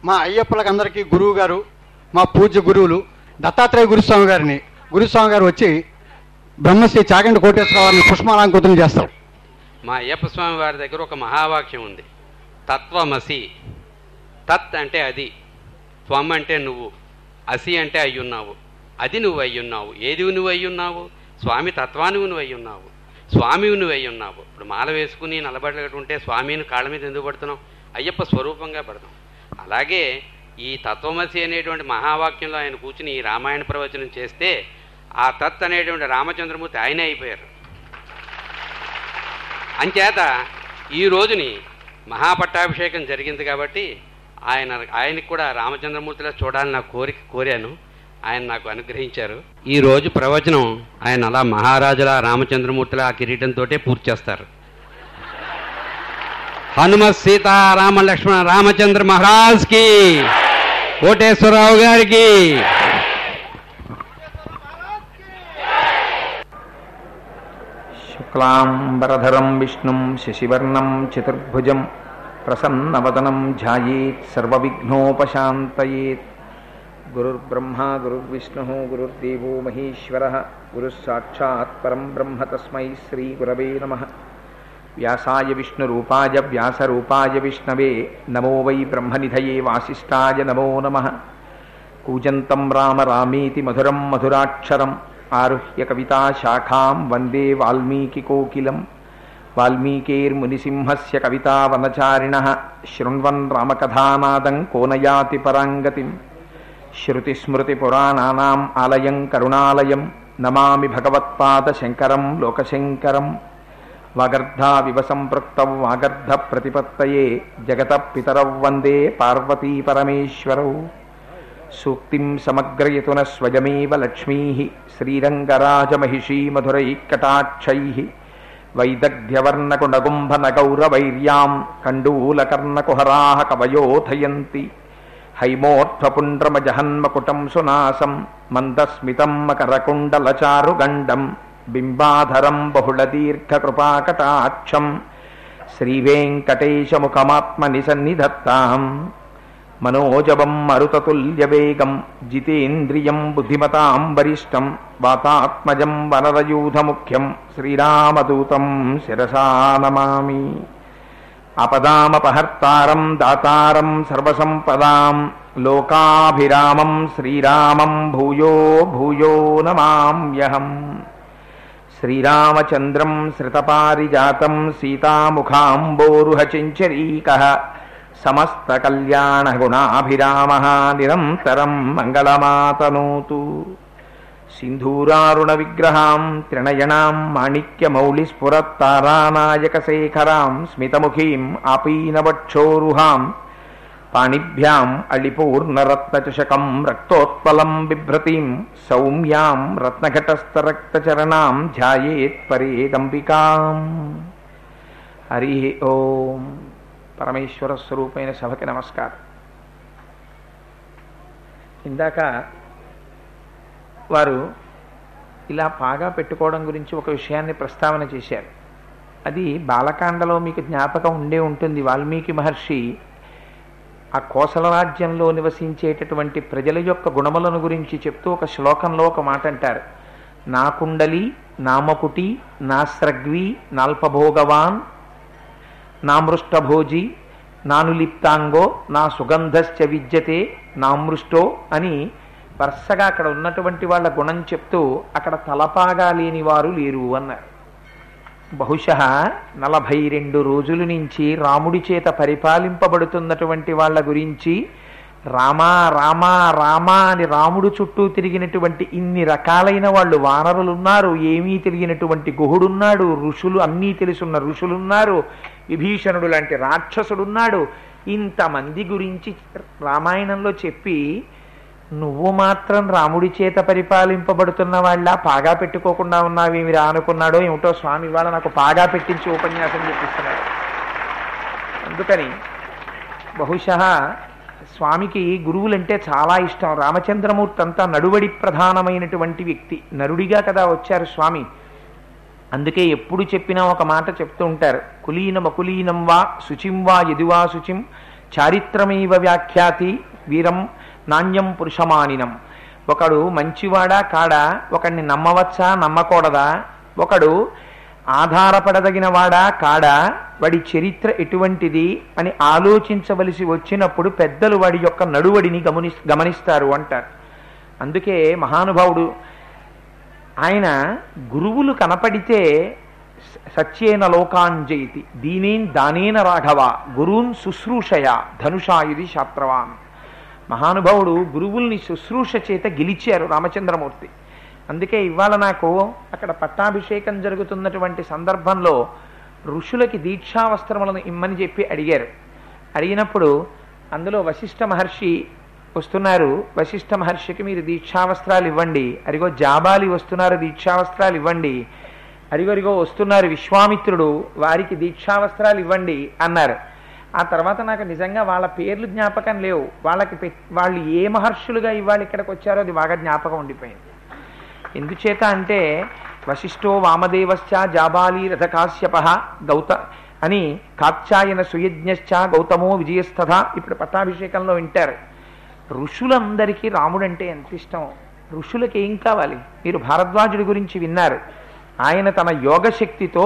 మా అయ్యప్పలకు అందరికీ గురువు గారు మా పూజ్య గురువులు దత్తాత్రేయ గురుస్వామి గారిని గురుస్వామి గారు వచ్చి బ్రహ్మశ్రీ చాగంటి కోటేశ్వరరావు గారిని పుష్పాలంకృతం చేస్తారు మా అయ్యప్ప స్వామి వారి దగ్గర ఒక మహావాక్యం ఉంది తత్వమసి తత్ అంటే అది త్వం అంటే నువ్వు అసి అంటే అయ్యున్నావు అది నువ్వు అయ్యున్నావు ఏది నువ్వు అయ్యున్నావు స్వామి తత్వానికి నువ్వు అయ్యున్నావు స్వామి నువ్వు అయ్యున్నావు ఇప్పుడు మాల వేసుకుని నిలబడలేకుంటే స్వామిని కాళ్ళ మీద ఎందుకు పడుతున్నావు అయ్యప్ప స్వరూపంగా పడతాం అలాగే ఈ తత్వమసి అనేటువంటి మహావాక్యంలో ఆయన కూర్చుని ఈ రామాయణ ప్రవచనం చేస్తే ఆ తత్ అనేటువంటి రామచంద్రమూర్తి ఆయనే అయిపోయారు అంచేత ఈ రోజుని మహాపట్టాభిషేకం జరిగింది కాబట్టి ఆయన ఆయనకు కూడా రామచంద్రమూర్తిలో చూడాలని నా కోరిక కోరాను ఆయన నాకు అనుగ్రహించారు ఈ రోజు ప్రవచనం ఆయన అలా మహారాజుల రామచంద్రమూర్తిలా ఆ కిరీటంతో పూర్తి చేస్తారు హనుమత్ సీత రామ లక్ష్మణ రామచంద్ర మహారాజ్ కి కోటేశ్వరరావు గారికి శుక్లాంబరధరం విష్ణుం శశివర్ణం చతుర్భుజం ప్రసన్నవదనం ధ్యాయేత్ సర్వవిఘ్నోపశాంతయేత్ గురుర్బ్రహ్మా గురుర్విష్ణు గురుర్దేవో మహేశ్వర గురుస్సాక్షాత్ పరం బ్రహ్మ తస్మై శ్రీ గురవే నమ వ్యాసాయ విష్ణురూపాయ వ్యాసరూపాయ విష్ణవే నమో వై బ్రహ్మనిధయే వాసిష్ఠాయ నమో నమ కూజంతం రామ రామేతి మధురం మధురాక్షరం ఆరుహ్య కవితా శాఖాం వందే వాల్మీకికోకిలం వాల్మీకేర్మునిసింహస్య కవితావనచారిణ శృణ్వన్ రామకథానాదం కోనయాతి పరాంగతిం శృతిస్మృతిపురాణానాం ఆలయం కరుణాలయం నమామి భగవత్పాదశంకరం లోకశంకరం వాగర్ధావివ సంపృక్తౌ వాగర్ధ ప్రతిపత్తయే జగత పితరౌ వందే పార్వతీ పరమేశ్వరౌ సూక్తిం సమగ్రయతున స్వయమేవ లక్ష్మీ శ్రీరంగరాజమహిషీ మధురైకటాక్షై వైదగ్ధ్యవర్ణకుణగుంభనగౌరవైర్యాం కండూలకర్ణకుహరా కవయోధయంతి హైమోర్ధ్వపుండ్రమజహన్మకుటం సునాసం మందస్మితం మకరకుండలచారుగండం బింబాధరం బహుళదీర్ఘకృపాకటాక్షం శ్రీవేంకటేశముఖమాత్మని సన్నిధత్తాం మనోజవం మరుతతుల్యవేగం జితేంద్రియం బుద్ధిమతాం వరిష్టం వాతాత్మజం వనరయూధముఖ్యం శ్రీరామదూతం శిరసా నమామి అపదామపహర్తారం దాతారం సర్వసంపదాం లోకాభిరామం శ్రీరామం భూయో భూయో నమామ్యహం శ్రీరామచంద్రం శ్రితపారిజాతం సీతాముఖాంబోరుహచంచరీక సమస్తకల్యాణగుణాభిరామ నిరంతరం మంగళమాతనోతు సింధూరారుణ విగ్రహాం త్రినయనాం మాణిక్యమౌళిస్ఫురత్తారానాయకశేఖరాం స్మితముఖీం ఆపీనవక్షోరుహాం పాణిభ్యాం అళిపూర్ణరత్నచషకం రక్తోత్పలం బిభ్రతీం సౌమ్యాం రత్నఘటస్థరక్తచరణాం ధ్యాయేత్ పరేదంబికాం హరి ఓం పరమేశ్వర స్వరూపైన సభకి నమస్కారం ఇందాక వారు ఇలా పాగా పెట్టుకోవడం గురించి ఒక విషయాన్ని ప్రస్తావన చేశారు అది బాలకాండలో మీకు జ్ఞాపకం ఉండే ఉంటుంది వాల్మీకి మహర్షి ఆ కోసల రాజ్యంలో నివసించేటటువంటి ప్రజల యొక్క గుణములను గురించి చెప్తూ ఒక శ్లోకంలో ఒక మాట అంటారు నా కుండలి నామకుటి నా స్రగ్వి నాల్పభోగవాన్ నా మృష్టభోజి నానులిప్తాంగో నా సుగంధశ్చ విద్యతే నా మృష్టో అని వరుసగా అక్కడ ఉన్నటువంటి వాళ్ళ గుణం చెప్తూ అక్కడ తలపాగా లేని వారు లేరు అన్నారు బహుశ నలభై రెండు రోజుల నుంచి రాముడి చేత పరిపాలింపబడుతున్నటువంటి వాళ్ళ గురించి రామా రామా రామా అని రాముడు చుట్టూ తిరిగినటువంటి ఇన్ని రకాలైన వాళ్ళు వానరులున్నారు ఏమీ తెలియనటువంటి గుహుడున్నాడు ఋషులు అన్నీ తెలుసున్న ఋషులున్నారు విభీషణుడు లాంటి రాక్షసుడున్నాడు ఇంతమంది గురించి రామాయణంలో చెప్పి నువ్వు మాత్రం రాముడి చేత పరిపాలింపబడుతున్న వాళ్ళ పాగా పెట్టుకోకుండా ఉన్నావేమి రా అనుకున్నాడో ఏమిటో స్వామి ఇవాళ నాకు పాగా పెట్టించి ఉపన్యాసం చెప్పిస్తున్నాడు అందుకని బహుశా స్వామికి గురువులంటే చాలా ఇష్టం రామచంద్రమూర్తి అంతా నడువడి ప్రధానమైనటువంటి వ్యక్తి నరుడిగా కదా వచ్చారు స్వామి అందుకే ఎప్పుడు చెప్పినా ఒక మాట చెప్తూ ఉంటారు కులీనం అకులీనం వా శుచిం వా ఎదువా శుచిం చారిత్రమేవ వ్యాఖ్యాతి వీరం నాణ్యం పురుషమానినం ఒకడు మంచివాడా కాడా ఒకడిని నమ్మవచ్చా నమ్మకూడదా ఒకడు ఆధారపడదగిన వాడా కాడా వాడి చరిత్ర ఎటువంటిది అని ఆలోచించవలసి వచ్చినప్పుడు పెద్దలు వాడి యొక్క నడువడిని గమని గమనిస్తారు అంటారు అందుకే మహానుభావుడు ఆయన గురువులు కనపడితే స- సత్యేన లోకాంజయితి దీనేన్ దానేన రాఘవ గురూన్ శుశ్రూషయ ధనుషాయుధి శాస్త్రవాన్ మహానుభావుడు గురువుల్ని శుశ్రూష చేత గెలిచారు రామచంద్రమూర్తి అందుకే ఇవాళ నాకు అక్కడ పట్టాభిషేకం జరుగుతున్నటువంటి సందర్భంలో ఋషులకి దీక్షావస్త్రములను ఇమ్మని చెప్పి అడిగారు అడిగినప్పుడు అందులో వశిష్ఠ మహర్షి వస్తున్నారు వశిష్ఠ మహర్షికి మీరు దీక్షావస్త్రాలు ఇవ్వండి అరిగో జాబాలి వస్తున్నారు దీక్షావస్త్రాలు ఇవ్వండి అరిగరిగో వస్తున్నారు విశ్వామిత్రుడు వారికి దీక్షావస్త్రాలు ఇవ్వండి అన్నారు ఆ తర్వాత నాకు నిజంగా వాళ్ళ పేర్లు జ్ఞాపకం లేవు వాళ్ళకి పెట్- వాళ్ళు ఏ మహర్షులుగా ఇవాళ ఇక్కడికి వచ్చారో అది బాగా జ్ఞాపకం ఉండిపోయింది ఎందుచేత అంటే వశిష్ఠో వామదేవశ్చ జాబాలి రథకాశ్యప గౌత అని కాత్యాయన సుయజ్ఞశ్చ గౌతమో విజయస్థథ ఇప్పుడు పట్టాభిషేకంలో వింటారు ఋషులందరికీ రాముడంటే ఎంత ఇష్టం ఋషులకి ఏం కావాలి మీరు భారద్వాజుడి గురించి విన్నారు ఆయన తన యోగశక్తితో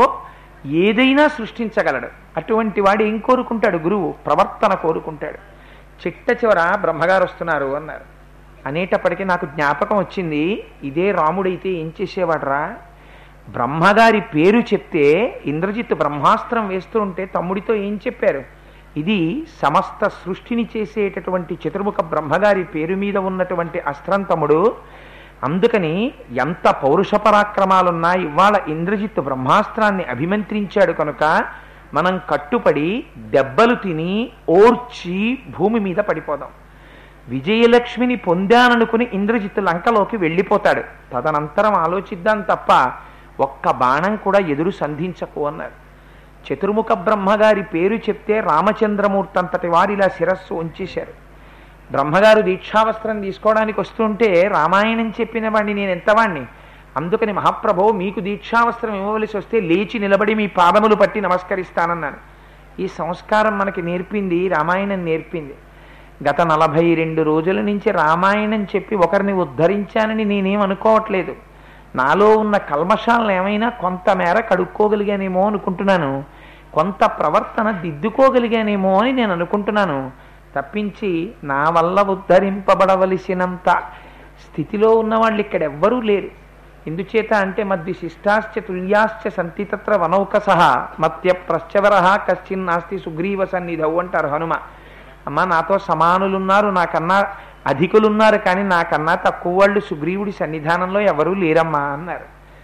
ఏదైనా సృష్టించగలడు అటువంటి వాడు ఏం కోరుకుంటాడు గురువు ప్రవర్తన కోరుకుంటాడు చిట్ట చివర బ్రహ్మగారు వస్తున్నారు అన్నారు అనేటప్పటికీ నాకు జ్ఞాపకం వచ్చింది ఇదే రాముడైతే ఏం చేసేవాడరా బ్రహ్మగారి పేరు చెప్తే ఇంద్రజిత్ బ్రహ్మాస్త్రం వేస్తూ ఉంటే తమ్ముడితో ఏం చెప్పారు ఇది సమస్త సృష్టిని చేసేటటువంటి చతుర్ముఖ బ్రహ్మగారి పేరు మీద ఉన్నటువంటి అస్త్రం తమ్ముడు అందుకని ఎంత పౌరుష పరాక్రమాలున్నా ఇవాళ ఇంద్రజిత్ బ్రహ్మాస్త్రాన్ని అభిమంత్రించాడు కనుక మనం కట్టుపడి దెబ్బలు తిని ఓర్చి భూమి మీద పడిపోదాం విజయలక్ష్మిని పొందాననుకుని ఇంద్రజిత్ లంకలోకి వెళ్ళిపోతాడు తదనంతరం ఆలోచిద్దాం తప్ప ఒక్క బాణం కూడా ఎదురు సంధించకు అన్నారు చతుర్ముఖ బ్రహ్మగారి పేరు చెప్తే రామచంద్రమూర్తి అంతటి వారు ఇలా శిరస్సు ఉంచేశారు బ్రహ్మగారు దీక్షావస్త్రం తీసుకోవడానికి వస్తుంటే రామాయణం చెప్పిన వాడిని నేను ఎంతవాణ్ణి అందుకని మహాప్రభో మీకు దీక్షావస్త్రం ఇవ్వవలసి వస్తే లేచి నిలబడి మీ పాదములు పట్టి నమస్కరిస్తానన్నాను ఈ సంస్కారం మనకి నేర్పింది రామాయణం నేర్పింది గత నలభై రెండు రోజుల నుంచి రామాయణం చెప్పి ఒకరిని ఉద్ధరించానని నేనేం అనుకోవట్లేదు నాలో ఉన్న కల్మషాలను ఏమైనా కొంతమేర కడుక్కోగలిగానేమో అనుకుంటున్నాను కొంత ప్రవర్తన దిద్దుకోగలిగానేమో అని నేను అనుకుంటున్నాను తప్పించి నా వల్ల ఉద్ధరింపబడవలసినంత స్థితిలో ఉన్న వాళ్ళు ఇక్కడ ఎవ్వరూ లేరు ఎందుచేత అంటే మద్ది శిష్టాశ్చ తుల్యాశ్చ సంతి తత్ర వనౌక సహా మత్య ప్రశ్చవర కశ్చిన్ నాస్తి సుగ్రీవ సన్నిధవు అంటారు హనుమ అమ్మ నాతో సమానులున్నారు నాకన్నా అధికులున్నారు కానీ నాకన్నా తక్కువ వాళ్ళు సుగ్రీవుడి సన్నిధానంలో ఎవరూ లేరమ్మా అన్నారు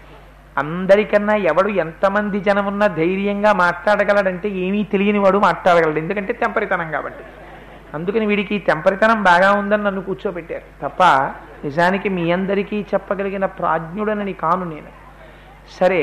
అందరికన్నా ఎవడు ఎంతమంది జనం ఉన్నా ధైర్యంగా మాట్లాడగలడంటే ఏమీ తెలియని వాడు మాట్లాడగలడు ఎందుకంటే తెంపరితనం కాబట్టి అందుకని వీడికి ఈ తెంపరితనం బాగా ఉందని నన్ను కూర్చోబెట్టారు తప్ప నిజానికి మీ అందరికీ చెప్పగలిగిన ప్రాజ్ఞుడనని కాను నేను సరే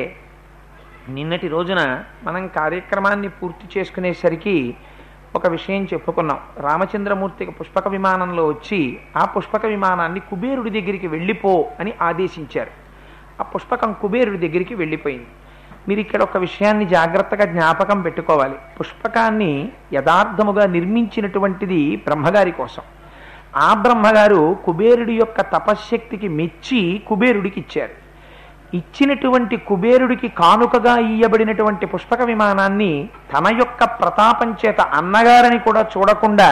నిన్నటి రోజున మనం కార్యక్రమాన్ని పూర్తి చేసుకునేసరికి ఒక విషయం చెప్పుకున్నాం రామచంద్రమూర్తికి పుష్పక విమానంలో వచ్చి ఆ పుష్పక విమానాన్ని కుబేరుడి దగ్గరికి వెళ్ళిపో అని ఆదేశించారు ఆ పుష్పకం కుబేరుడి దగ్గరికి వెళ్ళిపోయింది మీరు ఇక్కడ ఒక విషయాన్ని జాగ్రత్తగా జ్ఞాపకం పెట్టుకోవాలి పుష్పకాన్ని యథార్థముగా నిర్మించినటువంటిది బ్రహ్మగారి కోసం ఆ బ్రహ్మగారు కుబేరుడి యొక్క తపశ్శక్తికి మెచ్చి కుబేరుడికి ఇచ్చారు ఇచ్చినటువంటి కుబేరుడికి కానుకగా ఇయ్యబడినటువంటి పుష్పక విమానాన్ని తన యొక్క ప్రతాపం చేత అన్నగారని కూడా చూడకుండా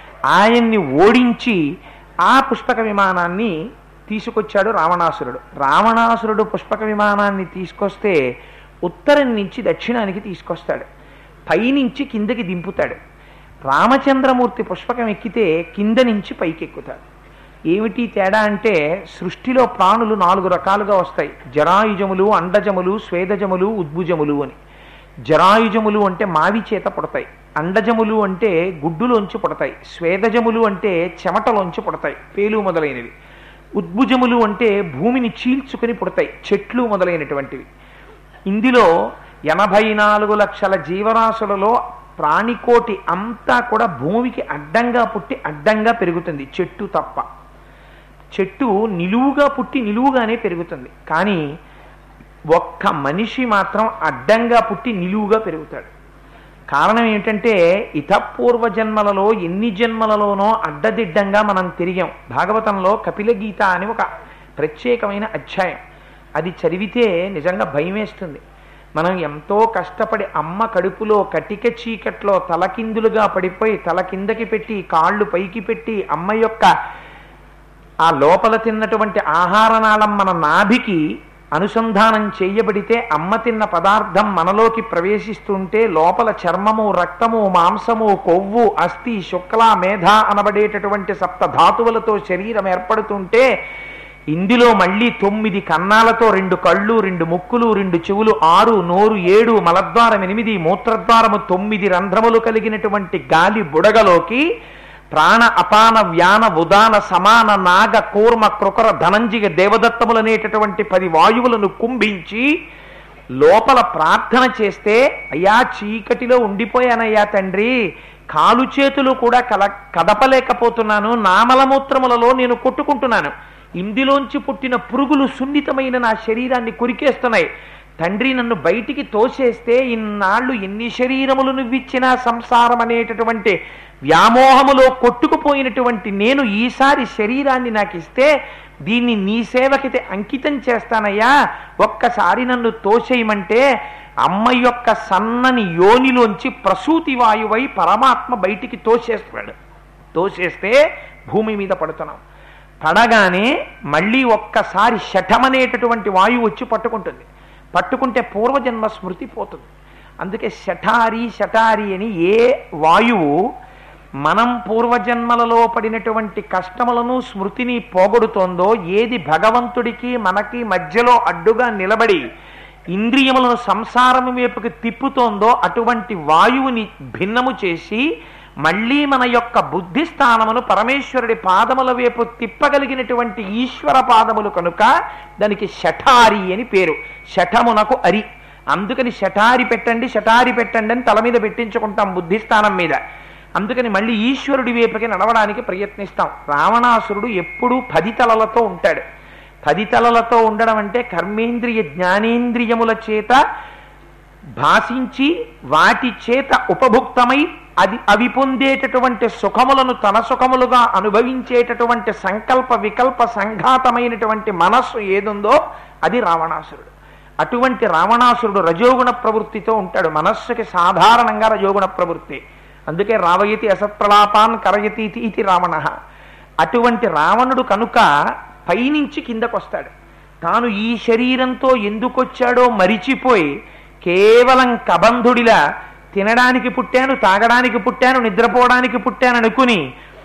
ఆయన్ని ఓడించి ఆ పుష్పక విమానాన్ని తీసుకొచ్చాడు రావణాసురుడు రావణాసురుడు పుష్పక విమానాన్ని తీసుకొస్తే ఉత్తరం నుంచి దక్షిణానికి తీసుకొస్తాడు పైనుంచి కిందకి దింపుతాడు రామచంద్రమూర్తి పుష్పకం ఎక్కితే కింద నుంచి పైకి ఎక్కుతాడు ఏమిటి తేడా అంటే సృష్టిలో ప్రాణులు నాలుగు రకాలుగా వస్తాయి జరాయుజములు అండజములు స్వేదజములు ఉద్భుజములు అని జరాయుజములు అంటే మావి చేత పుడతాయి అండజములు అంటే గుడ్డులోంచి పుడతాయి స్వేదజములు అంటే చెమటలోంచి పుడతాయి పేలు మొదలైనవి ఉద్భుజములు అంటే భూమిని చీల్చుకుని పుడతాయి చెట్లు మొదలైనటువంటివి ఇందులో ఎనభై నాలుగు లక్షల జీవరాశులలో ప్రాణికోటి అంతా కూడా భూమికి అడ్డంగా పుట్టి అడ్డంగా పెరుగుతుంది చెట్టు తప్ప చెట్టు నిలువుగా పుట్టి నిలువుగానే పెరుగుతుంది కానీ ఒక్క మనిషి మాత్రం అడ్డంగా పుట్టి నిలువుగా పెరుగుతాడు కారణం ఏమిటంటే ఇతపూర్వ జన్మలలో ఎన్ని జన్మలలోనో అడ్డదిడ్డంగా మనం తిరిగాం భాగవతంలో కపిల గీత అని ఒక ప్రత్యేకమైన అధ్యాయం అది చదివితే నిజంగా భయం వేస్తుంది మనం ఎంతో కష్టపడి అమ్మ కడుపులో కటిక చీకట్లో తలకిందులుగా పడిపోయి తల కిందకి పెట్టి కాళ్ళు పైకి పెట్టి అమ్మ యొక్క ఆ లోపల తిన్నటువంటి ఆహారనాళం మన నాభికి అనుసంధానం చేయబడితే అమ్మ తిన్న పదార్థం మనలోకి ప్రవేశిస్తుంటే లోపల చర్మము రక్తము మాంసము కొవ్వు అస్థి శుక్ల మేధ అనబడేటటువంటి సప్త ధాతువులతో శరీరం ఏర్పడుతుంటే ఇందులో మళ్ళీ తొమ్మిది కన్నాలతో రెండు కళ్ళు రెండు ముక్కులు రెండు చెవులు ఆరు నోరు ఏడు మలద్వారం ఎనిమిది మూత్రద్వారము తొమ్మిది రంధ్రములు కలిగినటువంటి గాలి బుడగలోకి ప్రాణ అపాన వ్యాన ఉదాన సమాన నాగ కూర్మ కృకర ధనంజిగ దేవదత్తములనేటటువంటి పది వాయువులను కుంభించి లోపల ప్రార్థన చేస్తే అయ్యా చీకటిలో ఉండిపోయానయ్యా తండ్రి కాలు చేతులు కూడా కల కదపలేకపోతున్నాను నామలమూత్రములలో నేను కొట్టుకుంటున్నాను ఇందులోంచి పుట్టిన పురుగులు సున్నితమైన నా శరీరాన్ని కొరికేస్తున్నాయి తండ్రి నన్ను బయటికి తోసేస్తే ఇన్నాళ్ళు ఎన్ని శరీరములు నువ్విచ్చినా సంసారం అనేటటువంటి వ్యామోహములో కొట్టుకుపోయినటువంటి నేను ఈసారి శరీరాన్ని నాకు ఇస్తే దీన్ని నీ సేవకితే అంకితం చేస్తానయ్యా ఒక్కసారి నన్ను తోసేయమంటే అమ్మ యొక్క సన్నని యోనిలోంచి ప్రసూతి వాయువై పరమాత్మ బయటికి తోసేస్తాడు తోసేస్తే భూమి మీద పడుతున్నాం పడగానే మళ్ళీ ఒక్కసారి శఠమనేటటువంటి వాయువు వచ్చి పట్టుకుంటుంది పట్టుకుంటే పూర్వజన్మ స్మృతి పోతుంది అందుకే శఠారి శఠారి అని ఏ వాయువు మనం పూర్వజన్మలలో పడినటువంటి కష్టములను స్మృతిని పోగొడుతోందో ఏది భగవంతుడికి మనకి మధ్యలో అడ్డుగా నిలబడి ఇంద్రియములను సంసారము వైపుకి తిప్పుతోందో అటువంటి వాయువుని భిన్నము చేసి మళ్ళీ మన యొక్క బుద్ధి స్థానమును పరమేశ్వరుడి పాదముల వైపు తిప్పగలిగినటువంటి ఈశ్వర పాదములు కనుక దానికి శఠారి అని పేరు శఠమునకు అరి అందుకని శఠారి పెట్టండి శఠారి పెట్టండి అని తల మీద పెట్టించుకుంటాం బుద్ధి స్థానం మీద అందుకని మళ్ళీ ఈశ్వరుడి వైపుకి నడవడానికి ప్రయత్నిస్తాం రావణాసురుడు ఎప్పుడూ పది తలలతో ఉంటాడు పది తలలతో ఉండడం అంటే కర్మేంద్రియ జ్ఞానేంద్రియముల చేత భాషించి వాటి చేత ఉపభుక్తమై అది అవి పొందేటటువంటి సుఖములను తన సుఖములుగా అనుభవించేటటువంటి సంకల్ప వికల్ప సంఘాతమైనటువంటి మనస్సు ఏదుందో అది రావణాసురుడు అటువంటి రావణాసురుడు రజోగుణ ప్రవృత్తితో ఉంటాడు మనస్సుకి సాధారణంగా రజోగుణ ప్రవృత్తి అందుకే రావయతి అసత్ప్రలాపాన్ కరయతి ఇది రావణ అటువంటి రావణుడు కనుక పైనుంచి కిందకొస్తాడు తాను ఈ శరీరంతో ఎందుకొచ్చాడో మరిచిపోయి కేవలం కబంధుడిలా తినడానికి పుట్టాను తాగడానికి పుట్టాను నిద్రపోవడానికి పుట్టాను అనుకుని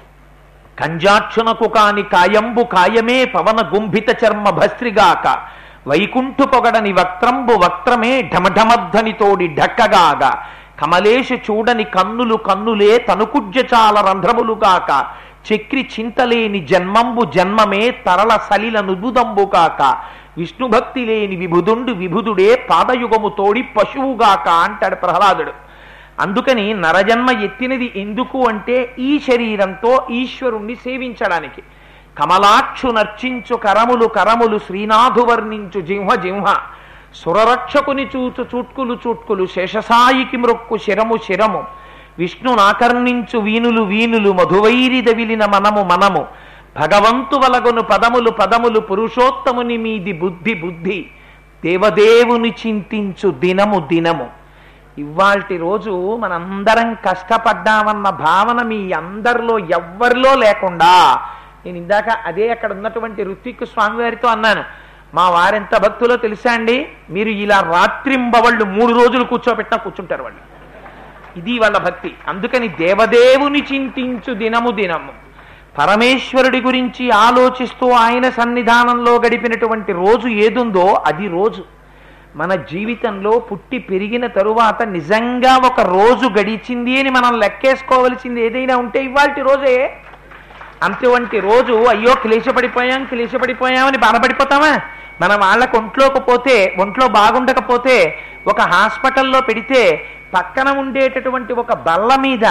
కంజాక్షునకు కాని కాయంబు కాయమే పవన గుంభిత చర్మ భస్త్రిగాక వైకుంఠు పొగడని వక్త్రంబు వక్త్రమే ఢమఢమధ్వనితోడి ఢక్కగాగా కమలేషు చూడని కన్నులు కన్నులే తనుకుజ్జచాల రంధ్రములుగాక చక్రి చింతలేని జన్మంబు జన్మమే తరల సలిల నుదుదంబు కాక విష్ణుభక్తి లేని విభుదుండు విభుదుడే పాదయుగము తోడి పశువుగాక అంటాడు ప్రహ్లాదుడు అందుకని నరజన్మ ఎత్తినది ఎందుకు అంటే ఈ శరీరంతో ఈశ్వరుణ్ణి సేవించడానికి కమలాక్షు నర్చించు కరములు కరములు శ్రీనాథు వర్ణించు జింహ జింహ సురరక్షకుని చూచు చూట్కులు చూట్కులు శేషసాయికి మృక్కు శిరము శిరము విష్ణునాకర్ణించు వీనులు వీనులు మధువైరి దవిలిన మనము మనము భగవంతు వలగొను పదములు పదములు పురుషోత్తముని మీది బుద్ధి బుద్ధి దేవదేవుని చింతించు దినము దినము ఇవాల్టి రోజు మనందరం కష్టపడ్డామన్న భావన మీ అందరిలో ఎవ్వరిలో లేకుండా నేను ఇందాక అదే అక్కడ ఉన్నటువంటి ఋత్విక్ స్వామివారితో అన్నాను మా వారెంత భక్తులో తెలుసా అండి మీరు ఇలా రాత్రింబవళ్ళు మూడు రోజులు కూర్చోబెట్టినా కూర్చుంటారు వాళ్ళు ఇది వాళ్ళ భక్తి అందుకని దేవదేవుని చింతించు దినము దినము పరమేశ్వరుడి గురించి ఆలోచిస్తూ ఆయన సన్నిధానంలో గడిపినటువంటి రోజు ఏదుందో అది రోజు మన జీవితంలో పుట్టి పెరిగిన తరువాత నిజంగా ఒక రోజు గడిచింది అని మనం లెక్కేసుకోవలసింది ఏదైనా ఉంటే ఇవాళ రోజే అంతవంటి రోజు అయ్యో క్లేశపడిపోయాం క్లేశపడిపోయామని బాధపడిపోతామా మన వాళ్ళకు ఒంట్లోకి పోతే ఒంట్లో బాగుండకపోతే ఒక హాస్పిటల్లో పెడితే పక్కన ఉండేటటువంటి ఒక బల్ల మీద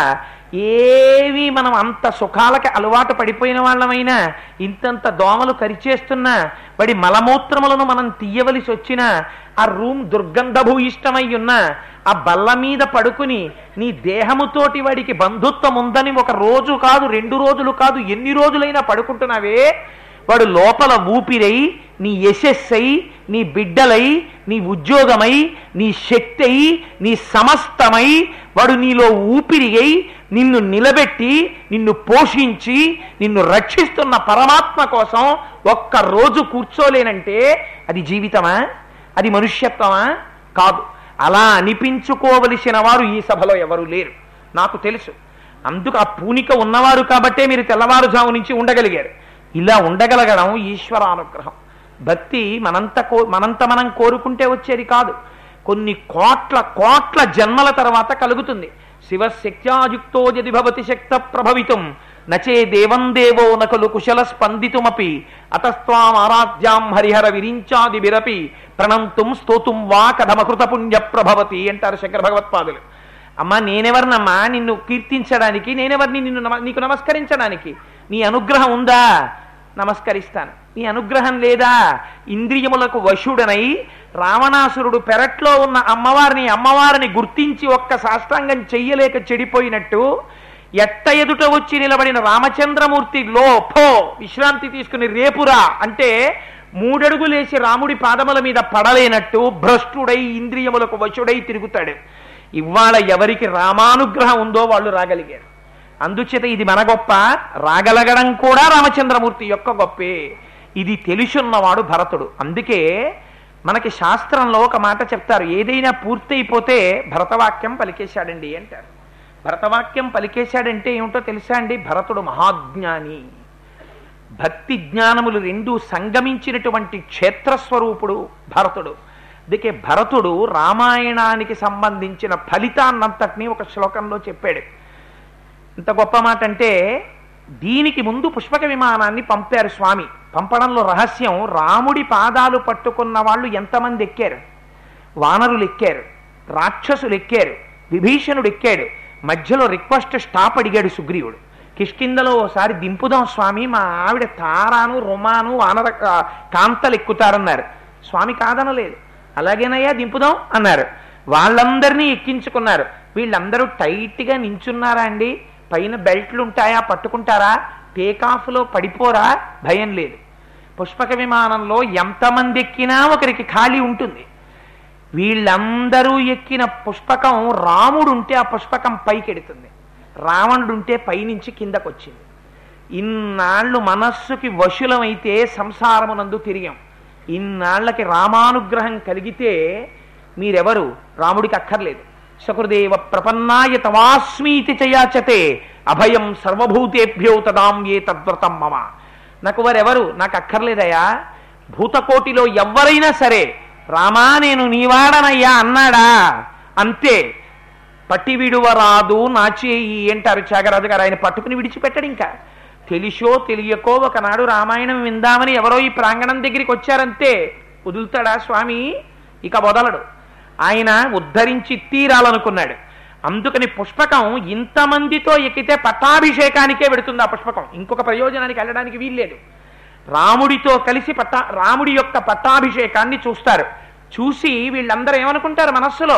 ఏవి మనం అంత సుఖాలకి అలవాటు పడిపోయిన వాళ్ళమైనా ఇంతంత దోమలు కరిచేస్తున్నా వాడి మలమూత్రములను మనం తీయవలసి వచ్చినా ఆ రూమ్ దుర్గంధభూయిష్టమై ఉన్నా ఆ బల్ల మీద పడుకుని నీ దేహముతోటి వాడికి బంధుత్వం ఉందని ఒక రోజు కాదు రెండు రోజులు కాదు ఎన్ని రోజులైనా పడుకుంటున్నావే వాడు లోపల ఊపిరై నీ యశస్సై నీ బిడ్డలై నీ ఉద్యోగమై నీ శక్తి అయి నీ సమస్తమై వాడు నీలో ఊపిరి అయి నిన్ను నిలబెట్టి నిన్ను పోషించి నిన్ను రక్షిస్తున్న పరమాత్మ కోసం ఒక్క రోజు కూర్చోలేనంటే అది జీవితమా అది మనుష్యత్వమా కాదు అలా అనిపించుకోవలసిన వారు ఈ సభలో ఎవరు లేరు నాకు తెలుసు అందుకు ఆ పూనిక ఉన్నవారు కాబట్టే మీరు తెల్లవారుజాము నుంచి ఉండగలిగారు ఇలా ఉండగలగడం ఈశ్వరానుగ్రహం భక్తి మనంత కో మనంత మనం కోరుకుంటే వచ్చేది కాదు కొన్ని కోట్ల కోట్ల జన్మల తర్వాత కలుగుతుంది శివశక్త్యాయుక్తో యది భవతి శక్త ప్రభవితం నచే దేవం దేవో నకలు కుశల స్పందితుమపి అతస్వాం ఆరాధ్యాం హరిహర విరించాది విరపి ప్రణంతుం స్తోతుం వా కథమకృత పుణ్య ప్రభవతి అంటారు శంకర భగవత్పాదులు అమ్మా నేనెవరినమ్మా నిన్ను కీర్తించడానికి నేనెవరిని నిన్ను నమ- నీకు నమస్కరించడానికి నీ అనుగ్రహం ఉందా నమస్కరిస్తాను నీ అనుగ్రహం లేదా ఇంద్రియములకు వశుడనై రావణాసురుడు పెరట్లో ఉన్న అమ్మవారిని అమ్మవారిని గుర్తించి ఒక్క సాష్టాంగం చెయ్యలేక చెడిపోయినట్టు ఎట్ట ఎదుట వచ్చి నిలబడిన రామచంద్రమూర్తి లో పో విశ్రాంతి తీసుకుని రేపురా అంటే మూడడుగులేసి రాముడి పాదముల మీద పడలేనట్టు భ్రష్టుడై ఇంద్రియములకు వశుడై తిరుగుతాడు ఇవాళ ఎవరికి రామానుగ్రహం ఉందో వాళ్ళు రాగలిగారు అందుచేత ఇది మన గొప్ప రాగలగడం కూడా రామచంద్రమూర్తి యొక్క గొప్పే ఇది తెలుసున్నవాడు భరతుడు అందుకే మనకి శాస్త్రంలో ఒక మాట చెప్తారు ఏదైనా పూర్తయిపోతే భరతవాక్యం పలికేశాడండి అంటారు భరతవాక్యం పలికేశాడంటే ఏమిటో తెలుసా అండి భరతుడు మహాజ్ఞాని భక్తి జ్ఞానములు రెండు సంగమించినటువంటి క్షేత్రస్వరూపుడు భరతుడు అందుకే భరతుడు రామాయణానికి సంబంధించిన ఫలితాన్నంతటినీ ఒక శ్లోకంలో చెప్పాడు ఇంత గొప్ప మాట అంటే దీనికి ముందు పుష్పక విమానాన్ని పంపారు స్వామి పంపడంలో రహస్యం రాముడి పాదాలు పట్టుకున్న వాళ్ళు ఎంతమంది ఎక్కారు వానరులు ఎక్కారు రాక్షసులు ఎక్కారు విభీషణుడు ఎక్కాడు మధ్యలో రిక్వెస్ట్ స్టాప్ అడిగాడు సుగ్రీవుడు కిష్కిందలో ఓసారి దింపుదాం స్వామి మా ఆవిడ తారాను రుమాను వానర ఆ, కాంతలు ఎక్కుతారన్నారు స్వామి కాదనలేదు అలాగేనయ్యా దింపుదాం అన్నారు వాళ్ళందరినీ ఎక్కించుకున్నారు వీళ్ళందరూ టైట్గా నించున్నారా అండి పైన బెల్ట్లు ఉంటాయా పట్టుకుంటారా టేకాఫ్లో పడిపోరా భయం లేదు పుష్పక విమానంలో ఎంతమంది ఎక్కినా ఒకరికి ఖాళీ ఉంటుంది వీళ్ళందరూ ఎక్కిన పుష్పకం రాముడు ఉంటే ఆ పుష్పకం పైకెడుతుంది రావణుడు ఉంటే పైనుంచి కిందకు వచ్చింది ఇన్నాళ్ళు మనస్సుకి వశులమైతే సంసారమునందు తిరిగాం ఇన్నాళ్ళకి రామానుగ్రహం కలిగితే మీరెవరు రాముడికి అక్కర్లేదు సకృదేవ ప్రపన్నాయ తవాస్మీతి చయాచతే అభయం సర్వభూతేభ్యో తదాం ఏ తద్వ్రతం మమ నాకు వారెవరు నాకు అక్కర్లేదయ్యా భూతకోటిలో ఎవరైనా సరే రామా నేను నీవాడనయ్యా అన్నాడా అంతే పట్టి విడువరాదు నా చేయి అంటారు త్యాగరాజు గారు ఆయన పట్టుకుని విడిచిపెట్టడు ఇంకా తెలిసో తెలియకో ఒకనాడు రామాయణం విందామని ఎవరో ఈ ప్రాంగణం దగ్గరికి వచ్చారంతే వదులుతాడా స్వామి ఇక వదలడు ఆయన ఉద్ధరించి తీరాలనుకున్నాడు అందుకని పుష్పకం ఇంతమందితో ఎక్కితే పట్టాభిషేకానికే పెడుతుంది ఆ పుష్పకం ఇంకొక ప్రయోజనానికి వెళ్ళడానికి వీల్లేదు రాముడితో కలిసి పట్టా రాముడి యొక్క పట్టాభిషేకాన్ని చూస్తారు చూసి వీళ్ళందరూ ఏమనుకుంటారు మనస్సులో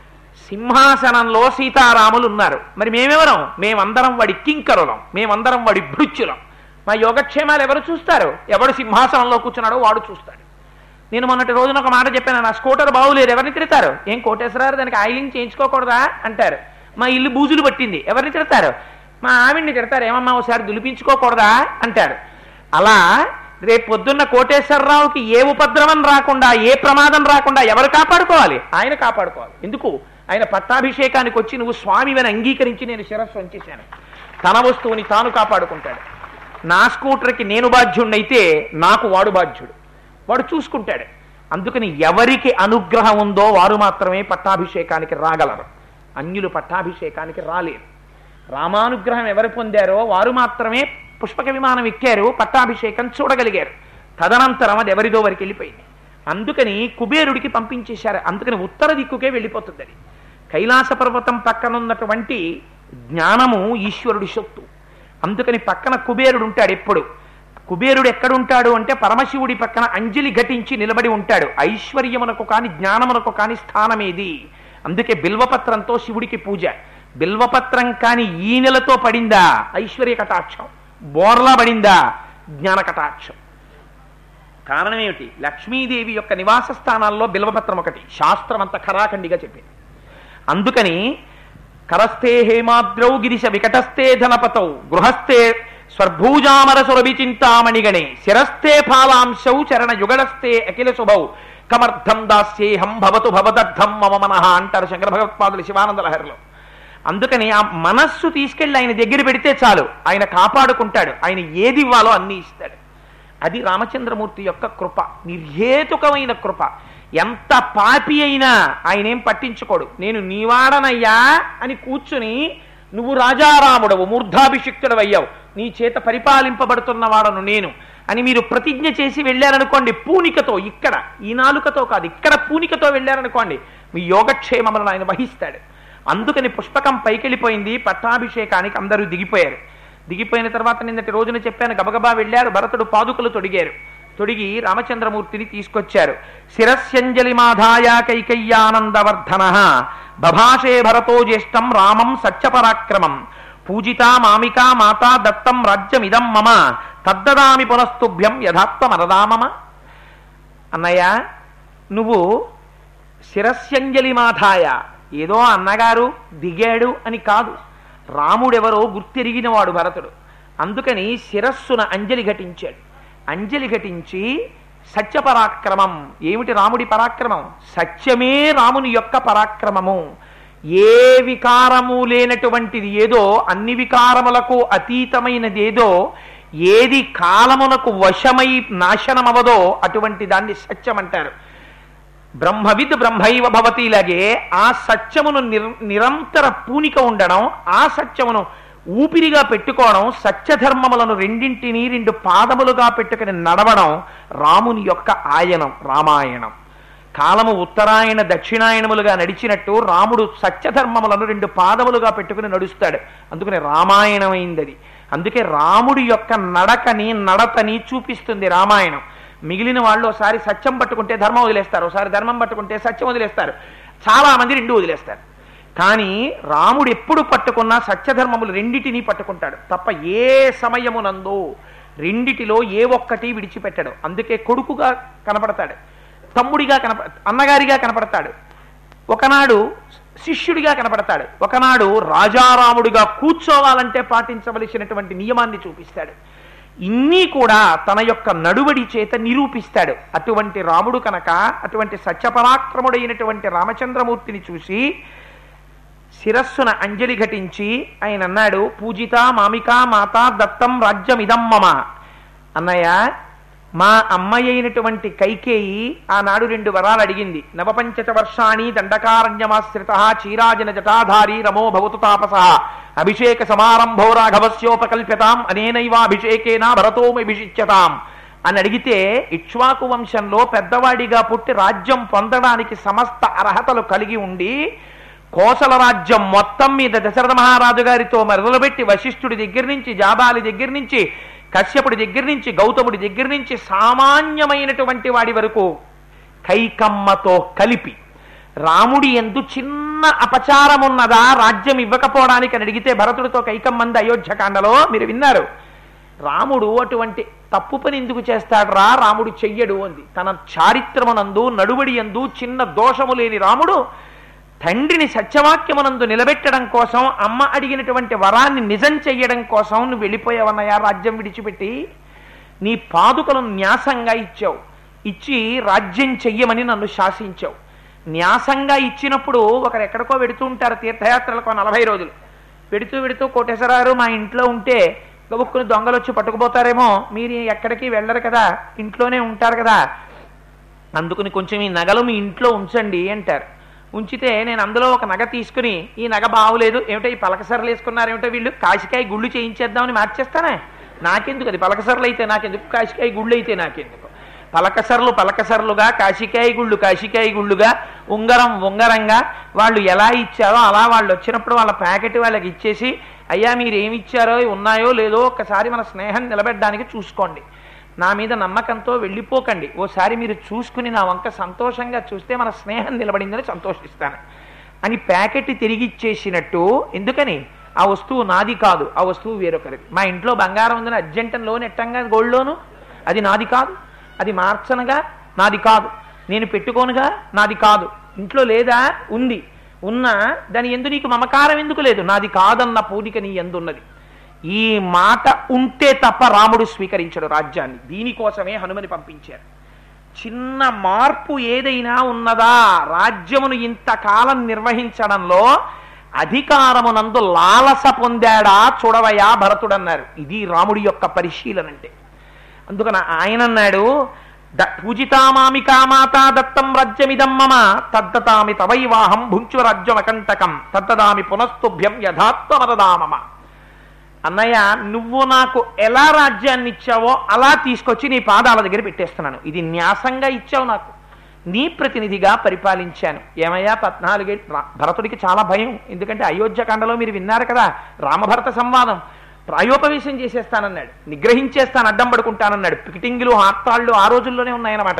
సింహాసనంలో సీతారాములు ఉన్నారు మరి మేమెవరం మేమందరం వాడి కింకరులం మేమందరం వాడి భృత్యులం మా యోగక్షేమాలు ఎవరు చూస్తారు ఎవడు సింహాసనంలో కూర్చున్నాడో వాడు చూస్తాడు నేను మొన్నటి రోజున ఒక మాట చెప్పాను నా స్కూటర్ బాగులేదు ఎవరిని తిడతారు ఏం కోటేశ్వరారు దానికి ఆయిలింగ్ చేయించుకోకూడదా అంటారు మా ఇల్లు బూజులు పట్టింది ఎవరిని తిడతారు మా ఆవిడ్ని తిడతారు ఏమమ్మా ఒకసారి దులిపించుకోకూడదా అంటారు అలా రేపు పొద్దున్న కోటేశ్వరరావుకి ఏ ఉపద్రవం రాకుండా ఏ ప్రమాదం రాకుండా ఎవరు కాపాడుకోవాలి ఆయన కాపాడుకోవాలి ఎందుకు ఆయన పట్టాభిషేకానికి వచ్చి నువ్వు స్వామివని అంగీకరించి నేను శిరస్సు వంచేశాను తన వస్తువుని తాను కాపాడుకుంటాడు నా స్కూటర్కి నేను బాధ్యుడినైతే నాకు వాడు బాధ్యుడు వాడు చూసుకుంటాడు అందుకని ఎవరికి అనుగ్రహం ఉందో వారు మాత్రమే పట్టాభిషేకానికి రాగలరు అన్యులు పట్టాభిషేకానికి రాలేరు రామానుగ్రహం ఎవరు పొందారో వారు మాత్రమే పుష్పక విమానం ఎక్కారు పట్టాభిషేకం చూడగలిగారు తదనంతరం అది ఎవరిదో వరకు వెళ్ళిపోయింది అందుకని కుబేరుడికి పంపించేశారు అందుకని ఉత్తర దిక్కుకే వెళ్ళిపోతుంది అది కైలాస పర్వతం పక్కనున్నటువంటి జ్ఞానము ఈశ్వరుడి సొత్తు అందుకని పక్కన కుబేరుడు ఉంటాడు ఎప్పుడు కుబేరుడు ఎక్కడుంటాడు అంటే పరమశివుడి పక్కన అంజలి ఘటించి నిలబడి ఉంటాడు ఐశ్వర్యమునకు కాని జ్ఞానమునకు కాని స్థానమేది అందుకే బిల్వపత్రంతో శివుడికి పూజ బిల్వపత్రం కాని ఈ నెలతో పడిందా ఐశ్వర్య కటాక్షం బోర్లా పడిందా జ్ఞాన కటాక్షం కారణం ఏమిటి లక్ష్మీదేవి యొక్క నివాస స్థానాల్లో బిల్వపత్రం ఒకటి శాస్త్రం అంత ఖరాఖండిగా చెప్పింది అందుకని కరస్థే హేమాద్రౌ గిరిశ వికటస్థే ధనపతౌ గృహస్థే స్వర్భూజామర సురభి చింతామణిగణే శిరస్థే ఫాలాంశౌ చరణ యుగళస్థే అఖిల శుభౌ కమర్థం దాస్యేహం భవతు భవదర్థం మమ మనః అంటారు శంకర భగవత్పాదులు శివానంద లహరిలో అందుకని ఆ మనస్సు తీసుకెళ్లి ఆయన దగ్గర పెడితే చాలు ఆయన కాపాడుకుంటాడు ఆయన ఏది ఇవ్వాలో అన్ని ఇస్తాడు అది రామచంద్రమూర్తి యొక్క కృప నిర్హేతుకమైన కృప ఎంత పాపి అయినా ఆయన ఏం పట్టించుకోడు నేను నీవాడనయ్యా అని కూర్చుని నువ్వు రాజారాముడవు మూర్ధాభిషిక్తుడు అయ్యావు నీ చేత పరిపాలింపబడుతున్నవాడను నేను అని మీరు ప్రతిజ్ఞ చేసి వెళ్ళారనుకోండి పూనికతో ఇక్కడ ఈ నాలుకతో కాదు ఇక్కడ పూనికతో వెళ్ళారనుకోండి మీ యోగక్షేమములను ఆయన వహిస్తాడు అందుకని పుష్పకం పైకెళ్ళిపోయింది పట్టాభిషేకానికి అందరూ దిగిపోయారు దిగిపోయిన తర్వాత నిన్నటి రోజున చెప్పాను గబగబా వెళ్ళారు భరతుడు పాదుకలు తొడిగారు తొడిగి రామచంద్రమూర్తిని తీసుకొచ్చారు శిరస్యంజలి మాధాయ కైకయ్యానందవర్ధన బభాషే భరతో జ్యేష్టం రామం సత్యపరాక్రమం పూజితా మామికా మాతా దత్తం రాజ్యమిదం మమ తద్దదామి పునస్తుభ్యం యథాత్వమరదామమ అన్నయ్య నువ్వు శిరస్యంజలి మాధాయ ఏదో అన్నగారు దిగాడు అని కాదు రాముడెవరో గుర్తెరిగినవాడు భరతుడు అందుకని శిరస్సున అంజలి ఘటించాడు అంజలి ఘటించి సత్యపరాక్రమం ఏమిటి రాముడి పరాక్రమం సత్యమే రాముని యొక్క పరాక్రమము ఏ వికారము లేనటువంటిది ఏదో అన్ని వికారములకు అతీతమైనది ఏదో ఏది కాలమునకు వశమై నాశనమవదో అటువంటి దాన్ని సత్యం అంటారు బ్రహ్మవిద్ బ్రహ్మైవ భవతిలాగే ఆ సత్యమును నిర నిరంతర పూనిక ఉండడం ఆ సత్యమును ఊపిరిగా పెట్టుకోవడం సత్యధర్మములను రెండింటినీ రెండు పాదములుగా పెట్టుకుని నడవడం రాముని యొక్క ఆయనం రామాయణం కాలము ఉత్తరాయణ దక్షిణాయనములుగా నడిచినట్టు రాముడు సత్యధర్మములను రెండు పాదములుగా పెట్టుకుని నడుస్తాడు అందుకని రామాయణమైంది అది అందుకే రాముడి యొక్క నడకని నడతని చూపిస్తుంది రామాయణం మిగిలిన వాళ్ళు ఒకసారి సత్యం పట్టుకుంటే ధర్మం వదిలేస్తారు ఒకసారి ధర్మం పట్టుకుంటే సత్యం వదిలేస్తారు చాలా మంది రెండు వదిలేస్తారు కానీ రాముడు ఎప్పుడు పట్టుకున్నా సత్యధర్మములు రెండిటిని పట్టుకుంటాడు తప్ప ఏ సమయమునందు రెండిటిలో ఏ ఒక్కటి విడిచిపెట్టడు అందుకే కొడుకుగా కనపడతాడు తమ్ముడిగా కనప అన్నగారిగా కనపడతాడు ఒకనాడు శిష్యుడిగా కనపడతాడు ఒకనాడు రాజారాముడిగా కూర్చోవాలంటే పాటించవలసినటువంటి నియమాన్ని చూపిస్తాడు ఇన్ని కూడా తన యొక్క నడువడి చేత నిరూపిస్తాడు అటువంటి రాముడు కనుక అటువంటి సత్యపరాక్రముడైనటువంటి రామచంద్రమూర్తిని చూసి శిరస్సున అంజలి ఘటించి ఆయన అన్నాడు పూజిత మామిక మాత దత్తం రాజ్యమిదం మమ అన్నయ్య మా అమ్మాయి అయినటువంటి కైకేయి ఆనాడు రెండు వరాలు అడిగింది నవపంచత వర్షాణి దండకారణ్యమాశ్రిత చీరాజన జటాధారి రమో భవతు తాపస అభిషేక సమారంభో రాఘవస్యోపకల్ప్యతాం అనేనైవాభిషేకేనా భరతోమభిషిచ్యతాం అని అడిగితే ఇక్ష్వాకు వంశంలో పెద్దవాడిగా పుట్టి రాజ్యం పొందడానికి సమస్త అర్హతలు కలిగి ఉండి కోసల రాజ్యం మొత్తం మీద దశరథ మహారాజు గారితో మొదలుపెట్టి వశిష్ఠుడి దగ్గర నుంచి జాబాలి దగ్గర నుంచి కశ్యపుడి దగ్గర నుంచి గౌతముడి దగ్గర నుంచి సామాన్యమైనటువంటి వాడి వరకు కైకమ్మతో కలిపి రాముడి ఎందు చిన్న అపచారం ఉన్నదా రాజ్యం ఇవ్వకపోవడానికి అని అడిగితే భరతుడితో కైకమ్మంది అయోధ్యకాండలో మీరు విన్నారు రాముడు అటువంటి తప్పు పని ఎందుకు చేస్తాడ్రా రాముడు చెయ్యడు అంది తన చారిత్రమునందు నడువడి ఎందు చిన్న దోషము లేని రాముడు తండ్రిని సత్యవాక్యమునందు నిలబెట్టడం కోసం అమ్మ అడిగినటువంటి వరాన్ని నిజం చెయ్యడం కోసం నువ్వు వెళ్ళిపోయావన్నయ్యా రాజ్యం విడిచిపెట్టి నీ పాదుకలను న్యాసంగా ఇచ్చావు ఇచ్చి రాజ్యం చెయ్యమని నన్ను శాసించావు న్యాసంగా ఇచ్చినప్పుడు ఒకరు ఎక్కడికో వెడుతూ ఉంటారు తీర్థయాత్రలకు నలభై రోజులు పెడుతూ పెడుతూ కోటేశ్వరారు మా ఇంట్లో ఉంటే గబుక్కుని దొంగలు వచ్చి పట్టుకుపోతారేమో మీరు ఎక్కడికి వెళ్ళరు కదా ఇంట్లోనే ఉంటారు కదా అందుకుని కొంచెం ఈ నగలు మీ ఇంట్లో ఉంచండి అంటారు ఉంచితే నేను అందులో ఒక నగ తీసుకుని ఈ నగ బాగులేదు ఏమిటో ఈ పలకసరలు వేసుకున్నారు ఏమిటో వీళ్ళు కాశికాయ గుళ్ళు చేయించేద్దామని మార్చేస్తానే నాకెందుకు అది పలకసరలు అయితే నాకెందుకు కాశికాయ గుళ్ళు అయితే నాకెందుకు పలకసరలు పలకసరలుగా కాశికాయ గుళ్ళు కాశికాయ గుళ్ళుగా ఉంగరం ఉంగరంగా వాళ్ళు ఎలా ఇచ్చారో అలా వాళ్ళు వచ్చినప్పుడు వాళ్ళ ప్యాకెట్ వాళ్ళకి ఇచ్చేసి అయ్యా మీరు ఏమి ఇచ్చారో ఉన్నాయో లేదో ఒక్కసారి మన స్నేహం నిలబెట్టడానికి చూసుకోండి నా మీద నమ్మకంతో వెళ్ళిపోకండి ఓసారి మీరు చూసుకుని నా వంక సంతోషంగా చూస్తే మన స్నేహం నిలబడిందని సంతోషిస్తాను అని ప్యాకెట్ తిరిగి ఇచ్చేసినట్టు ఎందుకని ఆ వస్తువు నాది కాదు ఆ వస్తువు వేరొకరిది మా ఇంట్లో బంగారం ఉందని అర్జెంటన్ లోన్ ఎట్టంగా గోల్డ్ లోను అది నాది కాదు అది మార్చనగా నాది కాదు నేను పెట్టుకోనుగా నాది కాదు ఇంట్లో లేదా ఉంది ఉన్నా దాని ఎందు నీకు మమకారం ఎందుకు లేదు నాది కాదన్న పూనిక నీ ఎందున్నది ఈ మాట ఉంటే తప్ప రాముడు స్వీకరించడు రాజ్యాన్ని దీనికోసమే హనుమని పంపించారు చిన్న మార్పు ఏదైనా ఉన్నదా రాజ్యమును ఇంతకాలం నిర్వహించడంలో అధికారమునందు లాలస పొందాడా చూడవయా భరతుడన్నారు ఇది రాముడి యొక్క పరిశీలన అంటే అందుకన ఆయన అన్నాడు ద పూజితామామి కామాత దత్తం రాజ్యమిదం మమ తద్దతామి తవైవాహం భుంచు రాజ్యమకంటకం తద్దదామి పునస్తుభ్యం యథాత్వమదదామమ అన్నయ్య నువ్వు నాకు ఎలా రాజ్యాన్ని ఇచ్చావో అలా తీసుకొచ్చి నీ పాదాల దగ్గర పెట్టేస్తున్నాను ఇది న్యాసంగా ఇచ్చావు నాకు నీ ప్రతినిధిగా పరిపాలించాను ఏమయ్యా పద్నాలుగే రా- భరతుడికి చాలా భయం ఎందుకంటే అయోధ్యకాండలో మీరు విన్నారు కదా రామభరత సంవాదం ప్రాయోపవేశం చేసేస్తానన్నాడు నిగ్రహించేస్తాను అడ్డం పడుకుంటానన్నాడు పికిటింగులు హార్తాళ్ళు ఆ రోజుల్లోనే ఉన్నాయన్నమాట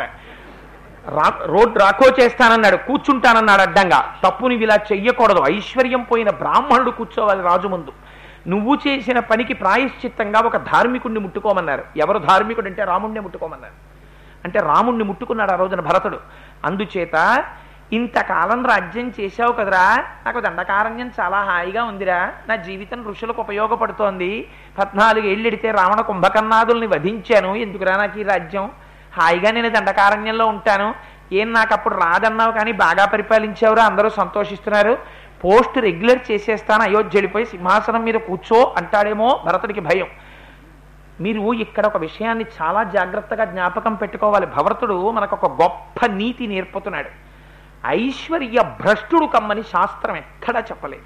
రా రోడ్ రాకో చేస్తానన్నాడు కూర్చుంటానన్నాడు అడ్డంగా తప్పు నువ్వు ఇలా చెయ్యకూడదు ఐశ్వర్యం పోయిన బ్రాహ్మణుడు కూర్చోవాలి రాజు ముందు నువ్వు చేసిన పనికి ప్రాయశ్చిత్తంగా ఒక ధార్మికుణ్ణి ముట్టుకోమన్నారు ఎవరు ధార్మికుడు అంటే రాముణ్ణి ముట్టుకోమన్నారు అంటే రాముణ్ణి ముట్టుకున్నాడు ఆ రోజున భరతుడు అందుచేత ఇంతకాలం రాజ్యం చేశావు కదరా నాకు దండకారణ్యం చాలా హాయిగా ఉందిరా నా జీవితం ఋషులకు ఉపయోగపడుతోంది పద్నాలుగు ఏళ్ళెడితే రావణ కుంభకర్ణాదుల్ని వధించాను ఎందుకురా నాకు ఈ రాజ్యం హాయిగా నేను దండకారణ్యంలో ఉంటాను ఏం నాకు అప్పుడు రాదన్నావు కానీ బాగా పరిపాలించావురా అందరూ సంతోషిస్తున్నారు పోస్ట్ రెగ్యులర్ చేసేస్తాను అయోధ్య వెళ్ళిపోయి సింహాసనం మీద కూర్చో అంటాడేమో భరతుడికి భయం మీరు ఇక్కడ ఒక విషయాన్ని చాలా జాగ్రత్తగా జ్ఞాపకం పెట్టుకోవాలి భరతుడు మనకు ఒక గొప్ప నీతి నేర్పుతున్నాడు ఐశ్వర్య భ్రష్టుడు కమ్మని శాస్త్రం ఎక్కడా చెప్పలేదు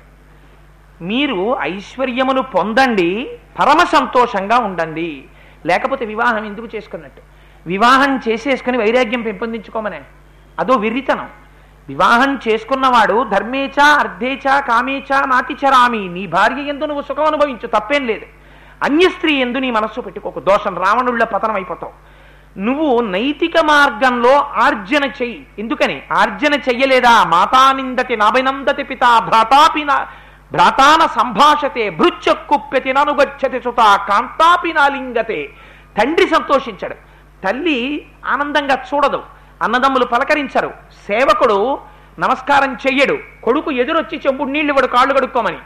మీరు ఐశ్వర్యమును పొందండి పరమ సంతోషంగా ఉండండి లేకపోతే వివాహం ఎందుకు చేసుకున్నట్టు వివాహం చేసేసుకుని వైరాగ్యం పెంపొందించుకోమనే అదో విర్రితనం వివాహం చేసుకున్నవాడు ధర్మేచ అర్ధేచ కామేచ నాతిచరామి నీ భార్య ఎందు నువ్వు సుఖం అనుభవించు తప్పేం లేదు అన్య స్త్రీ ఎందు నీ మనస్సు పెట్టుకోకు దోషం రావణుళ్ళ పతనం అయిపోతావు నువ్వు నైతిక మార్గంలో ఆర్జన చెయ్యి ఎందుకని ఆర్జన చెయ్యలేదా మాతానిందతి నాభినందతి పిత భ్రాతాపి నా భ్రాతాన సంభాషతే భృత్యక్కుప్యతి ననుగచ్చతి సుత కాంతాపి నాలింగతే తండ్రి సంతోషించాడు తల్లి ఆనందంగా చూడదు అన్నదమ్ములు పలకరించరు సేవకుడు నమస్కారం చెయ్యడు కొడుకు ఎదురొచ్చి చెంబుడు నీళ్ళు ఇవ్వడు కాళ్ళు కడుక్కోమని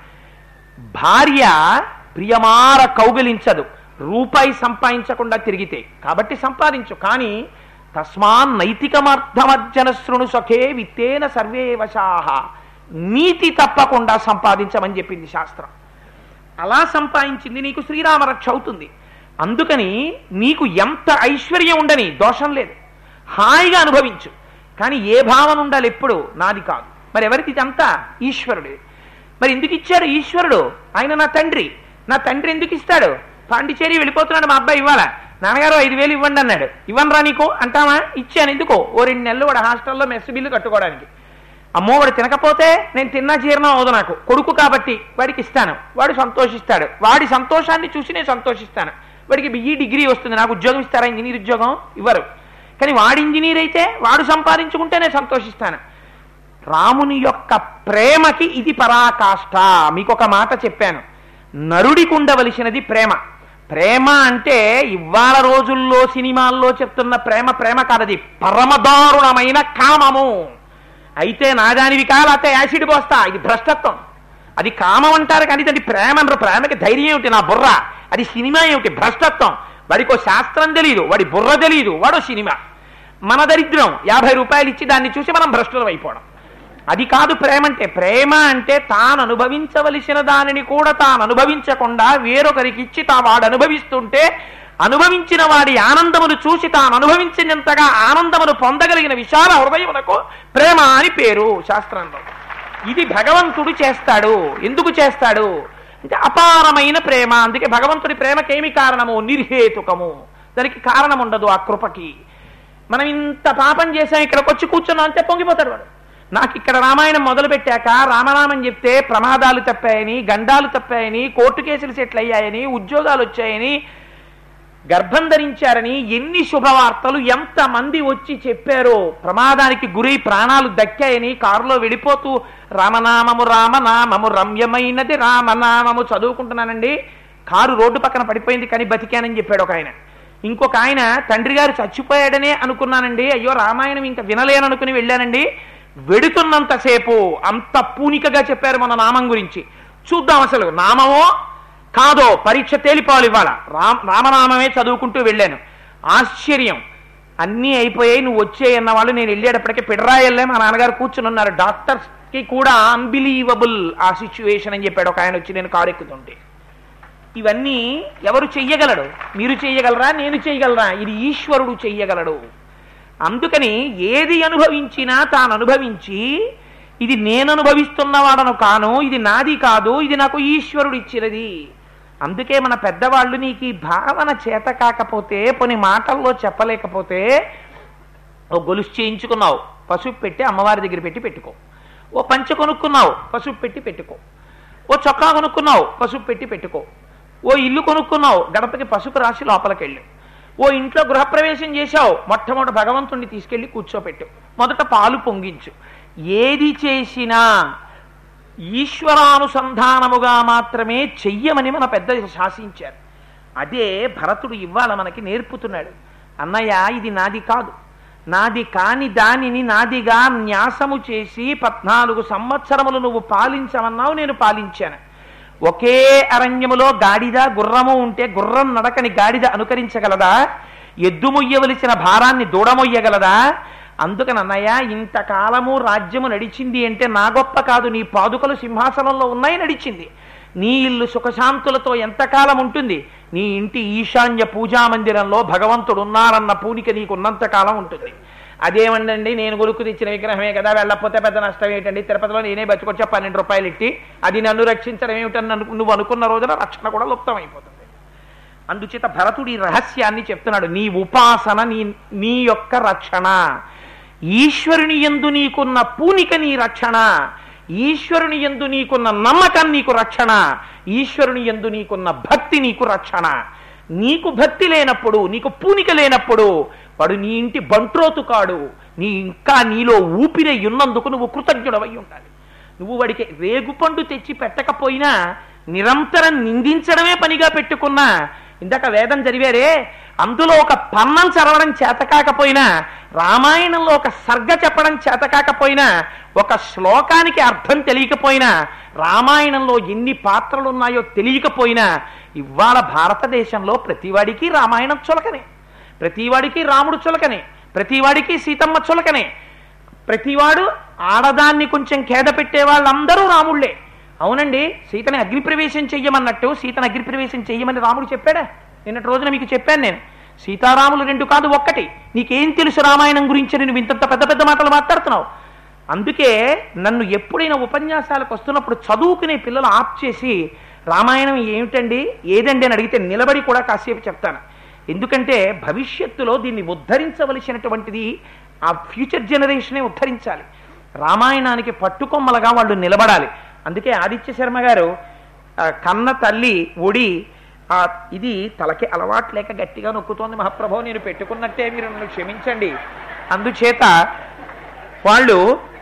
భార్య ప్రియమార కౌగిలించదు రూపాయి సంపాదించకుండా తిరిగితే కాబట్టి సంపాదించు కానీ తస్మాన్ నైతికమర్థమర్జన శృణు సఖే విత్తేన సర్వే వశాహ నీతి తప్పకుండా సంపాదించమని చెప్పింది శాస్త్రం అలా సంపాదించింది నీకు శ్రీరామరక్ష అవుతుంది అందుకని నీకు ఎంత ఐశ్వర్యం ఉండని దోషం లేదు హాయిగా అనుభవించు కానీ ఏ భావన ఉండాలి ఎప్పుడు నాది కాదు మరి ఎవరికి ఇదంతా ఈశ్వరుడే మరి ఎందుకు ఇచ్చాడు ఈశ్వరుడు ఆయన నా తండ్రి నా తండ్రి ఎందుకు ఇస్తాడు పాండిచేరి వెళ్ళిపోతున్నాడు మా అబ్బాయి ఇవ్వాలా నాన్నగారు ఐదు వేలు ఇవ్వండి అన్నాడు ఇవ్వను రా నీకు అంటావా ఇచ్చాను ఎందుకో ఓ రెండు నెలలు వాడు హాస్టల్లో మెస్ బిల్లు కట్టుకోవడానికి అమ్మో వాడు తినకపోతే నేను తిన్నా జీర్ణం అవదు నాకు కొడుకు కాబట్టి వాడికి ఇస్తాను వాడు సంతోషిస్తాడు వాడి సంతోషాన్ని చూసి నేను సంతోషిస్తాను వాడికి బిఈ డిగ్రీ వస్తుంది నాకు ఉద్యోగం ఇస్తారా ఇంజనీర్ ఉద్యోగం ఇవ్వరు కానీ వాడు ఇంజనీర్ అయితే వాడు సంపాదించుకుంటే నేను సంతోషిస్తాను రాముని యొక్క ప్రేమకి ఇది పరాకాష్ట మీకు ఒక మాట చెప్పాను నరుడికి ఉండవలసినది ప్రేమ ప్రేమ అంటే ఇవాళ రోజుల్లో సినిమాల్లో చెప్తున్న ప్రేమ ప్రేమ కాదది పరమదారుణమైన కామము అయితే నాదానివి కాలతే యాసిడ్ పోస్తా ఇది భ్రష్టత్వం అది కామం అంటారు కానీ అది ప్రేమ అనరు ప్రేమకి ధైర్యం ఏమిటి నా బుర్ర అది సినిమా ఏమిటి భ్రష్టత్వం వాడికో శాస్త్రం తెలియదు వాడి బుర్ర తెలియదు వాడో సినిమా మన దరిద్రం యాభై రూపాయలు ఇచ్చి దాన్ని చూసి మనం భ్రష్టులం అయిపోవడం అది కాదు ప్రేమ అంటే ప్రేమ అంటే తాను అనుభవించవలసిన దానిని కూడా తాను అనుభవించకుండా వేరొకరికి ఇచ్చి తా వాడు అనుభవిస్తుంటే అనుభవించిన వాడి ఆనందమును చూసి తాను అనుభవించినంతగా ఆనందమును పొందగలిగిన విశాల హృదయమునకు ప్రేమ అని పేరు శాస్త్రంలో ఇది భగవంతుడు చేస్తాడు ఎందుకు చేస్తాడు అంటే అపారమైన ప్రేమ అందుకే భగవంతుడి ప్రేమకేమి కారణము నిర్హేతుకము దానికి కారణం ఉండదు ఆ కృపకి మనం ఇంత పాపం చేసాం ఇక్కడికి వచ్చి కూర్చున్నాం అంతే పొంగిపోతాడు వాడు నాకు ఇక్కడ రామాయణం మొదలు పెట్టాక రామనామం చెప్తే ప్రమాదాలు తప్పాయని గండాలు తప్పాయని కోర్టు కేసులు సెటిల్ అయ్యాయని ఉద్యోగాలు వచ్చాయని గర్భం ధరించారని ఎన్ని శుభవార్తలు ఎంతమంది వచ్చి చెప్పారో ప్రమాదానికి గురై ప్రాణాలు దక్కాయని కారులో వెళ్ళిపోతూ రామనామము రామనామము రమ్యమైనది రామనామము చదువుకుంటున్నానండి కారు రోడ్డు పక్కన పడిపోయింది కానీ బతికానని చెప్పాడు ఒక ఆయన ఇంకొక ఆయన తండ్రి గారు చచ్చిపోయాడనే అనుకున్నానండి అయ్యో రామాయణం ఇంకా వినలేననుకుని వెళ్ళానండి వెడుతున్నంతసేపు అంత పూనికగా చెప్పారు మన నామం గురించి చూద్దాం అసలు నామమో కాదో పరీక్ష తేలిపోవాలి ఇవాళ రామ రామనామమే చదువుకుంటూ వెళ్ళాను ఆశ్చర్యం అన్నీ అయిపోయాయి నువ్వు వచ్చేయి అన్న వాళ్ళు నేను వెళ్ళేటప్పటికే పిడరాయల్లే మా నాన్నగారు కూర్చుని ఉన్నారు డాక్టర్స్కి కూడా అన్బిలీవబుల్ ఆ సిచ్యువేషన్ అని చెప్పాడు ఒక ఆయన వచ్చి నేను కారు ఎక్కుతుంటే ఇవన్నీ ఎవరు చెయ్యగలడు మీరు చెయ్యగలరా నేను చెయ్యగలరా ఇది ఈశ్వరుడు చెయ్యగలడు అందుకని ఏది అనుభవించినా తాను అనుభవించి ఇది నేను అనుభవిస్తున్నవాడను కాను ఇది నాది కాదు ఇది నాకు ఈశ్వరుడు ఇచ్చినది అందుకే మన పెద్దవాళ్ళు నీకు ఈ భావన చేత కాకపోతే కొన్ని మాటల్లో చెప్పలేకపోతే ఓ గొలుసు చేయించుకున్నావు పసుపు పెట్టి అమ్మవారి దగ్గర పెట్టి పెట్టుకో ఓ పంచ కొనుక్కున్నావు పసుపు పెట్టి పెట్టుకో ఓ చొక్కా కొనుక్కున్నావు పసుపు పెట్టి పెట్టుకో ఓ ఇల్లు కొనుక్కున్నావు గడపకి పసుపు రాసి లోపలికెళ్ళు ఓ ఇంట్లో గృహప్రవేశం చేశావు మొట్టమొదటి భగవంతుణ్ణి తీసుకెళ్లి కూర్చోపెట్టు మొదట పాలు పొంగించు ఏది చేసినా ఈశ్వరానుసంధానముగా మాత్రమే చెయ్యమని మన పెద్దలు శాసించారు అదే భరతుడు ఇవాళ మనకి నేర్పుతున్నాడు అన్నయ్య ఇది నాది కాదు నాది కాని దానిని నాదిగా న్యాసము చేసి పద్నాలుగు సంవత్సరములు నువ్వు పాలించమన్నావు నేను పాలించాను ఒకే అరణ్యములో గాడిద గుర్రము ఉంటే గుర్రం నడకని గాడిద అనుకరించగలదా ఎద్దు మొయ్యవలసిన భారాన్ని దూడమొయ్యగలదా అందుకని అన్నయ్య ఇంతకాలము రాజ్యము నడిచింది అంటే నా గొప్ప కాదు నీ పాదుకలు సింహాసనంలో ఉన్నాయి నడిచింది నీ ఇల్లు సుఖశాంతులతో ఎంతకాలం ఉంటుంది నీ ఇంటి ఈశాన్య పూజా మందిరంలో భగవంతుడు ఉన్నారన్న పూనిక నీకు ఉన్నంత కాలం ఉంటుంది అదేమండండి నేను కొడుకు తెచ్చిన విగ్రహమే కదా వెళ్ళకపోతే పెద్ద నష్టం ఏంటండి తిరుపతిలో నేనే బతికొచ్చా పన్నెండు రూపాయలు ఇట్టి అది నన్ను రక్షించడం ఏమిటని నన్ను- నువ్వు అనుకున్న రోజున రక్షణ కూడా లుప్తమైపోతుంది అందుచేత భరతుడు ఈ రహస్యాన్ని చెప్తున్నాడు నీ ఉపాసన నీ నీ యొక్క రక్షణ ఈశ్వరుని ఎందు నీకున్న పూనిక నీ రక్షణ ఈశ్వరుని ఎందు నీకున్న నమ్మకం నీకు రక్షణ ఈశ్వరుని ఎందు నీకున్న భక్తి నీకు రక్షణ నీకు భక్తి లేనప్పుడు నీకు పూనిక లేనప్పుడు వాడు నీ ఇంటి బంట్రోతు కాడు నీ ఇంకా నీలో ఊపిరే ఉన్నందుకు నువ్వు కృతజ్ఞుడవై ఉండాలి నువ్వు వాడికి రేగుపండు తెచ్చి పెట్టకపోయినా నిరంతరం నిందించడమే పనిగా పెట్టుకున్నా ఇందాక వేదం చదివారే అందులో ఒక పన్నం చదవడం చేత కాకపోయినా రామాయణంలో ఒక సర్గ చెప్పడం చేత కాకపోయినా ఒక శ్లోకానికి అర్థం తెలియకపోయినా రామాయణంలో ఎన్ని పాత్రలు ఉన్నాయో తెలియకపోయినా ఇవాళ భారతదేశంలో ప్రతివాడికి రామాయణం చులకనే ప్రతివాడికి రాముడు చులకనే ప్రతివాడికి సీతమ్మ చులకనే ప్రతివాడు ఆడదాన్ని కొంచెం ఖేద పెట్టే వాళ్ళందరూ రాముళ్ళే అవునండి సీతని అగ్నిప్రవేశం చెయ్యమన్నట్టు సీతను అగ్నిప్రవేశం చెయ్యమని రాముడు చెప్పాడా నిన్నటి రోజున మీకు చెప్పాను నేను సీతారాములు రెండు కాదు ఒక్కటి నీకేం తెలుసు రామాయణం గురించి నువ్వు ఇంతంత పెద్ద పెద్ద మాటలు మాట్లాడుతున్నావు అందుకే నన్ను ఎప్పుడైనా ఉపన్యాసాలకు వస్తున్నప్పుడు చదువుకునే పిల్లలు ఆప్ చేసి రామాయణం ఏమిటండి ఏదండి అని అడిగితే నిలబడి కూడా కాసేపు చెప్తాను ఎందుకంటే భవిష్యత్తులో దీన్ని ఉద్ధరించవలసినటువంటిది ఆ ఫ్యూచర్ జనరేషనే ఉద్ధరించాలి రామాయణానికి పట్టుకొమ్మలుగా వాళ్ళు నిలబడాలి అందుకే ఆదిత్య శర్మ గారు ఆ, కన్న తల్లి ఒడి ఆ, ఇది తలకి అలవాటు లేక గట్టిగా నొక్కుతోంది మహాప్రభు నేను పెట్టుకున్నట్టే మీరు నన్ను క్షమించండి అందుచేత వాళ్ళు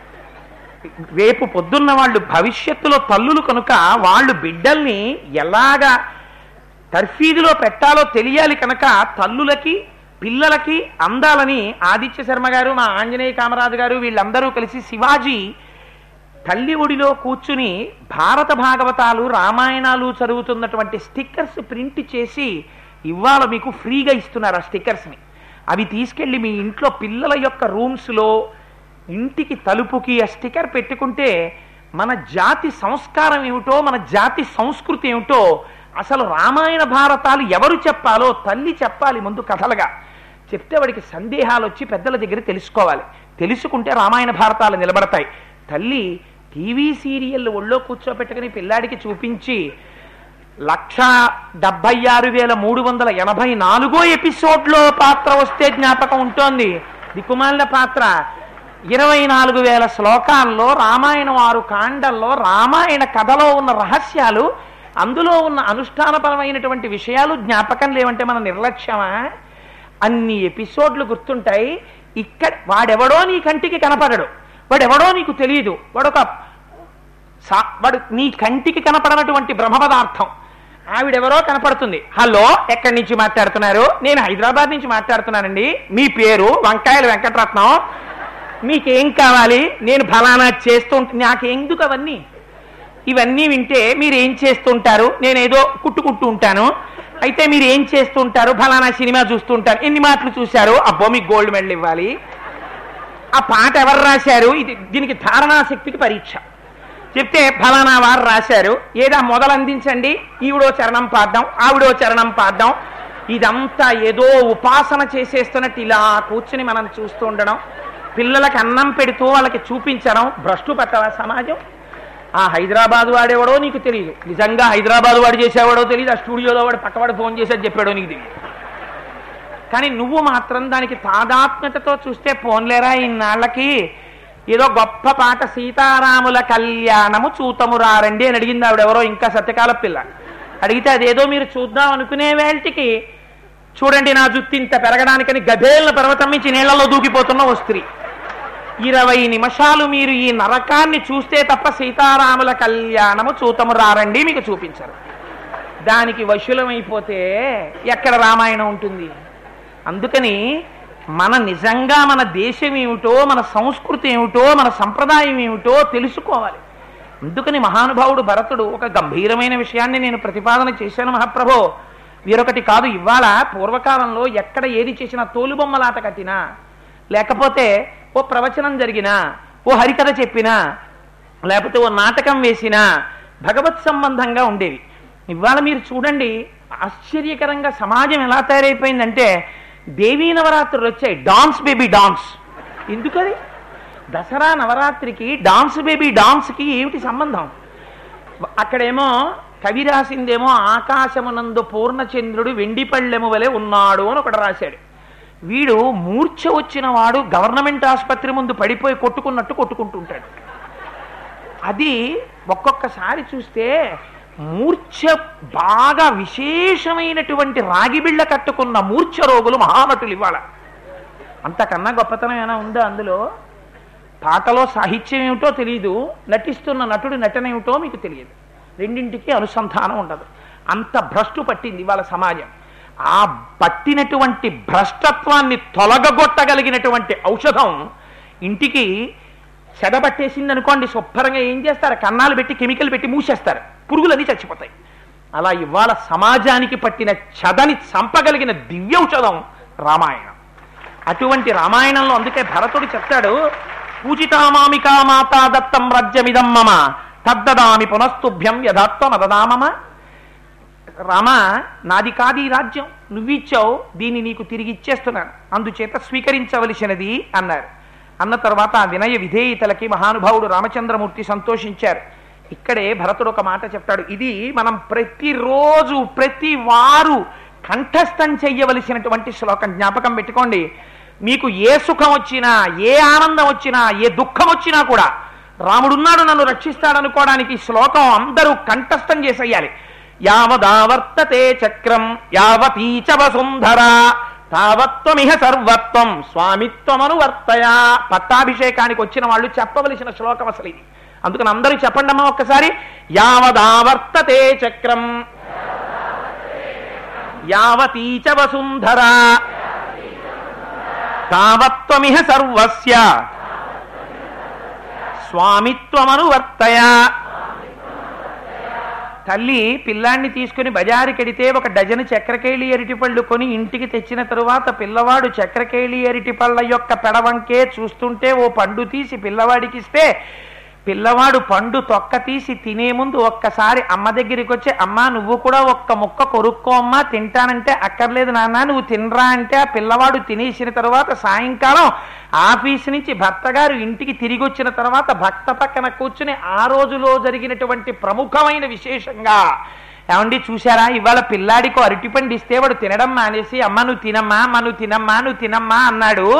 రేపు పొద్దున్న వాళ్ళు భవిష్యత్తులో తల్లులు కనుక వాళ్ళు బిడ్డల్ని ఎలాగా తర్ఫీదులో పెట్టాలో తెలియాలి కనుక తల్లులకి పిల్లలకి అందాలని ఆదిత్య శర్మ గారు మా ఆంజనేయ కామరాజు గారు వీళ్ళందరూ కలిసి శివాజీ తల్లి ఒడిలో కూర్చుని భారత భాగవతాలు రామాయణాలు చదువుతున్నటువంటి స్టిక్కర్స్ ప్రింట్ చేసి ఇవాళ మీకు ఫ్రీగా ఇస్తున్నారు ఆ స్టిక్కర్స్ని అవి తీసుకెళ్ళి మీ ఇంట్లో పిల్లల యొక్క రూమ్స్లో ఇంటికి తలుపుకి ఆ స్టిక్కర్ పెట్టుకుంటే మన జాతి సంస్కారం ఏమిటో మన జాతి సంస్కృతి ఏమిటో అసలు రామాయణ భారతాలు ఎవరు చెప్పాలో తల్లి చెప్పాలి ముందు కథలుగా చెప్తే వాడికి సందేహాలు వచ్చి పెద్దల దగ్గర తెలుసుకోవాలి తెలుసుకుంటే రామాయణ భారతాలు నిలబడతాయి తల్లి టీవీ సీరియల్ ఒళ్ళో కూర్చోపెట్టుకుని పిల్లాడికి చూపించి లక్ష డెబ్బై ఆరు వేల మూడు వందల ఎనభై నాలుగో ఎపిసోడ్లో పాత్ర వస్తే జ్ఞాపకం ఉంటోంది దిక్కుమాలిన పాత్ర ఇరవై నాలుగు వేల శ్లోకాల్లో రామాయణం ఆరు కాండల్లో రామాయణ కథలో ఉన్న రహస్యాలు అందులో ఉన్న అనుష్ఠానపరమైనటువంటి విషయాలు జ్ఞాపకం లేవంటే మన నిర్లక్ష్యమా అన్ని ఎపిసోడ్లు గుర్తుంటాయి ఇక్కడ వాడెవడో నీ కంటికి కనపడడు వాడెవడో నీకు తెలియదు వాడొక సా- వాడు నీ కంటికి కనపడనటువంటి బ్రహ్మ పదార్థం ఆవిడెవరో కనపడుతుంది హలో ఎక్కడి నుంచి మాట్లాడుతున్నారు నేను హైదరాబాద్ నుంచి మాట్లాడుతున్నానండి మీ పేరు వంకాయల వెంకటరత్నం మీకేం కావాలి నేను ఫలానా చేస్తూ ఉంట- నాకెందుకు అవన్నీ ఇవన్నీ వింటే మీరు ఏం చేస్తుంటారు నేను ఏదో కుట్టుకుంటూ ఉంటాను అయితే మీరు ఏం చేస్తుంటారు ఫలానా సినిమా చూస్తుంటారు ఎన్ని మాటలు చూశారు అబ్బో మీకు గోల్డ్ మెడల్ ఇవ్వాలి ఆ పాట ఎవరు రాశారు ఇది దీనికి ధారణా శక్తికి పరీక్ష చెప్తే ఫలానా వారు రాశారు ఏదా మొదలు అందించండి ఈవిడో చరణం పాద్దాం ఆవిడో చరణం పాద్దాం ఇదంతా ఏదో ఉపాసన చేసేస్తున్నట్టు ఇలా కూర్చుని మనం చూస్తూ ఉండడం పిల్లలకి అన్నం పెడుతూ వాళ్ళకి చూపించడం భ్రష్టు పట్టవా సమాజం ఆ హైదరాబాద్ వాడేవాడో నీకు తెలియదు నిజంగా హైదరాబాద్ వాడు చేసేవాడో తెలియదు ఆ స్టూడియోలో వాడు పక్కవాడు ఫోన్ చేసేది చెప్పాడో నీకు తెలియదు కానీ నువ్వు మాత్రం దానికి తాదాత్మ్యతతో చూస్తే పోన్లేరా ఇన్నాళ్ళకి ఏదో గొప్ప పాట సీతారాముల కళ్యాణము చూతము రారండి అని అడిగింది ఆవిడెవరో ఇంకా సత్యకాల పిల్ల అడిగితే అదేదో మీరు చూద్దాం అనుకునే వేళటికి చూడండి నా జుత్తి ఇంత పెరగడానికని గభేళ్ళ పర్వతం నుంచి నీళ్లలో దూకిపోతున్న ఓ స్త్రీ ఇరవై నిమిషాలు మీరు ఈ నరకాన్ని చూస్తే తప్ప సీతారాముల కళ్యాణము చూతము రారండి మీకు చూపించరు దానికి వశులమైపోతే ఎక్కడ రామాయణం ఉంటుంది అందుకని మన నిజంగా మన దేశం ఏమిటో మన సంస్కృతి ఏమిటో మన సంప్రదాయం ఏమిటో తెలుసుకోవాలి అందుకని మహానుభావుడు భరతుడు ఒక గంభీరమైన విషయాన్ని నేను ప్రతిపాదన చేశాను మహాప్రభో వీరొకటి కాదు ఇవాళ పూర్వకాలంలో ఎక్కడ ఏది చేసినా తోలుబొమ్మలాట కట్టినా లేకపోతే ఓ ప్రవచనం జరిగినా ఓ హరికథ చెప్పినా లేకపోతే ఓ నాటకం వేసినా భగవత్ సంబంధంగా ఉండేవి ఇవాళ మీరు చూడండి ఆశ్చర్యకరంగా సమాజం ఎలా తయారైపోయిందంటే దేవీ నవరాత్రులు వచ్చాయి డాన్స్ బేబీ డాన్స్ ఎందుకది దసరా నవరాత్రికి డాన్స్ బేబీ డాన్స్కి ఏమిటి సంబంధం అక్కడేమో కవి రాసిందేమో ఆకాశమునందు పూర్ణచంద్రుడు వెండి పళ్ళెము వలె ఉన్నాడు అని ఒకటి రాశాడు వీడు మూర్ఛ వచ్చిన వాడు గవర్నమెంట్ ఆసుపత్రి ముందు పడిపోయి కొట్టుకున్నట్టు కొట్టుకుంటుంటాడు అది ఒక్కొక్కసారి చూస్తే మూర్ఛ బాగా విశేషమైనటువంటి రాగిబిళ్ళ కట్టుకున్న మూర్ఛ రోగులు మహానటులు ఇవాళ అంతకన్నా గొప్పతనం ఏమైనా ఉందా అందులో పాటలో సాహిత్యం ఏమిటో తెలియదు నటిస్తున్న నటుడు నటన ఏమిటో మీకు తెలియదు రెండింటికి అనుసంధానం ఉండదు అంత భ్రష్టు పట్టింది ఇవాళ సమాజం ఆ పట్టినటువంటి భ్రష్టత్వాన్ని తొలగగొట్టగలిగినటువంటి ఔషధం ఇంటికి చెదబట్టేసింది అనుకోండి శుభ్రంగా ఏం చేస్తారు కన్నాలు పెట్టి కెమికల్ పెట్టి మూసేస్తారు పురుగులన్నీ చచ్చిపోతాయి అలా ఇవాళ సమాజానికి పట్టిన చెదని చంపగలిగిన దివ్యౌషధం రామాయణం అటువంటి రామాయణంలో అందుకే భరతుడు చెప్తాడు పూజితామామికా మాతా దత్తం రాజ్యమిదం మమ తద్దదామి పునస్తుభ్యం యథాత్వం అదదామమ రామ నాది కాదు ఈ రాజ్యం నువ్విచ్చావు దీన్ని నీకు తిరిగి ఇచ్చేస్తున్నాను అందుచేత స్వీకరించవలసినది అన్నారు అన్న తర్వాత ఆ వినయ విధేయతలకి మహానుభావుడు రామచంద్రమూర్తి సంతోషించారు ఇక్కడే భరతుడు ఒక మాట చెప్తాడు ఇది మనం ప్రతిరోజు ప్రతి వారు కంఠస్థం చెయ్యవలసినటువంటి శ్లోకం జ్ఞాపకం పెట్టుకోండి మీకు ఏ సుఖం వచ్చినా ఏ ఆనందం వచ్చినా ఏ దుఃఖం వచ్చినా కూడా రాముడున్నాడు నన్ను రక్షిస్తాడనుకోవడానికి ఈ శ్లోకం అందరూ కంఠస్థం చేసేయాలి యావదావర్తతే చక్రం యావతీచ వసుంధర తావత్వమిహ సర్వత్వం స్వామిత్వమనువర్తయ పట్టాభిషేకానికి వచ్చిన వాళ్ళు చెప్పవలసిన శ్లోకం అసలు ఇది అందుకని అందరూ చెప్పండి అమ్మా ఒక్కసారి యావదావర్తతే చక్రం యావతీచ వసుంధర తావత్వమిహ సర్వస్య స్వామిత్వమనువర్తయ తల్లి పిల్లాన్ని తీసుకుని బజారుకెడితే ఒక డజను చక్రకేళి అరటిపళ్ళు కొని ఇంటికి తెచ్చిన తరువాత పిల్లవాడు చక్రకేళి అరటిపళ్ళ యొక్క పెడవంకే చూస్తుంటే ఓ పండు తీసి పిల్లవాడికి ఇస్తే పిల్లవాడు పండు తొక్క తీసి తినే ముందు ఒక్కసారి అమ్మ దగ్గరికి వచ్చి అమ్మా నువ్వు కూడా ఒక్క ముక్క కొరుక్కో అమ్మా తింటానంటే అక్కర్లేదు నాన్న నువ్వు తినరా అంటే ఆ పిల్లవాడు తినేసిన తర్వాత సాయంకాలం ఆఫీస్ నుంచి భర్త గారు ఇంటికి తిరిగి వచ్చిన తర్వాత భక్త పక్కన కూర్చుని ఆ రోజులో జరిగినటువంటి ప్రముఖమైన విశేషంగా ఏమండి చూసారా ఇవాళ పిల్లాడికి అరటిపండు ఇస్తే వాడు తినడం మానేసి అమ్మ నువ్వు తినమ్మా అమ్మ నువ్వు తినమ్మా నువ్వు తినమ్మా అన్నాడు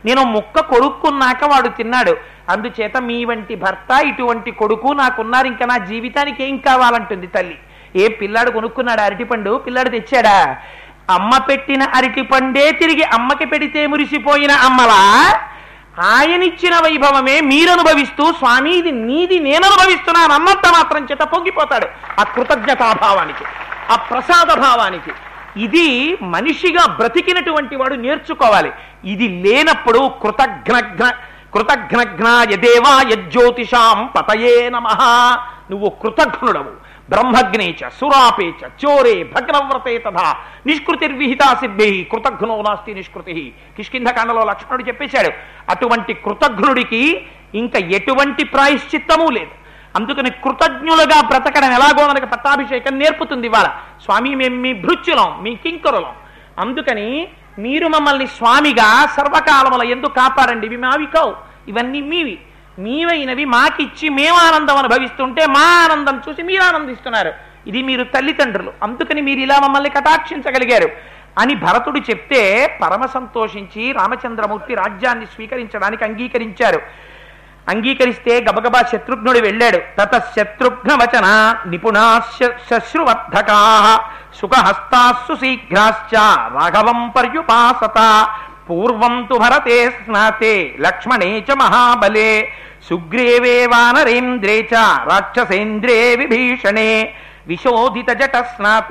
నేను ముక్క కొడుక్కున్నాక వాడు తిన్నాడు అందుచేత మీ వంటి భర్త ఇటువంటి కొడుకు నాకున్నారు ఇంకా నా జీవితానికి ఏం కావాలంటుంది తల్లి ఏ పిల్లాడు కొనుక్కున్నాడు అరటిపండు పిల్లాడు తెచ్చాడా అమ్మ పెట్టిన అరటిపండే తిరిగి అమ్మకి పెడితే మురిసిపోయిన అమ్మలా ఆయనిచ్చిన వైభవమే మీరు అనుభవిస్తూ స్వామి ఇది నీది నేను అనుభవిస్తున్నాను అన్నంత మాత్రం చేత పొంగిపోతాడు ఆ కృతజ్ఞతాభావానికి ఆ ప్రసాద భావానికి ఇది మనిషిగా బ్రతికినటువంటి వాడు నేర్చుకోవాలి ఇది లేనప్పుడు కృతజ్ఞ కృతజ్ఞ యదేవా యజ్యోతిషాం పతయే నమ నువ్వు కృతజ్ఞుడవు బ్రహ్మగ్నేచ సురాపేచ చోరే భగ్నవ్రతే తథా నిష్కృతిర్విహితా సిద్ధి కృతఘ్నో నాస్తి నిష్కృతి కిష్కింధకాండలో లక్ష్మణుడు చెప్పేశాడు అటువంటి కృతఘ్నుడికి ఇంకా ఎటువంటి ప్రాయశ్చిత్తము లేదు అందుకని కృతజ్ఞులుగా బ్రతకడం ఎలాగో మనకి పట్టాభిషేకం నేర్పుతుంది ఇవాళ స్వామి మేము మీ భృత్యులం మీ కింకరులం అందుకని మీరు మమ్మల్ని స్వామిగా సర్వకాలముల ఎందుకు కాపాడండి ఇవి మావి కావు ఇవన్నీ మీవి మీవైనవి మాకిచ్చి మేము ఆనందం అనుభవిస్తుంటే మా ఆనందం చూసి మీరు ఆనందిస్తున్నారు ఇది మీరు తల్లిదండ్రులు అందుకని మీరు ఇలా మమ్మల్ని కటాక్షించగలిగారు అని భరతుడు చెప్తే పరమ సంతోషించి రామచంద్రమూర్తి రాజ్యాన్ని స్వీకరించడానికి అంగీకరించారు అంగీకరిస్తే గబగబా శత్రుఘ్నుడు వెళ్ళాడు తత శత్రుఘ్న వచన నిపుణా శశ్రువర్ధకా సుఖహస్తాస్సు శీఘ్రాశ్చ రాఘవం పర్యుపాసత పూర్వం తు భరతే స్నాతే లక్ష్మణే చ మహాబలే సుగ్రీవే వానరేంద్రే చ రాక్షసేంద్రే విభీషణే విశోధిత జట స్నాత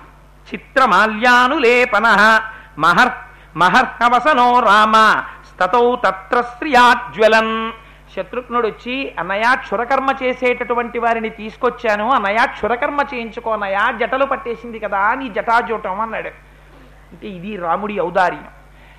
చిత్రమాల్యానులేపన మహర్ మహర్హవసనో రామ స్తతౌ తత్ర శ్రియాజ్వలన్ శత్రుఘ్నుడు వచ్చి అన్నయ్య క్షురకర్మ చేసేటటువంటి వారిని తీసుకొచ్చాను అన్నయ్య క్షురకర్మ చేయించుకో అన్నయ్య జటలు పట్టేసింది కదా నీ జటాజూటం అన్నాడు అంటే ఇది రాముడి ఔదార్యం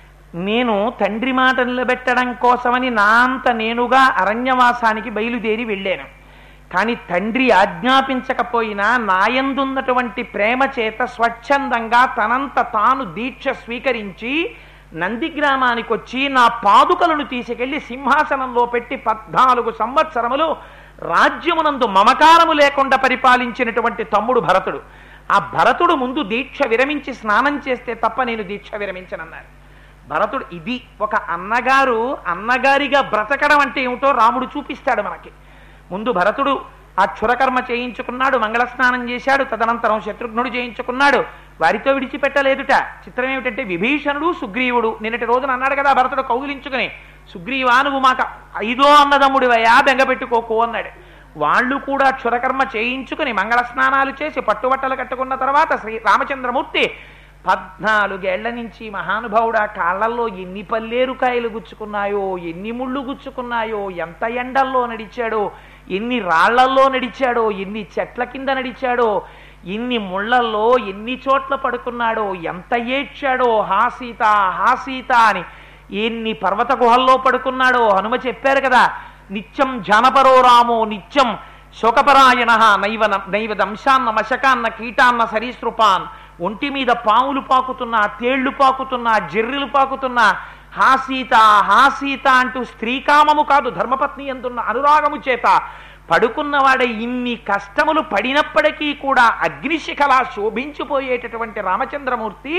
నేను తండ్రి మాట నిలబెట్టడం కోసమని నా అంత నేనుగా అరణ్యవాసానికి బయలుదేరి వెళ్ళాను కానీ తండ్రి ఆజ్ఞాపించకపోయినా నాయందున్నటువంటి ప్రేమ చేత స్వచ్ఛందంగా తనంత తాను దీక్ష స్వీకరించి నందిగ్రామానికి వచ్చి నా పాదుకలను తీసుకెళ్లి సింహాసనంలో పెట్టి పద్నాలుగు సంవత్సరములు రాజ్యమునందు మమకారము లేకుండా పరిపాలించినటువంటి తమ్ముడు భరతుడు ఆ భరతుడు ముందు దీక్ష విరమించి స్నానం చేస్తే తప్ప నేను దీక్ష విరమించనన్నారు భరతుడు ఇది ఒక అన్నగారు అన్నగారిగా బ్రతకడం అంటే ఏమిటో రాముడు చూపిస్తాడు మనకి ముందు భరతుడు ఆ క్షురకర్మ చేయించుకున్నాడు మంగళ స్నానం చేశాడు తదనంతరం శత్రుఘ్నుడు చేయించుకున్నాడు వారితో విడిచిపెట్టలేదుట చిత్రం ఏమిటంటే విభీషణుడు సుగ్రీవుడు నిన్నటి రోజున అన్నాడు కదా భరతుడు కౌగిలించుకుని సుగ్రీవా నువ్వు మాకు ఐదో అన్నదమ్ముడివయా బెంగపెట్టుకోకు అన్నాడు వాళ్ళు కూడా క్షురకర్మ చేయించుకుని మంగళ స్నానాలు చేసి పట్టుబట్టలు కట్టుకున్న తర్వాత శ్రీ రామచంద్రమూర్తి పద్నాలుగేళ్ల నుంచి మహానుభావుడు ఆ కాళ్ళల్లో ఎన్ని పల్లేరుకాయలు గుచ్చుకున్నాయో ఎన్ని ముళ్ళు గుచ్చుకున్నాయో ఎంత ఎండల్లో నడిచాడో ఎన్ని రాళ్లల్లో నడిచాడో ఎన్ని చెట్ల కింద నడిచాడో ఎన్ని ముళ్ళల్లో ఎన్ని చోట్ల పడుకున్నాడో ఎంత ఏడ్చాడో హా సీత హా సీత అని ఎన్ని పర్వత గుహల్లో పడుకున్నాడో హనుమ చెప్పారు కదా నిత్యం జానపరో రామో నిత్యం శోకపరాయణ నైవ నైవ దంశాన్న మశకాన్న కీటాన్న సరీసృపాన్ ఒంటి మీద పాములు పాకుతున్నా తేళ్లు పాకుతున్నా జెర్రిలు పాకుతున్నా హాసీత హాసీత అంటూ స్త్రీకామము కాదు ధర్మపత్ని ఎందున్న అనురాగము చేత పడుకున్నవాడ ఇన్ని కష్టములు పడినప్పటికీ కూడా అగ్నిశిఖలా శోభించిపోయేటటువంటి రామచంద్రమూర్తి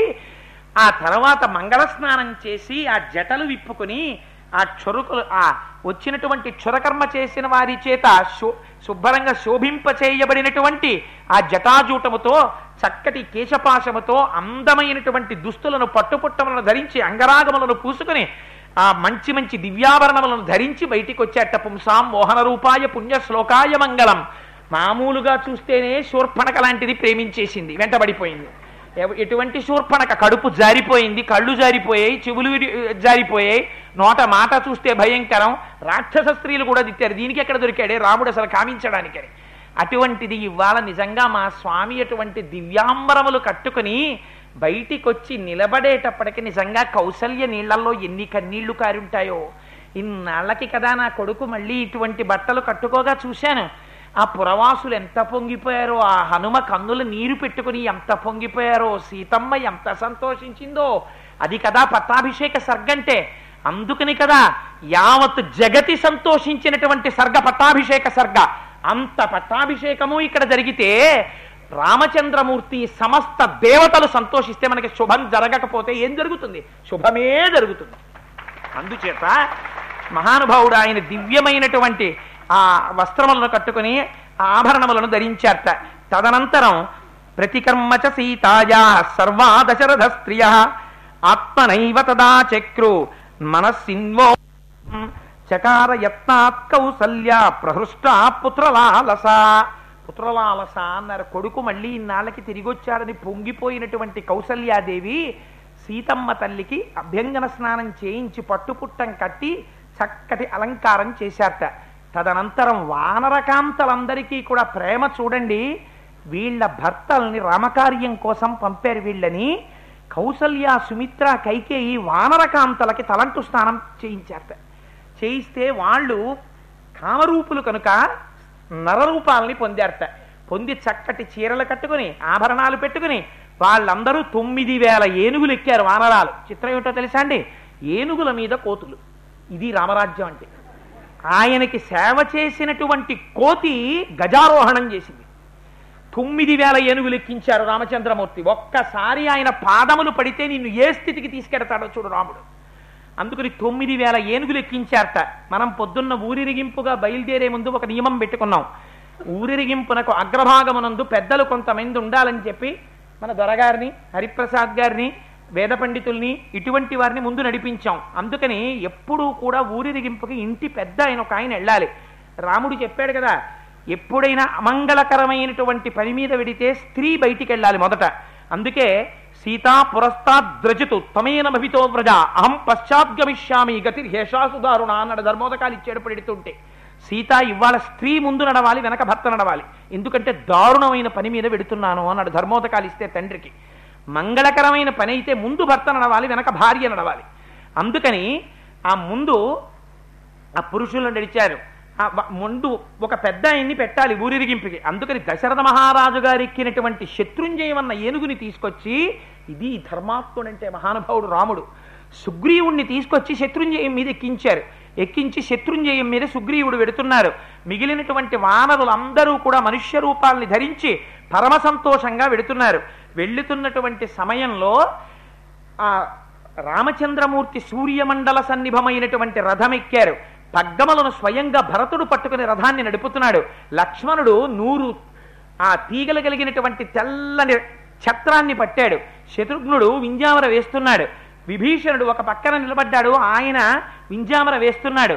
ఆ తర్వాత మంగళ స్నానం చేసి ఆ జటలు విప్పుకుని ఆ క్షురుకులు ఆ వచ్చినటువంటి క్షురకర్మ చేసిన వారి చేత శో- శుభ్రంగా శోభింప చేయబడినటువంటి ఆ జటాజూటముతో చక్కటి కేశపాశముతో అందమైనటువంటి దుస్తులను పట్టుపుట్టములను ధరించి అంగరాగములను పూసుకుని ఆ మంచి మంచి దివ్యాభరణములను ధరించి బయటికి వచ్చేట పుంసాం మోహన రూపాయ పుణ్య శ్లోకాయ మంగళం మామూలుగా చూస్తేనే శూర్పణక లాంటిది ప్రేమించేసింది వెంటబడిపోయింది ఎవ- ఎటువంటి శూర్పణక కడుపు జారిపోయింది కళ్ళు జారిపోయాయి చెవులు విరి- జారిపోయాయి నోట మాట చూస్తే భయంకరం రాక్షస స్త్రీలు కూడా తిట్టారు దీనికి ఎక్కడ దొరికాడే రాముడు అసలు కామించడానికని అటువంటిది ఇవాళ నిజంగా మా స్వామి అటువంటి దివ్యాంబరములు కట్టుకుని బయటికొచ్చి నిలబడేటప్పటికి నిజంగా కౌసల్య నీళ్లలో ఎన్ని కన్నీళ్లు కారుంటాయో ఇన్నాళ్ళకి కదా నా కొడుకు మళ్ళీ ఇటువంటి బట్టలు కట్టుకోగా చూశాను ఆ పురవాసులు ఎంత పొంగిపోయారో ఆ హనుమ కన్నుల నీరు పెట్టుకుని ఎంత పొంగిపోయారో సీతమ్మ ఎంత సంతోషించిందో అది కదా పట్టాభిషేక సర్గంటే అందుకని కదా యావత్ జగతి సంతోషించినటువంటి సర్గ పట్టాభిషేక సర్గ అంత పట్టాభిషేకము ఇక్కడ జరిగితే రామచంద్రమూర్తి సమస్త దేవతలు సంతోషిస్తే మనకి శుభం జరగకపోతే ఏం జరుగుతుంది శుభమే జరుగుతుంది అందుచేత మహానుభావుడు ఆయన దివ్యమైనటువంటి ఆ వస్త్రములను కట్టుకుని ఆ ఆభరణములను ధరించారట తదనంతరం ప్రతికర్మచ సీతాయా సర్వా దశరథ స్త్రియ ఆత్మనైవ తదా చక్రు మనస్సిన్వో చకార యత్నాత్ కౌసల్య ప్రహృష్ట పుత్రలాలస పుత్రలాలస అన్నారు కొడుకు మళ్ళీ ఇన్నాళ్ళకి తిరిగి వచ్చాడని పొంగిపోయినటువంటి కౌసల్యాదేవి సీతమ్మ తల్లికి అభ్యంగన స్నానం చేయించి పట్టుపుట్టం కట్టి చక్కటి అలంకారం చేశారట తదనంతరం వానరకాంతలందరికీ కూడా ప్రేమ చూడండి వీళ్ళ భర్తల్ని రామకార్యం కోసం పంపారు వీళ్ళని కౌసల్య సుమిత్ర కైకేయి వానరకాంతలకి తలంటు స్నానం చేయించారట చేయిస్తే వాళ్ళు కామరూపులు కనుక నరరూపాలని పొందారట పొంది చక్కటి చీరలు కట్టుకుని ఆభరణాలు పెట్టుకుని వాళ్ళందరూ తొమ్మిది వేల ఏనుగులు ఎక్కారు వానరాలు చిత్రం ఏమిటో తెలుసా అండి ఏనుగుల మీద కోతులు ఇది రామరాజ్యం అంటే ఆయనకి సేవ చేసినటువంటి కోతి గజారోహణం చేసింది తొమ్మిది వేల ఏనుగులు ఎక్కించారు రామచంద్రమూర్తి ఒక్కసారి ఆయన పాదములు పడితే నిన్ను ఏ స్థితికి తీసుకెడతాడో చూడు రాముడు అందుకని తొమ్మిది వేల ఏనుగులు ఎక్కించారట మనం పొద్దున్న ఊరిరిగింపుగా బయలుదేరే ముందు ఒక నియమం పెట్టుకున్నాం ఊరిరిగింపునకు అగ్రభాగమునందు పెద్దలు కొంతమంది ఉండాలని చెప్పి మన దొరగారిని హరిప్రసాద్ గారిని వేద పండితుల్ని ఇటువంటి వారిని ముందు నడిపించాం అందుకని ఎప్పుడూ కూడా ఊరిరిగింపుకి ఇంటి పెద్ద ఆయన ఒక ఆయన వెళ్ళాలి రాముడు చెప్పాడు కదా ఎప్పుడైనా అమంగళకరమైనటువంటి పని మీద వెడితే స్త్రీ బయటికి వెళ్ళాలి మొదట అందుకే సీతా పురస్తాద్రజతు తమేన భవితో వ్రజ అహం పశ్చాద్గమిష్యామి గతి హేషాసు దారుణ అన్నాడు ధర్మోదకాలు ఇచ్చేడు పెడుతుంటే సీత ఇవాళ స్త్రీ ముందు నడవాలి వెనక భర్త నడవాలి ఎందుకంటే దారుణమైన పని మీద వెడుతున్నాను అన్నాడు ధర్మోదకాలు ఇస్తే తండ్రికి మంగళకరమైన పని అయితే ముందు భర్త నడవాలి వెనక భార్య నడవాలి అందుకని ఆ ముందు ఆ పురుషులు నడిచారు ఆ వ- ముందు ఒక పెద్ద ఆయన్ని పెట్టాలి ఊరిరిగింపుకి అందుకని దశరథ మహారాజు గారు ఎక్కినటువంటి శత్రుంజయమన్న ఏనుగుని తీసుకొచ్చి ఇది ధర్మాత్ముడంటే మహానుభావుడు రాముడు సుగ్రీవుణ్ణి తీసుకొచ్చి శత్రుంజయం మీద ఎక్కించారు ఎక్కించి శత్రుంజయం మీద సుగ్రీవుడు వెడుతున్నారు మిగిలినటువంటి వానరులందరూ కూడా మనుష్య రూపాల్ని ధరించి పరమ సంతోషంగా వెడుతున్నారు వెళ్తున్నటువంటి సమయంలో ఆ రామచంద్రమూర్తి సూర్యమండల సన్నిభమైనటువంటి రథం ఎక్కారు పగ్గమలను స్వయంగా భరతుడు పట్టుకుని రథాన్ని నడుపుతున్నాడు లక్ష్మణుడు నూరు ఆ తీగలు కలిగినటువంటి తెల్లని ఛత్రాన్ని పట్టాడు శత్రుఘ్నుడు వింజామర వేస్తున్నాడు విభీషణుడు ఒక పక్కన నిలబడ్డాడు ఆయన వింజామర వేస్తున్నాడు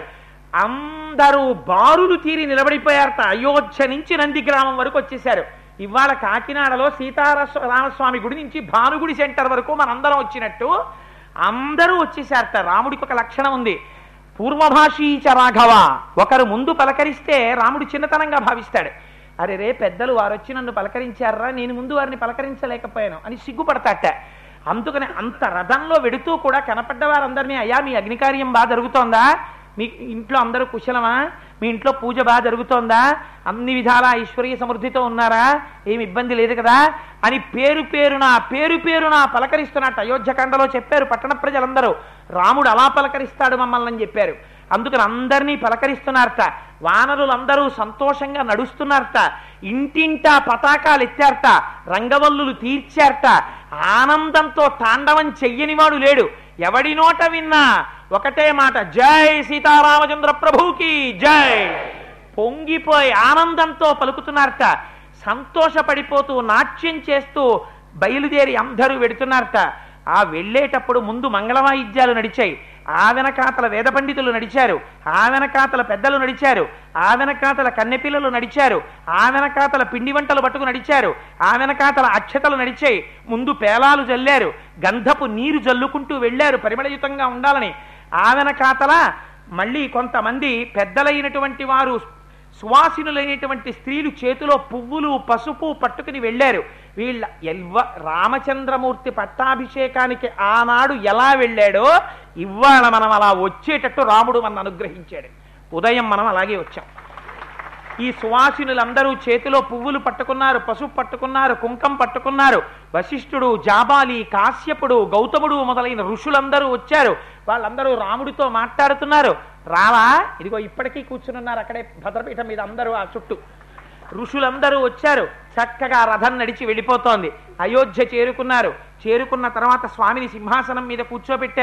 అందరూ బారులు తీరి నిలబడిపోయారట అయోధ్య నుంచి నంది గ్రామం వరకు వచ్చేశారు ఇవాళ కాకినాడలో సీతారామ రామస్వామి గుడి నుంచి భానుగుడి సెంటర్ వరకు మనందరం వచ్చినట్టు అందరూ వచ్చేసారట రాముడికి ఒక లక్షణం ఉంది పూర్వభాషీచ రాఘవ ఒకరు ముందు పలకరిస్తే రాముడు చిన్నతనంగా భావిస్తాడు అరే రే పెద్దలు వారు వచ్చి నన్ను పలకరించారా నేను ముందు వారిని పలకరించలేకపోయాను అని సిగ్గుపడతాట అందుకని అంత రథంలో వెడుతూ కూడా కనపడ్డ వారందరినీ అయ్యా మీ అగ్నికార్యం బాగా జరుగుతోందా మీ ఇంట్లో అందరూ కుశలమా మీ ఇంట్లో పూజ బాగా జరుగుతోందా అన్ని విధాల ఐశ్వర్య సమృద్ధితో ఉన్నారా ఏమి ఇబ్బంది లేదు కదా అని పేరు పేరున పేరు పేరున పలకరిస్తున్నట్టు అయోధ్యకాండలో చెప్పారు పట్టణ ప్రజలందరూ రాముడు అలా పలకరిస్తాడు మమ్మల్ని అని చెప్పారు అందుకని అందరినీ పలకరిస్తున్నారట వానరులందరూ సంతోషంగా నడుస్తున్నారట ఇంటింటా పతాకాలు ఎత్తారట రంగవల్లులు తీర్చారట ఆనందంతో తాండవం చెయ్యనివాడు లేడు ఎవడి నోట విన్నా ఒకటే మాట జై సీతారామచంద్ర ప్రభుకి జై పొంగిపోయి ఆనందంతో పలుకుతున్నారట సంతోషపడిపోతూ నాట్యం చేస్తూ బయలుదేరి అందరూ వెడుతున్నారట ఆ వెళ్ళేటప్పుడు ముందు మంగళవాయిద్యాలు నడిచాయి ఆ వెనకాతల వేద పండితులు నడిచారు ఆ వెనకాతల పెద్దలు నడిచారు ఆ వెనకాతల కన్నెపిల్లలు నడిచారు ఆ వెనకాతల పిండి వంటలు పట్టుకు నడిచారు ఆ వెనకాతల అక్షతలు నడిచాయి ముందు పేలాలు జల్లారు గంధపు నీరు జల్లుకుంటూ వెళ్ళారు పరిమళయుతంగా ఉండాలని ఆ వెనకాతల మళ్ళీ కొంతమంది పెద్దలైనటువంటి వారు సువాసినులైనటువంటి స్త్రీలు చేతిలో పువ్వులు పసుపు పట్టుకుని వెళ్ళారు వీళ్ళ ఎల్వ రామచంద్రమూర్తి పట్టాభిషేకానికి ఆనాడు ఎలా వెళ్ళాడో ఇవాళ మనం అలా వచ్చేటట్టు రాముడు మన అనుగ్రహించాడు ఉదయం మనం అలాగే వచ్చాం ఈ సువాసినులందరూ చేతిలో పువ్వులు పట్టుకున్నారు పసుపు పట్టుకున్నారు కుంకం పట్టుకున్నారు వశిష్ఠుడు జాబాలి కాశ్యపుడు గౌతముడు మొదలైన ఋషులందరూ వచ్చారు వాళ్ళందరూ రాముడితో మాట్లాడుతున్నారు రావా ఇదిగో ఇప్పటికీ కూర్చునున్నారు అక్కడే భద్రపీఠం మీద అందరూ ఆ చుట్టూ ఋషులందరూ వచ్చారు చక్కగా రథం నడిచి వెళ్ళిపోతోంది అయోధ్య చేరుకున్నారు చేరుకున్న తర్వాత స్వామిని సింహాసనం మీద కూర్చోబెట్టారు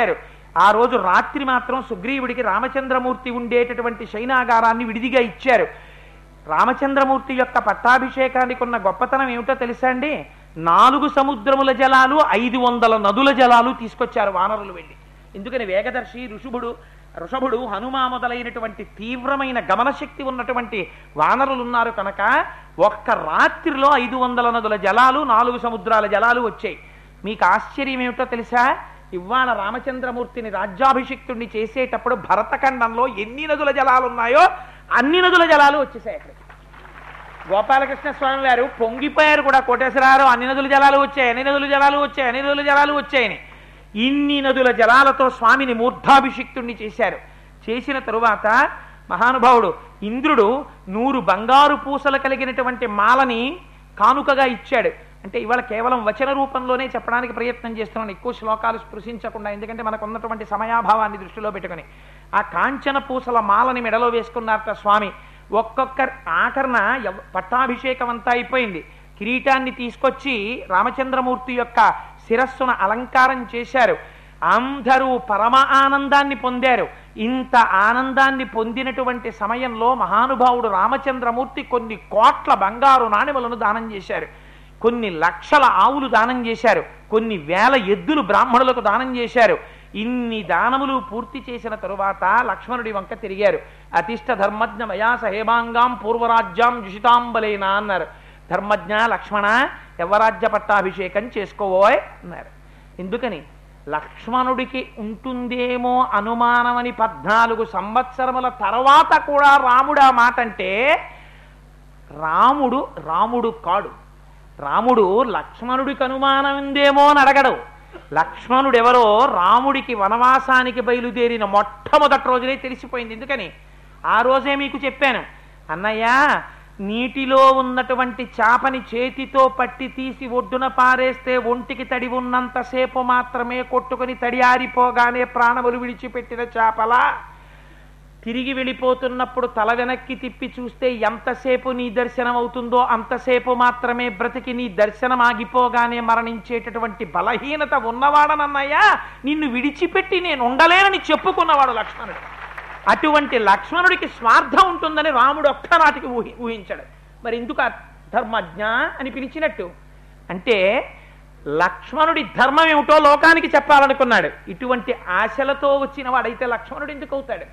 ఆ రోజు రాత్రి మాత్రం సుగ్రీవుడికి రామచంద్రమూర్తి ఉండేటటువంటి శైనాగారాన్ని విడిదిగా ఇచ్చారు రామచంద్రమూర్తి యొక్క పట్టాభిషేకానికి ఉన్న గొప్పతనం ఏమిటో తెలుసా అండి నాలుగు సముద్రముల జలాలు ఐదు వందల నదుల జలాలు తీసుకొచ్చారు వానరులు వెళ్ళి ఎందుకని వేగదర్శి ఋషుభుడు ఋషభుడు హనుమా మొదలైనటువంటి తీవ్రమైన గమనశక్తి ఉన్నటువంటి వానరులు ఉన్నారు కనుక ఒక్క రాత్రిలో ఐదు వందల నదుల జలాలు నాలుగు సముద్రాల జలాలు వచ్చాయి మీకు ఆశ్చర్యం ఏమిటో తెలుసా ఇవాళ రామచంద్రమూర్తిని రాజ్యాభిషిక్తుడిని చేసేటప్పుడు భరతఖండంలో ఎన్ని నదుల జలాలు ఉన్నాయో అన్ని నదుల జలాలు వచ్చేసాయి అక్కడికి గోపాలకృష్ణ స్వామి వారు పొంగిపోయారు కూడా కోటేశ్వరారు అన్ని నదుల జలాలు వచ్చాయి అన్ని నదుల జలాలు వచ్చాయి అన్ని నదుల జలాలు వచ్చాయని ఇన్ని నదుల జలాలతో స్వామిని మూర్ధాభిషిక్తుణ్ణి చేశారు చేసిన తరువాత మహానుభావుడు ఇంద్రుడు నూరు బంగారు పూసలు కలిగినటువంటి మాలని కానుకగా ఇచ్చాడు అంటే ఇవాళ కేవలం వచన రూపంలోనే చెప్పడానికి ప్రయత్నం చేస్తున్నాను ఎక్కువ శ్లోకాలు స్పృశించకుండా ఎందుకంటే మనకు ఉన్నటువంటి సమయాభావాన్ని దృష్టిలో పెట్టుకొని ఆ కాంచన పూసల మాలని మెడలో వేసుకున్నారట స్వామి ఒక్కొక్క ఆకరణ ఎవ- పట్టాభిషేకం అంతా అయిపోయింది కిరీటాన్ని తీసుకొచ్చి రామచంద్రమూర్తి యొక్క శిరస్సును అలంకారం చేశారు అందరూ పరమ ఆనందాన్ని పొందారు ఇంత ఆనందాన్ని పొందినటువంటి సమయంలో మహానుభావుడు రామచంద్రమూర్తి కొన్ని కోట్ల బంగారు నాణెములను దానం చేశారు కొన్ని లక్షల ఆవులు దానం చేశారు కొన్ని వేల ఎద్దులు బ్రాహ్మణులకు దానం చేశారు ఇన్ని దానములు పూర్తి చేసిన తరువాత లక్ష్మణుడి వంక తిరిగారు అతిష్ట ధర్మజ్ఞ మయాస హేమాంగాం పూర్వరాజ్యాం జుషితాంబలేనా అన్నారు ధర్మజ్ఞ లక్ష్మణ యవరాజ్య పట్టాభిషేకం చేసుకోవోయ్ అన్నారు ఎందుకని లక్ష్మణుడికి ఉంటుందేమో అనుమానమని పద్నాలుగు సంవత్సరముల తర్వాత కూడా రాముడు ఆ మాట అంటే రాముడు రాముడు కాడు రాముడు లక్ష్మణుడికి అనుమానం ఉందేమో అని అడగడు లక్ష్మణుడు ఎవరో రాముడికి వనవాసానికి బయలుదేరిన మొట్టమొదటి రోజునే తెలిసిపోయింది ఎందుకని ఆ రోజే మీకు చెప్పాను అన్నయ్య నీటిలో ఉన్నటువంటి చేపని చేతితో పట్టి తీసి ఒడ్డున పారేస్తే ఒంటికి తడి ఉన్నంతసేపు మాత్రమే కొట్టుకొని తడి ఆరిపోగానే ప్రాణములు విడిచిపెట్టిన చేపలా తిరిగి వెళ్ళిపోతున్నప్పుడు తల వెనక్కి తిప్పి చూస్తే ఎంతసేపు నీ దర్శనం అవుతుందో అంతసేపు మాత్రమే బ్రతికి నీ దర్శనం ఆగిపోగానే మరణించేటటువంటి బలహీనత ఉన్నవాడనన్నయ్యా నిన్ను విడిచిపెట్టి నేను ఉండలేనని చెప్పుకున్నవాడు లక్ష్మణుడు అటువంటి లక్ష్మణుడికి స్వార్థం ఉంటుందని రాముడు ఒక్కనాటికి ఊహి ఊహించాడు మరి ఎందుకు ఆ ధర్మజ్ఞ అని పిలిచినట్టు అంటే లక్ష్మణుడి ధర్మం ఏమిటో లోకానికి చెప్పాలనుకున్నాడు ఇటువంటి ఆశలతో వచ్చిన వాడైతే లక్ష్మణుడు ఎందుకు అవుతాడు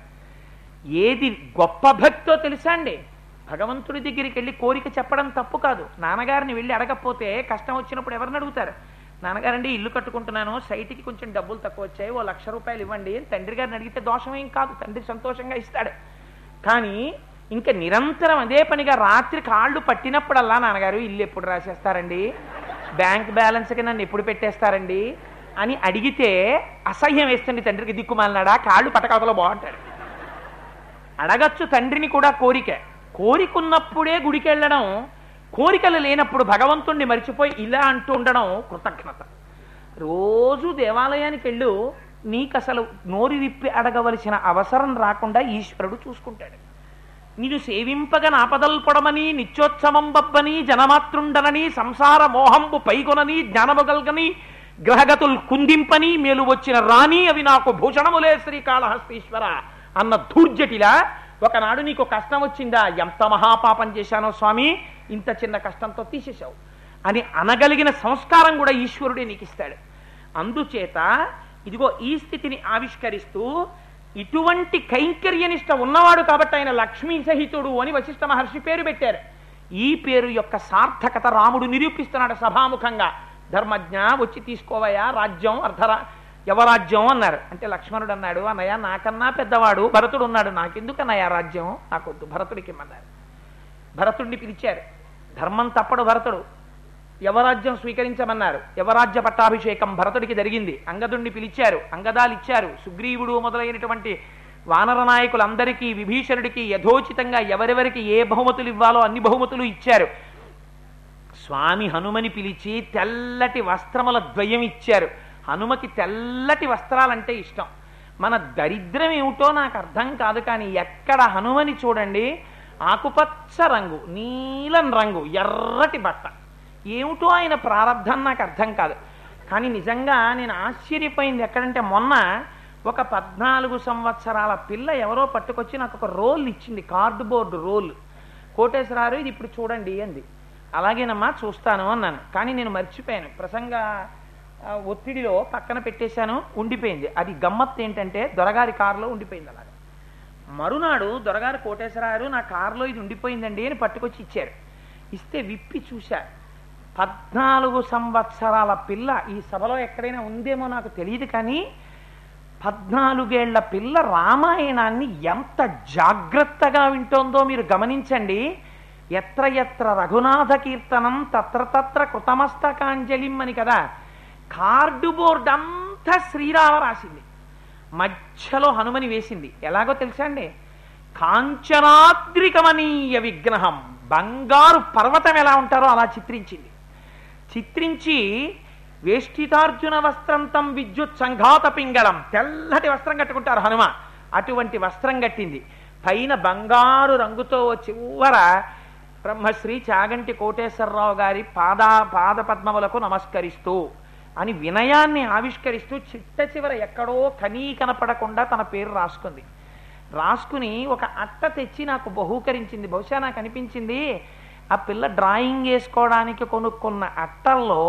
ఏది గొప్ప భక్తో తెలుసా అండి భగవంతుడి దగ్గరికి వెళ్ళి కోరిక చెప్పడం తప్పు కాదు నాన్నగారిని వెళ్ళి అడగకపోతే కష్టం వచ్చినప్పుడు ఎవరిని అడుగుతారు నాన్నగారండి ఇల్లు కట్టుకుంటున్నాను సైట్కి కొంచెం డబ్బులు తక్కువ వచ్చాయి ఓ లక్ష రూపాయలు ఇవ్వండి అని తండ్రి గారిని అడిగితే దోషం ఏం కాదు తండ్రి సంతోషంగా ఇస్తాడు కానీ ఇంకా నిరంతరం అదే పనిగా రాత్రి కాళ్ళు పట్టినప్పుడల్లా నాన్నగారు ఇల్లు ఎప్పుడు రాసేస్తారండి బ్యాంక్ బ్యాలెన్స్కి నన్ను ఎప్పుడు పెట్టేస్తారండి అని అడిగితే అసహ్యం వేస్తుంది తండ్రికి దిక్కుమాలినాడా కాళ్ళు పట్టకవతలో బాగుంటాడు అడగచ్చు తండ్రిని కూడా కోరిక కోరికున్నప్పుడే గుడికి వెళ్ళడం కోరికలు లేనప్పుడు భగవంతుణ్ణి మర్చిపోయి ఇలా అంటూ ఉండడం కృతజ్ఞత రోజు దేవాలయానికి వెళ్ళు నీకు అసలు నోరు విప్పి అడగవలసిన అవసరం రాకుండా ఈశ్వరుడు చూసుకుంటాడు నిన్ను సేవింపగ నాపదల్పడమని నిత్యోత్సవం బబ్బని జనమాతృండనని సంసార మోహంబు పైకొనని జ్ఞానముగల్గని గ్రహగతుల్ కుందింపని మేలు వచ్చిన రాణి అవి నాకు భూషణములే శ్రీకాళహస్తీశ్వర అన్న ధూర్జటిలా ఒకనాడు నీకు కష్టం వచ్చిందా ఎంత మహాపాపం చేశానో స్వామి ఇంత చిన్న కష్టంతో తీసేశావు అని అనగలిగిన సంస్కారం కూడా ఈశ్వరుడే నీకు ఇస్తాడు అందుచేత ఇదిగో ఈ స్థితిని ఆవిష్కరిస్తూ ఇటువంటి కైంకర్యనిష్ట ఉన్నవాడు కాబట్టి ఆయన లక్ష్మీ సహితుడు అని వశిష్ఠ మహర్షి పేరు పెట్టారు ఈ పేరు యొక్క సార్థకత రాముడు నిరూపిస్తున్నాడు సభాముఖంగా ధర్మజ్ఞ వచ్చి తీసుకోవయా రాజ్యం అర్ధరా యవరాజ్యం అన్నారు అంటే లక్ష్మణుడు అన్నాడు అన్నయ్య నాకన్నా పెద్దవాడు భరతుడు ఉన్నాడు నాకెందుకు అన్నయ్య రాజ్యం నాకొద్దు భరతుడికి ఇమ్మన్నారు భరతుడిని పిలిచారు ధర్మం తప్పడు భరతుడు యవరాజ్యం స్వీకరించమన్నారు యవరాజ్య పట్టాభిషేకం భరతుడికి జరిగింది అంగదుణ్ణి పిలిచారు అంగదాలు ఇచ్చారు సుగ్రీవుడు మొదలైనటువంటి వానర నాయకులందరికీ విభీషణుడికి యథోచితంగా ఎవరెవరికి ఏ బహుమతులు ఇవ్వాలో అన్ని బహుమతులు ఇచ్చారు స్వామి హనుమని పిలిచి తెల్లటి వస్త్రముల ద్వయం ఇచ్చారు హనుమకి తెల్లటి వస్త్రాలంటే ఇష్టం మన దరిద్రం ఏమిటో నాకు అర్థం కాదు కానీ ఎక్కడ హనుమని చూడండి ఆకుపచ్చ రంగు నీలం రంగు ఎర్రటి బట్ట ఏమిటో ఆయన ప్రారంధం నాకు అర్థం కాదు కానీ నిజంగా నేను ఆశ్చర్యపోయింది ఎక్కడంటే మొన్న ఒక పద్నాలుగు సంవత్సరాల పిల్ల ఎవరో పట్టుకొచ్చి నాకు ఒక రోల్ ఇచ్చింది కార్డుబోర్డు రోల్ కోటేశ్వరారు ఇది ఇప్పుడు చూడండి అంది అలాగేనమ్మా చూస్తాను అన్నాను కానీ నేను మర్చిపోయాను ప్రసంగ ఆ, ఒత్తిడిలో పక్కన పెట్టేశాను ఉండిపోయింది అది గమ్మత్తు ఏంటంటే దొరగారి కారులో ఉండిపోయింది అలాగా మరునాడు దొరగారు కోటేశ్వరారు నా కారులో ఇది ఉండిపోయిందండి అని పట్టుకొచ్చి ఇచ్చారు ఇస్తే విప్పి చూశా పద్నాలుగు సంవత్సరాల పిల్ల ఈ సభలో ఎక్కడైనా ఉందేమో నాకు తెలియదు కానీ పద్నాలుగేళ్ల పిల్ల రామాయణాన్ని ఎంత జాగ్రత్తగా వింటోందో మీరు గమనించండి ఎత్ర ఎత్ర రఘునాథ కీర్తనం తత్ర తత్ర కృతమస్తకాంజలిం అని కదా కార్డు బోర్డు అంతా శ్రీరామ రాసింది మధ్యలో హనుమని వేసింది ఎలాగో తెలుసా అండి కాంచనాద్రికమనీయ విగ్రహం బంగారు పర్వతం ఎలా ఉంటారో అలా చిత్రించింది చిత్రించి వేష్టితార్జున వస్త్రం తం విద్యుత్ సంఘాత పింగళం తెల్లటి వస్త్రం కట్టుకుంటారు హనుమ అటువంటి వస్త్రం కట్టింది పైన బంగారు రంగుతో చివర బ్రహ్మశ్రీ చాగంటి కోటేశ్వరరావు గారి పాద పాద పద్మములకు నమస్కరిస్తూ అని వినయాన్ని ఆవిష్కరిస్తూ చిట్ట చివర ఎక్కడో కనీ కనపడకుండా తన పేరు రాసుకుంది రాసుకుని ఒక అట్ట తెచ్చి నాకు బహూకరించింది బహుశా నాకు అనిపించింది ఆ పిల్ల డ్రాయింగ్ వేసుకోవడానికి కొనుక్కున్న అట్టల్లో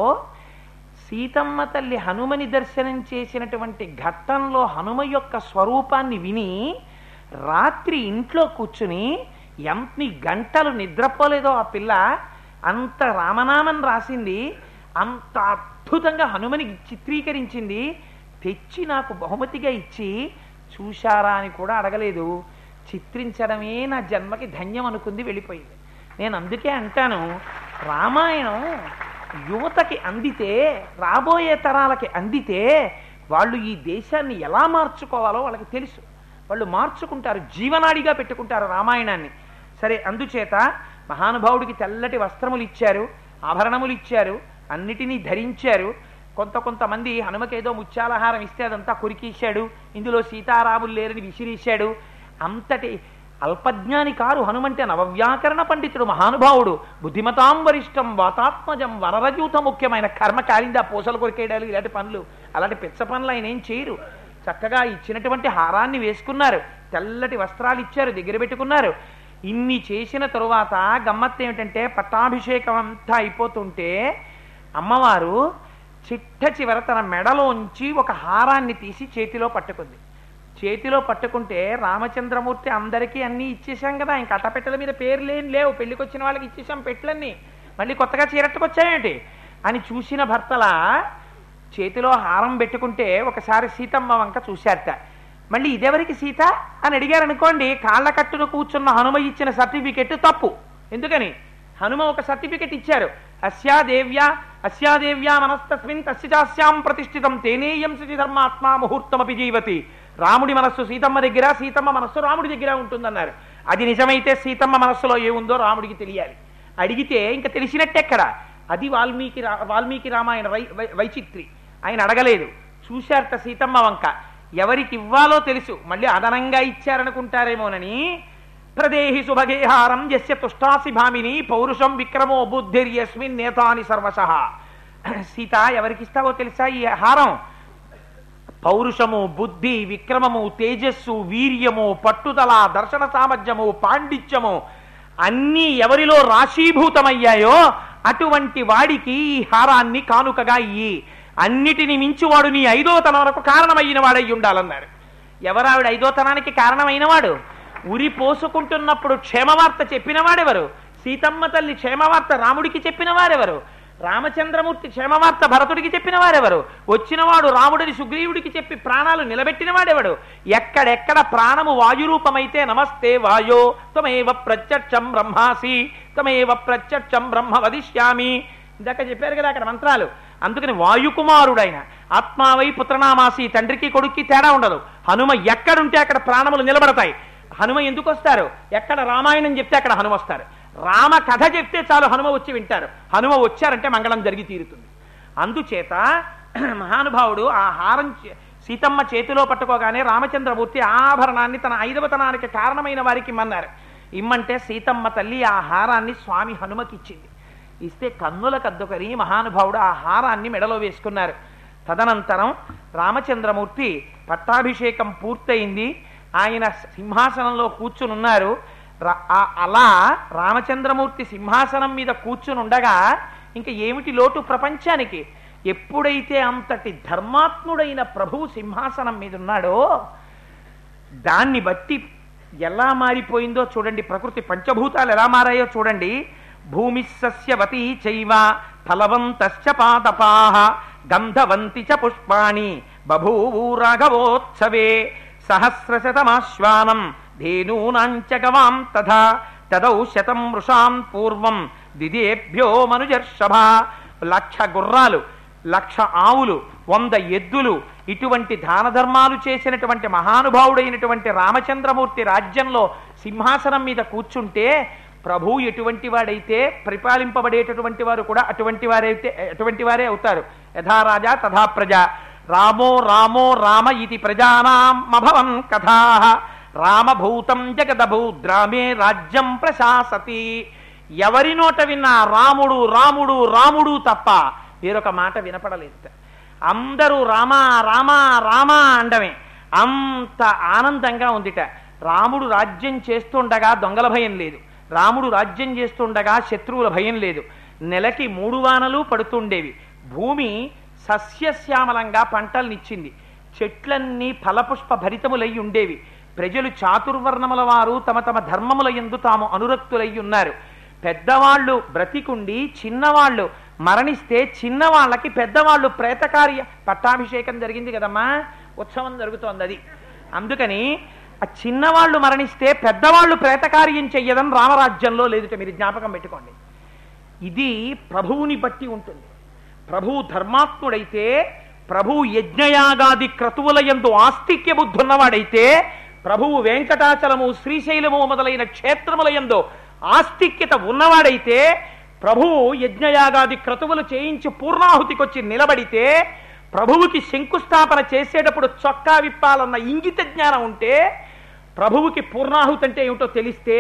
సీతమ్మ తల్లి హనుమని దర్శనం చేసినటువంటి ఘట్టంలో హనుమ యొక్క స్వరూపాన్ని విని రాత్రి ఇంట్లో కూర్చుని ఎంతని గంటలు నిద్రపోలేదో ఆ పిల్ల అంత రామనామం రాసింది అంత అద్భుతంగా హనుమని చిత్రీకరించింది తెచ్చి నాకు బహుమతిగా ఇచ్చి చూశారా అని కూడా అడగలేదు చిత్రించడమే నా జన్మకి ధన్యం అనుకుంది వెళ్ళిపోయింది నేను అందుకే అంటాను రామాయణం యువతకి అందితే రాబోయే తరాలకి అందితే వాళ్ళు ఈ దేశాన్ని ఎలా మార్చుకోవాలో వాళ్ళకి తెలుసు వాళ్ళు మార్చుకుంటారు జీవనాడిగా పెట్టుకుంటారు రామాయణాన్ని సరే అందుచేత మహానుభావుడికి తెల్లటి వస్త్రములు ఇచ్చారు ఆభరణములు ఇచ్చారు అన్నిటినీ ధరించారు కొంత కొంతమంది హనుమకేదో ముత్యాలహారం ఇస్తే అదంతా కొరికేశాడు ఇందులో సీతారాములు లేరని విసిరేశాడు అంతటి అల్పజ్ఞాని కారు హనుమంటే నవవ్యాకరణ పండితుడు మహానుభావుడు బుద్ధిమతాం వరిష్టం వాతాత్మజం వరరజూత ముఖ్యమైన కర్మ కాలిందా పూసలు కొరికేయడాలు ఇలాంటి పనులు అలాంటి పిచ్చ పనులు ఆయన ఏం చేయరు చక్కగా ఇచ్చినటువంటి హారాన్ని వేసుకున్నారు తెల్లటి వస్త్రాలు ఇచ్చారు దగ్గర పెట్టుకున్నారు ఇన్ని చేసిన తరువాత గమ్మత్తు ఏమిటంటే పట్టాభిషేకం అంతా అయిపోతుంటే అమ్మవారు చిట్ట చివర తన మెడలోంచి ఒక హారాన్ని తీసి చేతిలో పట్టుకుంది చేతిలో పట్టుకుంటే రామచంద్రమూర్తి అందరికీ అన్నీ ఇచ్చేసాం కదా ఇంక అట్టపెట్టెల మీద పేర్లేం లేవు పెళ్లికి వచ్చిన వాళ్ళకి ఇచ్చేసాం పెట్లన్నీ మళ్ళీ కొత్తగా చీరట్టుకొచ్చాయేంటి అని చూసిన భర్తల చేతిలో హారం పెట్టుకుంటే ఒకసారి సీతమ్మ వంక చూశారట మళ్ళీ ఇదెవరికి సీత అని అడిగారు అనుకోండి కాళ్ళ కట్టును కూర్చున్న హనుమ ఇచ్చిన సర్టిఫికెట్ తప్పు ఎందుకని హనుమ ఒక సర్టిఫికెట్ ఇచ్చారు అస్యాదేవ్యా అస్యాదేవ్యా మనస్తస్మిన్ తస్యాస్యాం ప్రతిష్ఠితం తేనేయం శుచి ధర్మాత్మా ముహూర్తమపి జీవతి రాముడి మనస్సు సీతమ్మ దగ్గర సీతమ్మ మనస్సు రాముడి దగ్గర ఉంటుందన్నారు అది నిజమైతే సీతమ్మ మనస్సులో ఏముందో రాముడికి తెలియాలి అడిగితే ఇంకా తెలిసినట్టెక్కడ అది వాల్మీకి రా- వాల్మీకి రామాయణ వై వై- వైచిత్రి ఆయన అడగలేదు చూశారట సీతమ్మ వంక ఎవరికి ఇవ్వాలో తెలుసు మళ్ళీ అదనంగా ఇచ్చారనుకుంటారేమోనని ప్రదేహి సుభగేహారం యస్య తుష్టాసి భామిని పౌరుషం విక్రమో బుద్ధిర్యస్మిన్ నేతాని సర్వశ సీత ఎవరికిస్తావో తెలుసా ఈ హారం పౌరుషము బుద్ధి విక్రమము తేజస్సు వీర్యము పట్టుదల దర్శన సామర్థ్యము పాండిత్యము అన్నీ ఎవరిలో రాశీభూతమయ్యాయో అటువంటి వాడికి ఈ హారాన్ని కానుకగా ఇయ్యి అన్నిటిని మించి వాడు నీ ఐదో తనకు కారణమైన వాడై ఉండాలన్నారు ఎవరావిడ ఐదో తనానికి కారణమైన వాడు ఉరి పోసుకుంటున్నప్పుడు క్షేమవార్త చెప్పిన వాడెవరు సీతమ్మ తల్లి క్షేమవార్త రాముడికి చెప్పిన వారెవరు రామచంద్రమూర్తి క్షేమవార్త భరతుడికి చెప్పిన వారెవరు వచ్చినవాడు రాముడిని సుగ్రీవుడికి చెప్పి ప్రాణాలు నిలబెట్టిన వాడెవడు ఎక్కడెక్కడ ప్రాణము వాయురూపమైతే నమస్తే వాయో త్వమేవ ప్రత్యక్షం బ్రహ్మాసి త్వమేవ ప్రత్యక్షం బ్రహ్మ వదిష్యామి ఇందాక చెప్పారు కదా అక్కడ మంత్రాలు అందుకని వాయుకుమారుడైన ఆత్మావై పుత్రనామాసి తండ్రికి కొడుక్కి తేడా ఉండదు హనుమ ఎక్కడుంటే అక్కడ ప్రాణములు నిలబడతాయి హనుమ ఎందుకు వస్తారు ఎక్కడ రామాయణం చెప్తే అక్కడ హనుమ వస్తారు రామ కథ చెప్తే చాలు హనుమ వచ్చి వింటారు హనుమ వచ్చారంటే మంగళం జరిగి తీరుతుంది అందుచేత మహానుభావుడు ఆ హారం చే- సీతమ్మ చేతిలో పట్టుకోగానే రామచంద్రమూర్తి ఆ ఆభరణాన్ని తన ఐదవతనానికి కారణమైన వారికి ఇమ్మన్నారు ఇమ్మంటే సీతమ్మ తల్లి ఆ హారాన్ని స్వామి హనుమకి ఇచ్చింది ఇస్తే కన్నుల కద్దుకరి మహానుభావుడు ఆ హారాన్ని మెడలో వేసుకున్నారు తదనంతరం రామచంద్రమూర్తి పట్టాభిషేకం పూర్తయింది ఆయన సింహాసనంలో కూర్చుని ఉన్నారు ర- ఆ- అలా రామచంద్రమూర్తి సింహాసనం మీద కూర్చుని ఉండగా ఇంకా ఏమిటి లోటు ప్రపంచానికి ఎప్పుడైతే అంతటి ధర్మాత్ముడైన ప్రభువు సింహాసనం మీద ఉన్నాడో దాన్ని బట్టి ఎలా మారిపోయిందో చూడండి ప్రకృతి పంచభూతాలు ఎలా మారాయో చూడండి భూమి సస్యవతి చైవ ఫలవంతశ్చ పాదపాహ గంధవంతి చ పుష్పాణి బభూవు రాఘవోత్సవే సహస్రశతమాశ్వానం ధేనూనాంచ గవాం తథా తదౌ శతం వృషాం పూర్వం దిదేభ్యో మనుజర్షభ లక్ష గుర్రాలు లక్ష ఆవులు వంద ఎద్దులు ఇటువంటి దాన ధర్మాలు చేసినటువంటి మహానుభావుడైనటువంటి రామచంద్రమూర్తి రాజ్యంలో సింహాసనం మీద కూర్చుంటే ప్రభు ఎటువంటి వాడైతే పరిపాలింపబడేటటువంటి వారు కూడా అటువంటి వారైతే అటువంటి వారే అవుతారు యథా రాజా తథా ప్రజ రామో రామో రామ ఇది ప్రజానామభవన్ కథా రామభూతం జగదభూద్రామే రాజ్యం ప్రశాసతి ఎవరి నోట విన్నా రాముడు రాముడు రాముడు తప్ప వేరొక మాట వినపడలేదు అందరూ రామ రామ రామ అండమే అంత ఆనందంగా ఉందిట రాముడు రాజ్యం చేస్తుండగా దొంగల భయం లేదు రాముడు రాజ్యం చేస్తుండగా శత్రువుల భయం లేదు నెలకి మూడు వానలు పడుతుండేవి భూమి సస్యశ్యామలంగా పంటల్నిచ్చింది చెట్లన్నీ ఫలపుష్ప భరితములై ఉండేవి ప్రజలు చాతుర్వర్ణముల వారు తమ తమ ధర్మముల యందు తాము అనురక్తులై ఉన్నారు పెద్దవాళ్ళు బ్రతికుండి చిన్నవాళ్ళు మరణిస్తే చిన్నవాళ్ళకి పెద్దవాళ్ళు ప్రేతకార్య పట్టాభిషేకం జరిగింది కదమ్మా ఉత్సవం జరుగుతోంది అది అందుకని ఆ చిన్నవాళ్ళు మరణిస్తే పెద్దవాళ్ళు ప్రేతకార్యం చెయ్యడం రామరాజ్యంలో లేదుట మీరు జ్ఞాపకం పెట్టుకోండి ఇది ప్రభువుని బట్టి ఉంటుంది ప్రభువు ధర్మాత్ముడైతే ప్రభువు యజ్ఞయాగాది క్రతువుల యందు ఆస్తిక్య బుద్ధున్నవాడైతే ప్రభువు వెంకటాచలము శ్రీశైలము మొదలైన క్షేత్రముల యందు ఆస్తిక్యత ఉన్నవాడైతే ప్రభువు యజ్ఞయాగాది క్రతువులు చేయించి పూర్ణాహుతికొచ్చి నిలబడితే ప్రభువుకి శంకుస్థాపన చేసేటప్పుడు చొక్కా విప్పాలన్న ఇంగిత జ్ఞానం ఉంటే ప్రభువుకి పూర్ణాహుతి అంటే ఏమిటో తెలిస్తే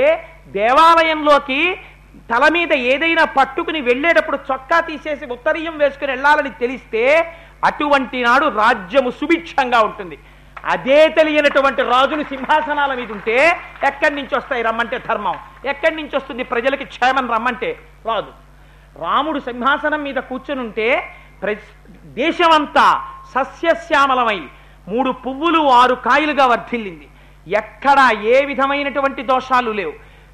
దేవాలయంలోకి తల మీద ఏదైనా పట్టుకుని వెళ్ళేటప్పుడు చొక్కా తీసేసి ఉత్తరీయం వేసుకుని వెళ్ళాలని తెలిస్తే అటువంటి నాడు రాజ్యము సుభిక్షంగా ఉంటుంది అదే తెలియనటువంటి రాజులు సింహాసనాల మీద ఉంటే ఎక్కడి నుంచి వస్తాయి రమ్మంటే ధర్మం ఎక్కడి నుంచి వస్తుంది ప్రజలకి క్షేమం రమ్మంటే రాదు రాముడు సింహాసనం మీద కూర్చుని ఉంటే ప్ర దేశమంతా సస్యశ్యామలమై మూడు పువ్వులు ఆరు కాయలుగా వర్ధిల్లింది ఎక్కడా ఏ విధమైనటువంటి దోషాలు లేవు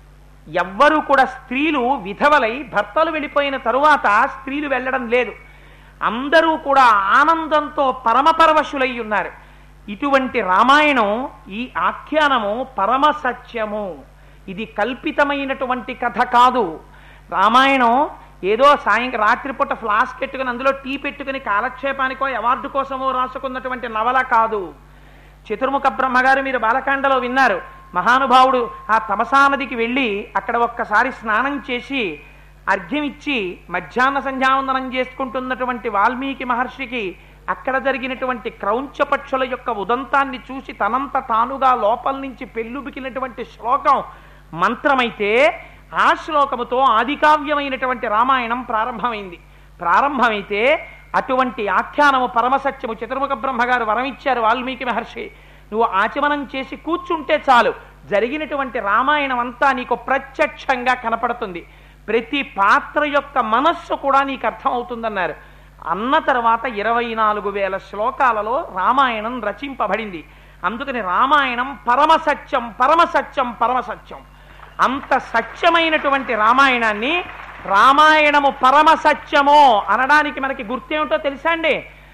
ఎవ్వరూ కూడా స్త్రీలు విధవలై భర్తలు వెళ్ళిపోయిన తరువాత స్త్రీలు వెళ్ళడం లేదు అందరూ కూడా ఆనందంతో పరమపరవశులై ఉన్నారు ఇటువంటి రామాయణం ఈ ఆఖ్యానము పరమ సత్యము ఇది కల్పితమైనటువంటి కథ కాదు రామాయణం ఏదో సాయంత్రం రాత్రిపూట ఫ్లాస్క్ పెట్టుకుని అందులో టీ పెట్టుకుని కాలక్షేపానికో అవార్డు కోసమో రాసుకున్నటువంటి నవల కాదు చతుర్ముఖ బ్రహ్మగారు మీరు బాలకాండలో విన్నారు మహానుభావుడు ఆ తమసా నదికి వెళ్ళి అక్కడ ఒక్కసారి స్నానం చేసి అర్ఘ్యం ఇచ్చి మధ్యాహ్న సంధ్యావందనం చేసుకుంటున్నటువంటి వాల్మీకి మహర్షికి అక్కడ జరిగినటువంటి క్రౌంచ పక్షుల యొక్క ఉదంతాన్ని చూసి తనంత తానుగా లోపల నుంచి పెళ్ళుబికినటువంటి శ్లోకం మంత్రమైతే ఆ శ్లోకముతో ఆదికావ్యమైనటువంటి రామాయణం ప్రారంభమైంది ప్రారంభమైతే అటువంటి ఆఖ్యానము పరమసత్యము చతుర్ముఖ బ్రహ్మగారు వరమిచ్చారు వాల్మీకి మహర్షి నువ్వు ఆచమనం చేసి కూర్చుంటే చాలు జరిగినటువంటి రామాయణం అంతా నీకు ప్రత్యక్షంగా కనపడుతుంది ప్రతి పాత్ర యొక్క మనస్సు కూడా నీకు అర్థమవుతుందన్నారు అన్న తర్వాత ఇరవై నాలుగు వేల శ్లోకాలలో రామాయణం రచింపబడింది అందుకని రామాయణం పరమసత్యం పరమసత్యం పరమసత్యం అంత సత్యమైనటువంటి రామాయణాన్ని రామాయణము పరమసత్యమో అనడానికి మనకి గుర్తేమిటో తెలుసా అండి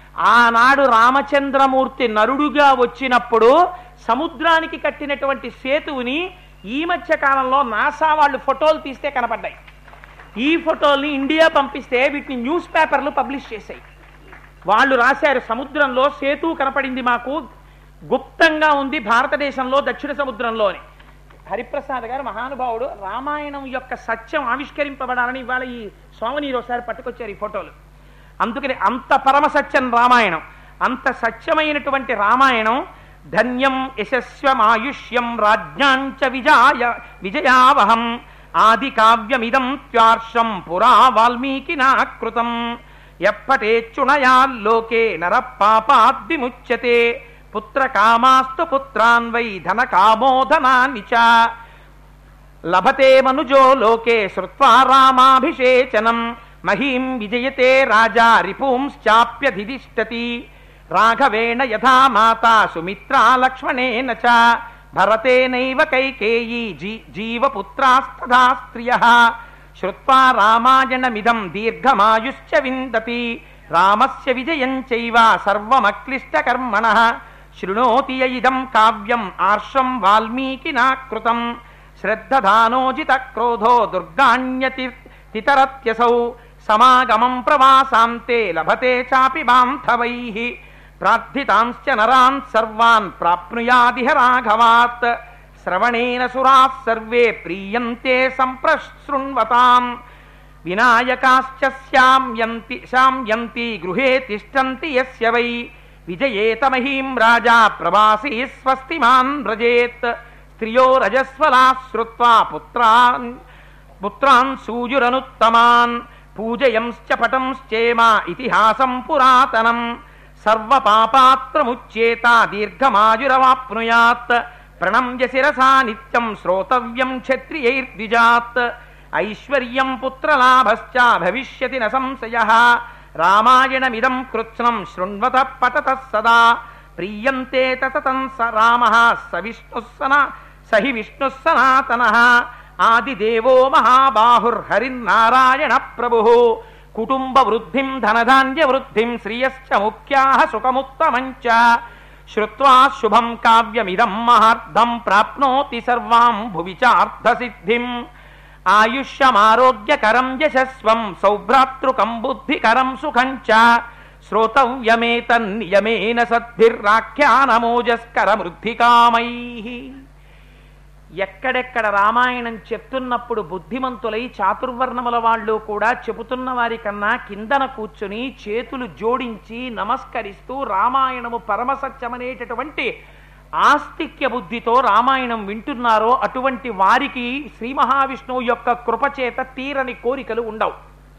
ఆనాడు రామచంద్రమూర్తి నరుడుగా వచ్చినప్పుడు సముద్రానికి కట్టినటువంటి సేతువుని ఈ మధ్య కాలంలో నాసా వాళ్ళు ఫోటోలు తీస్తే కనపడ్డాయి ఈ ఫోటోల్ని ఇండియా పంపిస్తే వీటిని న్యూస్ పేపర్లు పబ్లిష్ చేశాయి వాళ్ళు రాశారు సముద్రంలో సేతు కనపడింది మాకు గుప్తంగా ఉంది భారతదేశంలో దక్షిణ సముద్రంలో అని హరిప్రసాద్ గారు మహానుభావుడు రామాయణం యొక్క సత్యం ఆవిష్కరింపబడాలని ఇవాళ ఈ సోమనీరు ఒకసారి పట్టుకొచ్చారు ఈ ఫోటోలు అందుకని అంత పరమసత్యం రామాయణం అంత సత్యమైనటువంటి రామాయణం ధన్యం యశస్వమాయుష్యం రాజ్యాంచ విజాయ విజయావహం ఆది కావ్యమిదం త్వార్షం పురా వాల్మీకి నాకృతం ఎప్పటేచ్చుణయాల్లోకే నర పాపాద్విముచ్యతే పుత్ర కామాస్తు పుత్రాన్ వై ధన కామోధనాన్ని చ లభతే మనుజో లోకే శ్రుత్వా రామాభిషేచనం మహీం విజయతే రాజా రిపుంశ్చాప్యధిదిష్టతి రాఘవేణ యథా మాతా సుమిత్రా లక్ష్మణేన చ భరతేనైవ కైకేయీ జీ జీవపుత్రాస్తథా స్త్రియ శ్రుత్వా రామాయణమిదం దీర్ఘమాయుశ్చ విందతి రామస్య విజయం చైవ సర్వమక్లిష్టకర్మణః శృణోతి య ఇదం కావ్యం ఆర్షం వాల్మీకినా కృతం శ్రద్ధధానోజిత క్రోధో దుర్గాణ్యతి తితరత్యసౌ సమాగమం ప్రవాసాంతే లభతే చాపి బాంధవైః ప్రార్థితాంశ్చ నరాన్ సర్వాన్ ప్రాప్నుయాదిహ రాఘవాత్ శ్రవణేన సురాः సర్వే ప్రీయంతే సంప్రశృణ్వతాం వినాయకాశ్చ శామ్యంతి శామ్యంతి గృహే తిష్టంతి యస్య వై విజయేత మహీం రాజా ప్రవాసీ స్వస్తిమాన్ వ్రజేత్ స్త్రియో రజస్వలా శ్రుత్వా పుత్రాన్ పుత్రాన్ సూజురనుత్తమాన్ పూజయంశ్చ పటంశ్చేమ ఇతిహాసం పురాతనం సర్వపాపాత్రముచ్యేత దీర్ఘమాయురవాప్నుయాత్ ప్రణమ్య శిరసా నిత్యం శ్రోతవ్యం క్షత్రియైర్ద్విజాత్ ఐశ్వర్యం పుత్రలాభశ్చ భవిష్యతి న సంశయ రామాయణమిదం కృత్స్నం శృణ్వత పటత సదా ప్రీయంతే తతతం స రామ స విష్ణుః సనా సహి విష్ణుః సనాతన ఆదిదేవో మహాబాహుర్హరిన్నారాయణ ప్రభు కుటుంబ వృద్ధిం ధనధాన్య వృద్ధిం శ్రియశ్చ ముఖ్యా సుఖముత్తమంచ శ్రుత్వా శుభం కావ్యమిదం మహార్థం ప్రాప్నోతి సర్వాం భువి చార్థసిద్ధిం ఆయుష్యమారోగ్యకరం యశస్వం సౌభ్రాతృకం బుద్ధికరం సుఖం చ శ్రోతవ్యమేతన్నియమేన సద్భిర్రాఖ్యానమోజస్కరమృద్ధికామై ఎక్కడెక్కడ రామాయణం చెప్తున్నప్పుడు బుద్ధిమంతులై చాతుర్వర్ణముల వాళ్ళు కూడా చెబుతున్న వారి కన్నా కిందన కూర్చుని చేతులు జోడించి నమస్కరిస్తూ రామాయణము పరమసత్యమనేటటువంటి ఆస్తిక్య బుద్ధితో రామాయణం వింటున్నారో అటువంటి వారికి శ్రీ మహావిష్ణువు యొక్క కృపచేత తీరని కోరికలు ఉండవు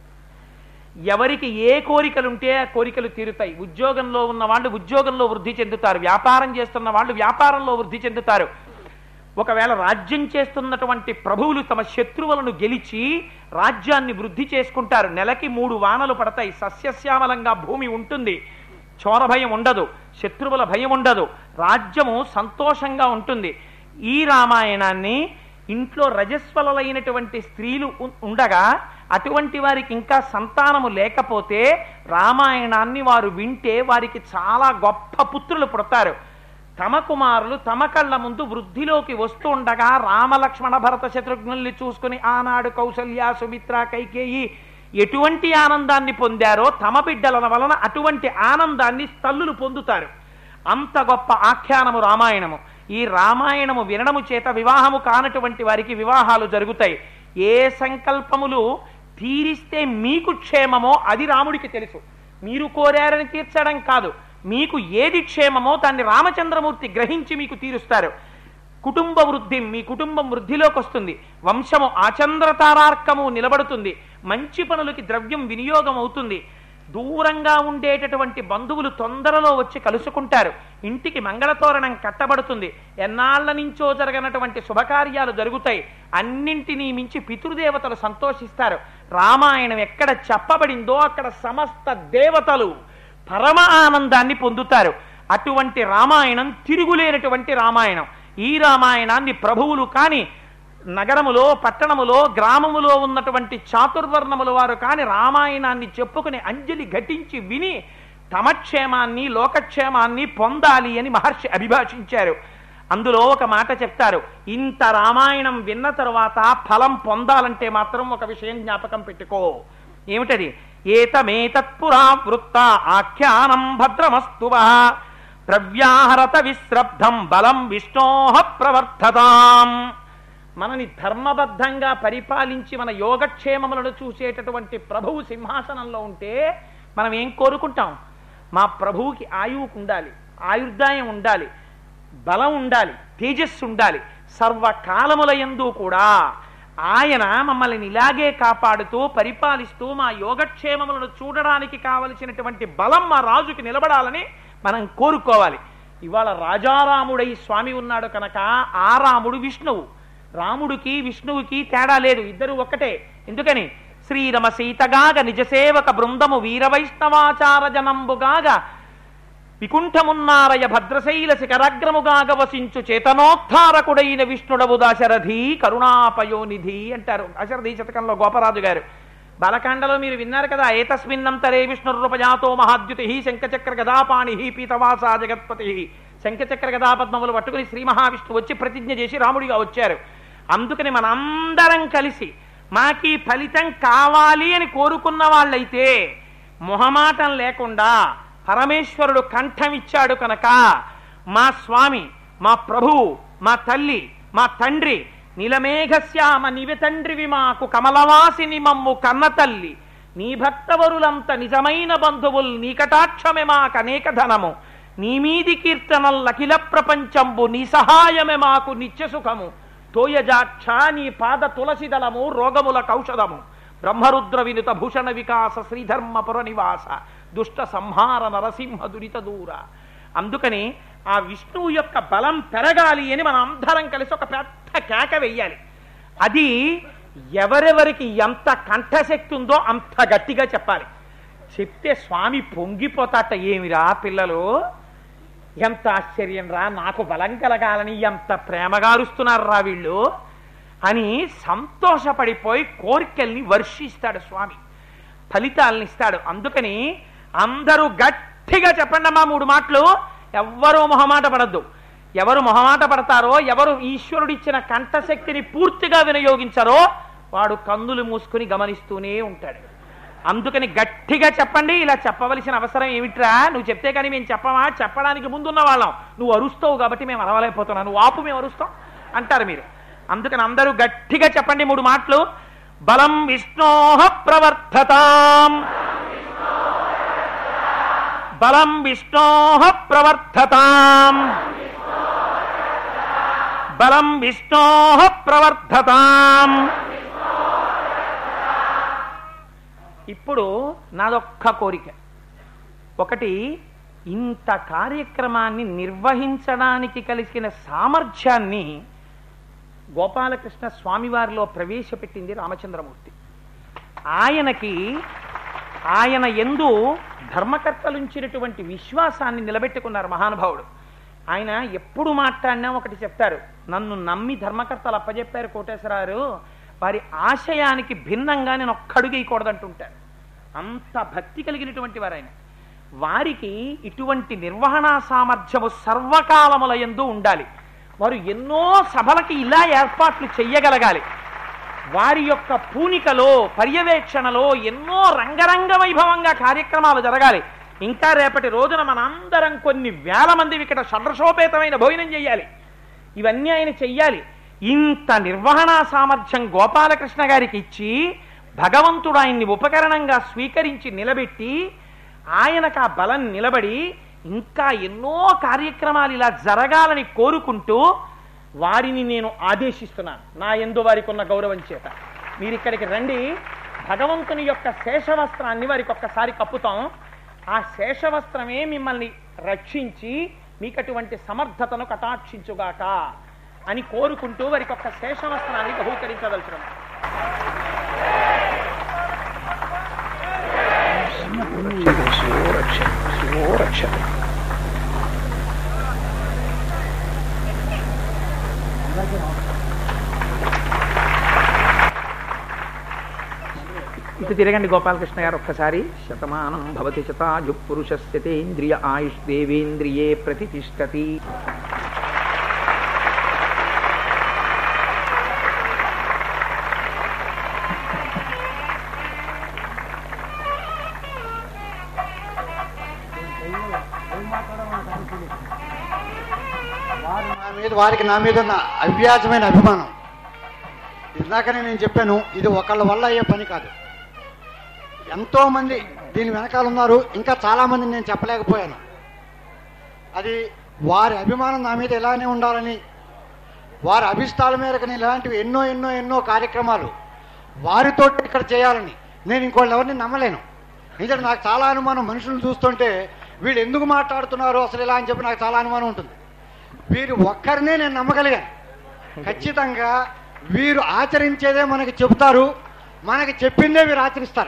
ఎవరికి ఏ కోరికలుంటే ఆ కోరికలు తీరుతాయి ఉద్యోగంలో ఉన్న వాళ్ళు ఉద్యోగంలో వృద్ధి చెందుతారు వ్యాపారం చేస్తున్న వాళ్ళు వ్యాపారంలో వృద్ధి చెందుతారు ఒకవేళ రాజ్యం చేస్తున్నటువంటి ప్రభువులు తమ శత్రువులను గెలిచి రాజ్యాన్ని వృద్ధి చేసుకుంటారు నెలకి మూడు వానలు పడతాయి సస్యశ్యామలంగా భూమి ఉంటుంది చోర భయం ఉండదు శత్రువుల భయం ఉండదు రాజ్యము సంతోషంగా ఉంటుంది ఈ రామాయణాన్ని ఇంట్లో రజస్వలైనటువంటి స్త్రీలు ఉ- ఉండగా అటువంటి వారికి ఇంకా సంతానము లేకపోతే రామాయణాన్ని వారు వింటే వారికి చాలా గొప్ప పుత్రులు పుడతారు తమ కుమారులు తమ కళ్ళ ముందు వృద్ధిలోకి వస్తూ ఉండగా రామలక్ష్మణ భరత శత్రుఘ్నుల్ని చూసుకుని ఆనాడు కౌసల్య సుమిత్ర కైకేయి ఎటువంటి ఆనందాన్ని పొందారో తమ బిడ్డల వలన అటువంటి ఆనందాన్ని తల్లులు పొందుతారు అంత గొప్ప ఆఖ్యానము రామాయణము ఈ రామాయణము వినడము చేత వివాహము కానటువంటి వారికి వివాహాలు జరుగుతాయి ఏ సంకల్పములు తీరిస్తే మీకు క్షేమమో అది రాముడికి తెలుసు మీరు కోరారని తీర్చడం కాదు మీకు ఏది క్షేమమో దాన్ని రామచంద్రమూర్తి గ్రహించి మీకు తీరుస్తారు కుటుంబ వృద్ధి మీ కుటుంబం వృద్ధిలోకి వస్తుంది వంశము ఆచంద్రతారార్కము నిలబడుతుంది మంచి పనులకి ద్రవ్యం వినియోగం అవుతుంది దూరంగా ఉండేటటువంటి బంధువులు తొందరలో వచ్చి కలుసుకుంటారు ఇంటికి మంగళతోరణం కట్టబడుతుంది ఎన్నాళ్ల నుంచో జరగనటువంటి శుభకార్యాలు జరుగుతాయి అన్నింటినీ మించి పితృదేవతలు సంతోషిస్తారు రామాయణం ఎక్కడ చెప్పబడిందో అక్కడ సమస్త దేవతలు పరమ ఆనందాన్ని పొందుతారు అటువంటి రామాయణం తిరుగులేనటువంటి రామాయణం ఈ రామాయణాన్ని ప్రభువులు కాని నగరములో పట్టణములో గ్రామములో ఉన్నటువంటి చాతుర్వర్ణముల వారు కాని రామాయణాన్ని చెప్పుకుని అంజలి ఘటించి విని తమ క్షేమాన్ని లోకక్షేమాన్ని పొందాలి అని మహర్షి అభిభాషించారు అందులో ఒక మాట చెప్తారు ఇంత రామాయణం విన్న తరువాత ఫలం పొందాలంటే మాత్రం ఒక విషయం జ్ఞాపకం పెట్టుకో ఏమిటది ఏతమేతత్పురా వృత్త ఆఖ్యానం భద్రమస్తువ ప్రవ్యాహరత విశ్రబ్ధం బలం విష్ణోహ ప్రవర్ధతాం మనని ధర్మబద్ధంగా పరిపాలించి మన యోగక్షేమములను చూసేటటువంటి ప్రభువు సింహాసనంలో ఉంటే మనం ఏం కోరుకుంటాం మా ప్రభువుకి ఆయువు ఉండాలి ఆయుర్దాయం ఉండాలి బలం ఉండాలి తేజస్సు ఉండాలి సర్వకాలముల యందు కూడా ఆయన మమ్మల్ని ఇలాగే కాపాడుతూ పరిపాలిస్తూ మా యోగక్షేమములను చూడడానికి కావలసినటువంటి బలం మా రాజుకి నిలబడాలని మనం కోరుకోవాలి ఇవాళ రాజారాముడై స్వామి ఉన్నాడు కనుక ఆ రాముడు విష్ణువు రాముడికి విష్ణువుకి తేడా లేదు ఇద్దరు ఒక్కటే ఎందుకని శ్రీరమ సీతగాగ నిజసేవక బృందము వీరవైష్ణవాచార జనంబుగాగ వికుంఠమున్నారయ భద్రశైల శిఖరగ్రముగాగ వసించు చేతనోద్ధారకుడైన విష్ణుడవు దాశరథి కరుణాపయోనిధి అంటారు దాశరథి శతకంలో గోపరాజు గారు బాలకాండలో మీరు విన్నారు కదా ఏతస్మిన్నంతరే విష్ణురూపజాతో మహాద్యుతి శంఖచక్ర గదాపాణి పీతవాసా జగత్పతి శంఖచక్ర గదాపద్మములు పట్టుకుని శ్రీ మహావిష్ణువు వచ్చి ప్రతిజ్ఞ చేసి రాముడిగా వచ్చారు అందుకని మనందరం కలిసి మాకీ ఫలితం కావాలి అని కోరుకున్న వాళ్ళైతే మొహమాటం లేకుండా పరమేశ్వరుడు కంఠం ఇచ్చాడు కనుక మా స్వామి మా ప్రభువు మా తల్లి మా తండ్రి నీలమేఘశ్యామ నివి తండ్రివి మాకు కమలవాసిని మమ్ము కన్న తల్లి నీ భక్తవరులంత నిజమైన బంధువుల్ నీ కటాక్షమే మాకనేక ధనము నీ మీది కీర్తనల్లఖిల ప్రపంచంబు నీ సహాయమే మాకు నిత్య సుఖము తోయజాక్ష నీ పాద తులసి దళము రోగముల కౌషధము బ్రహ్మరుద్ర వినుత భూషణ వికాస శ్రీధర్మపుర నివాస దుష్ట సంహార నరసింహ దురిత దూర అందుకని ఆ విష్ణువు యొక్క బలం పెరగాలి అని మనం అందరం కలిసి ఒక పెద్ద కేక వెయ్యాలి అది ఎవరెవరికి ఎంత కంఠశక్తి ఉందో అంత గట్టిగా చెప్పాలి చెప్తే స్వామి పొంగిపోతాట ఏమిరా పిల్లలు ఎంత ఆశ్చర్యం రా నాకు బలం కలగాలని ఎంత ప్రేమగారుస్తున్నారు రా వీళ్ళు అని సంతోషపడిపోయి కోరికల్ని వర్షిస్తాడు స్వామి ఫలితాలను ఇస్తాడు అందుకని అందరూ గట్టిగా చెప్పండి అమ్మా మూడు మాటలు ఎవ్వరూ మొహమాట పడద్దు ఎవరు మొహమాట పడతారో ఎవరు ఈశ్వరుడిచ్చిన కంఠశక్తిని పూర్తిగా వినియోగించారో వాడు కందులు మూసుకుని గమనిస్తూనే ఉంటాడు అందుకని గట్టిగా చెప్పండి ఇలా చెప్పవలసిన అవసరం ఏమిట్రా నువ్వు చెప్తే కానీ మేము చెప్పమా చెప్పడానికి ముందున్న వాళ్ళం నువ్వు అరుస్తావు కాబట్టి మేము అరవలేకపోతున్నాం నువ్వు ఆపు మేము అరుస్తాం అంటారు మీరు అందుకని అందరూ గట్టిగా చెప్పండి మూడు మాటలు బలం విష్ణోహ ప్రవర్ధతాం బలం విష్ణోహ ప్రవర్ధతాం బలం విష్ణోహ ప్రవర్ధతాం ఇప్పుడు నాదొక్క కోరిక ఒకటి ఇంత కార్యక్రమాన్ని నిర్వహించడానికి కలిసిన సామర్థ్యాన్ని గోపాలకృష్ణ స్వామివారిలో ప్రవేశపెట్టింది రామచంద్రమూర్తి ఆయనకి ఆయన ఎందు ధర్మకర్తలుంచినటువంటి విశ్వాసాన్ని నిలబెట్టుకున్నారు మహానుభావుడు ఆయన ఎప్పుడు మాట్లాడినా ఒకటి చెప్తారు నన్ను నమ్మి ధర్మకర్తలు అప్పచెప్పారు కోటేశ్వరారు వారి ఆశయానికి భిన్నంగా నేను ఒక్కడుగేయకూడదంటుంటారు అంత భక్తి కలిగినటువంటి వారు ఆయన వారికి ఇటువంటి నిర్వహణా సామర్థ్యము సర్వకాలముల ఎందు ఉండాలి వారు ఎన్నో సభలకి ఇలా ఏర్పాట్లు చెయ్యగలగాలి వారి యొక్క పూనికలో పర్యవేక్షణలో ఎన్నో రంగరంగ వైభవంగా కార్యక్రమాలు జరగాలి ఇంకా రేపటి రోజున మనందరం కొన్ని వేల మంది ఇక్కడ షడ్రశోపేతమైన భోజనం చెయ్యాలి ఇవన్నీ ఆయన చెయ్యాలి ఇంత నిర్వహణా సామర్థ్యం గోపాలకృష్ణ గారికి ఇచ్చి భగవంతుడు ఆయన్ని ఉపకరణంగా స్వీకరించి నిలబెట్టి ఆయనకు ఆ బలం నిలబడి ఇంకా ఎన్నో కార్యక్రమాలు ఇలా జరగాలని కోరుకుంటూ వారిని నేను ఆదేశిస్తున్నాను నా ఎందు వారికి ఉన్న గౌరవం చేత మీరు ఇక్కడికి రండి భగవంతుని యొక్క శేషవస్త్రాన్ని వారికి ఒక్కసారి కప్పుతాం ఆ శేషవస్త్రమే మిమ్మల్ని రక్షించి మీకు అటువంటి సమర్థతను కటాక్షించుగాక అని కోరుకుంటూ వారికి ఒక్క శేషవస్త్రాన్ని బహూకరించదలుచున్నాం ఇటు తిరగండి గోపాలకృష్ణ గారు ఒక్కసారి శతమానం భవతి శతాయు పురుషస్యతేంద్రియ ఆయుష్ దేవేంద్రియే ప్రతిష్టతి వారు నా మీద వారికి నా మీద ఉన్న అవ్యాజమైన అభిమానం ఇందాకనే నేను చెప్పాను ఇది ఒకళ్ళ వల్ల అయ్యే పని కాదు ఎంతో మంది దీని వెనకాల ఉన్నారు ఇంకా చాలా మంది నేను చెప్పలేకపోయాను అది వారి అభిమానం నా మీద ఇలానే ఉండాలని వారి అభిష్టాల మేరకు నేను ఇలాంటివి ఎన్నో ఎన్నో ఎన్నో కార్యక్రమాలు వారితో ఇక్కడ చేయాలని నేను ఇంకోళ్ళు ఎవరిని నమ్మలేను ఎందుకంటే నాకు చాలా అనుమానం మనుషులను చూస్తుంటే వీళ్ళు ఎందుకు మాట్లాడుతున్నారు అసలు ఇలా అని చెప్పి నాకు చాలా అనుమానం ఉంటుంది వీరు ఒక్కరినే నేను నమ్మగలిగాను ఖచ్చితంగా వీరు ఆచరించేదే మనకి చెబుతారు మనకి చెప్పిందే వీరు ఆచరిస్తారు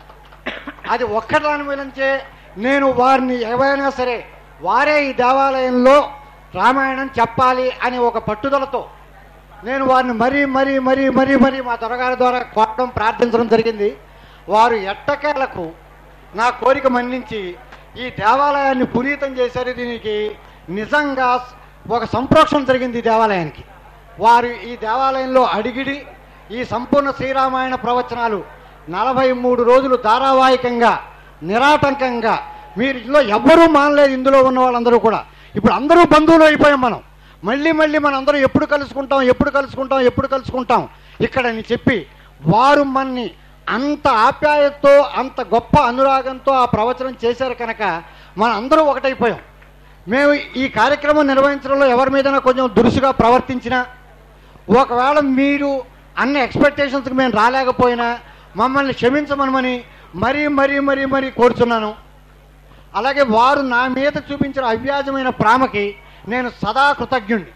అది ఒక్కదాని మిలంచే నేను వారిని ఎవరైనా సరే వారే ఈ దేవాలయంలో రామాయణం చెప్పాలి అని ఒక పట్టుదలతో నేను వారిని మరీ మరీ మరీ మరీ మరీ మా దొరగారి ద్వారా కోరడం ప్రార్థించడం జరిగింది వారు ఎట్టకేలకు నా కోరిక మన్నించి ఈ దేవాలయాన్ని పునీతం చేశారు దీనికి నిజంగా ఒక సంప్రోక్షణ జరిగింది ఈ దేవాలయానికి వారు ఈ దేవాలయంలో అడిగిడి ఈ సంపూర్ణ శ్రీరామాయణ ప్రవచనాలు నలభై మూడు రోజులు ధారావాహికంగా నిరాటంకంగా మీరు ఇందులో ఎవ్వరూ మానలేదు ఇందులో ఉన్న వాళ్ళందరూ కూడా ఇప్పుడు అందరూ బంధువులు అయిపోయాం మనం మళ్ళీ మళ్ళీ మనం అందరూ ఎప్పుడు కలుసుకుంటాం ఎప్పుడు కలుసుకుంటాం ఎప్పుడు కలుసుకుంటాం ఇక్కడ అని చెప్పి వారు మన్ని అంత ఆప్యాయతతో అంత గొప్ప అనురాగంతో ఆ ప్రవచనం చేశారు కనుక మన అందరూ ఒకటైపోయాం మేము ఈ కార్యక్రమం నిర్వహించడంలో ఎవరి మీదైనా కొంచెం దురుసుగా ప్రవర్తించినా ఒకవేళ మీరు అన్ని ఎక్స్పెక్టేషన్స్కి మేము రాలేకపోయినా మమ్మల్ని క్షమించమనమని మరీ మరీ మరీ మరీ కోరుచున్నాను అలాగే వారు నా మీద చూపించిన అవ్యాజమైన ప్రేమకి నేను సదా కృతజ్ఞుణ్ణి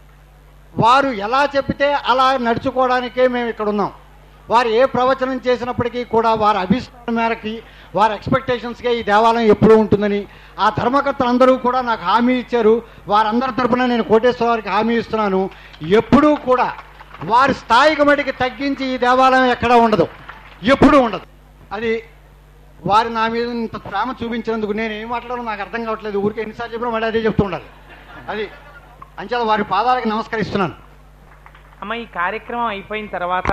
వారు ఎలా చెబితే అలా నడుచుకోవడానికే మేము ఇక్కడ ఉన్నాం వారు ఏ ప్రవచనం చేసినప్పటికీ కూడా వారి అభిష్టాల మేరకి వారి ఎక్స్పెక్టేషన్స్కే ఈ దేవాలయం ఎప్పుడూ ఉంటుందని ఆ ధర్మకర్తలు అందరూ కూడా నాకు హామీ ఇచ్చారు వారందరి తరపున నేను కోటేశ్వర వారికి హామీ ఇస్తున్నాను ఎప్పుడూ కూడా వారి స్థాయికి మటుకి తగ్గించి ఈ దేవాలయం ఎక్కడా ఉండదు ఎప్పుడూ ఉండదు అది వారి నా మీద ఇంత ప్రేమ చూపించినందుకు నేను ఏం మాట్లాడాలో నాకు అర్థం కావట్లేదు ఊరికి ఎన్నిసార్లు చెప్పినా మళ్ళీ అదే చెప్తూ ఉండాలి అది అంచేత వారి పాదాలకు నమస్కరిస్తున్నాను అమ్మ ఈ కార్యక్రమం అయిపోయిన తర్వాత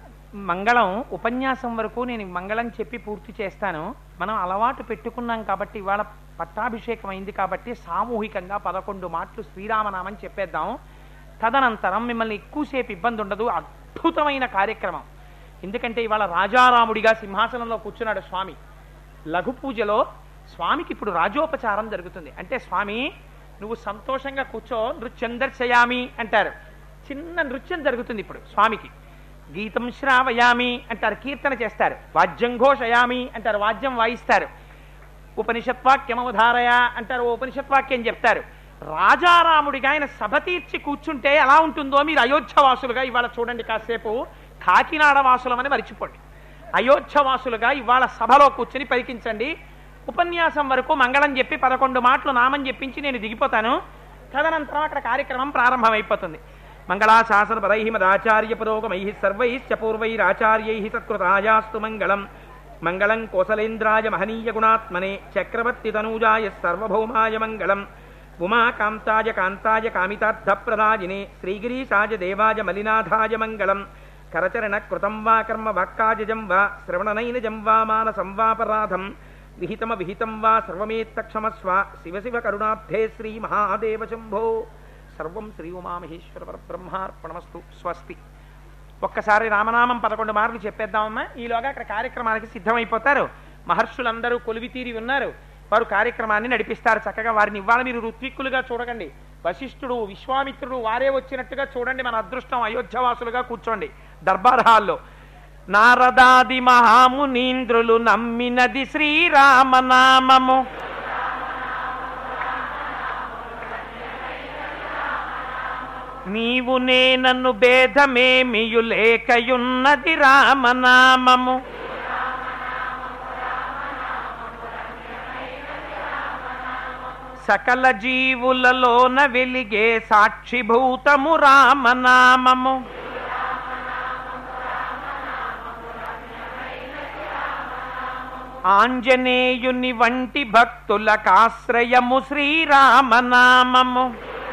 మంగళం ఉపన్యాసం వరకు నేను మంగళం చెప్పి పూర్తి చేస్తాను మనం అలవాటు పెట్టుకున్నాం కాబట్టి ఇవాళ పట్టాభిషేకం అయింది కాబట్టి సామూహికంగా పదకొండు మాటలు శ్రీరామనామం చెప్పేద్దాం తదనంతరం మిమ్మల్ని ఎక్కువసేపు ఇబ్బంది ఉండదు అద్భుతమైన కార్యక్రమం ఎందుకంటే ఇవాళ రాజారాముడిగా సింహాసనంలో కూర్చున్నాడు స్వామి లఘు పూజలో స్వామికి ఇప్పుడు రాజోపచారం జరుగుతుంది అంటే స్వామి నువ్వు సంతోషంగా కూర్చో నృత్యం దర్శయామి అంటారు చిన్న నృత్యం జరుగుతుంది ఇప్పుడు స్వామికి గీతం శ్రావయామి అంటారు కీర్తన చేస్తారు వాద్యం ఘోషయామి అంటారు వాద్యం వాయిస్తారు ఉపనిషత్వాక్యం అవధారయ అంటారు ఓ ఉపనిషత్వాక్యం చెప్తారు రాజారాముడిగా ఆయన సభ తీర్చి కూర్చుంటే ఎలా ఉంటుందో మీరు అయోధ్యవాసులుగా ఇవాళ చూడండి కాసేపు కాకినాడ వాసులమని మరిచిపోండి అయోధ్యవాసులుగా ఇవాళ సభలో కూర్చుని పరికించండి ఉపన్యాసం వరకు మంగళం చెప్పి పదకొండు మాటలు నామం చెప్పించి నేను దిగిపోతాను తదనంతరం అక్కడ కార్యక్రమం ప్రారంభమైపోతుంది మంగళాశాసన పదై మదాచార్య పురోగమై సర్వైశ్చ పూర్వైరాచార్యై సత్కృతాయాస్తు మంగళం మంగళం కోసలేంద్రాయ మహనీయ గుణాత్మనే చక్రవర్తి తనూజాయ సర్వభౌమాయ మంగళం ఉమాకాంతాయ కాంతాయ కామితార్థప్రదాయినే శ్రీగిరీశాయ దేవాయ మలినాథాయ మంగళం కరచరణ కృతం వా కర్మ వాక్కాజం వా శ్రవణనైనజం వా మానసం వాపరాధం విహితమ విహితం వా సర్వమేత్తక్షమస్వ శివ శివ కరుణాబ్ధే శ్రీ మహాదేవ శంభో సర్వం శ్రీ ఉమామహేశ్వర పరబ్రహ్మార్పణమస్తు స్వస్తి ఒక్కసారి రామనామం పదకొండు మార్లు చెప్పేద్దామమ్మా ఈలోగా అక్కడ కార్యక్రమానికి సిద్ధమైపోతారు మహర్షులందరూ కొలివితీరి ఉన్నారు వారు కార్యక్రమాన్ని నడిపిస్తారు చక్కగా వారిని ఇవాళ మీరు ఋత్విక్కులుగా చూడకండి వశిష్ఠుడు విశ్వామిత్రుడు వారే వచ్చినట్టుగా చూడండి మన అదృష్టం అయోధ్యవాసులుగా కూర్చోండి దర్బార్ హాల్లో నారదాది మహామునీంద్రులు నమ్మినది శ్రీరామనామము నీవు నేనన్ను భేదమేమియు లేకయున్నది రామనామము సకల జీవులలోన వెలిగే సాక్షిభూతము రామనామము ఆంజనేయుని వంటి భక్తులకాశ్రయము శ్రీరామనామము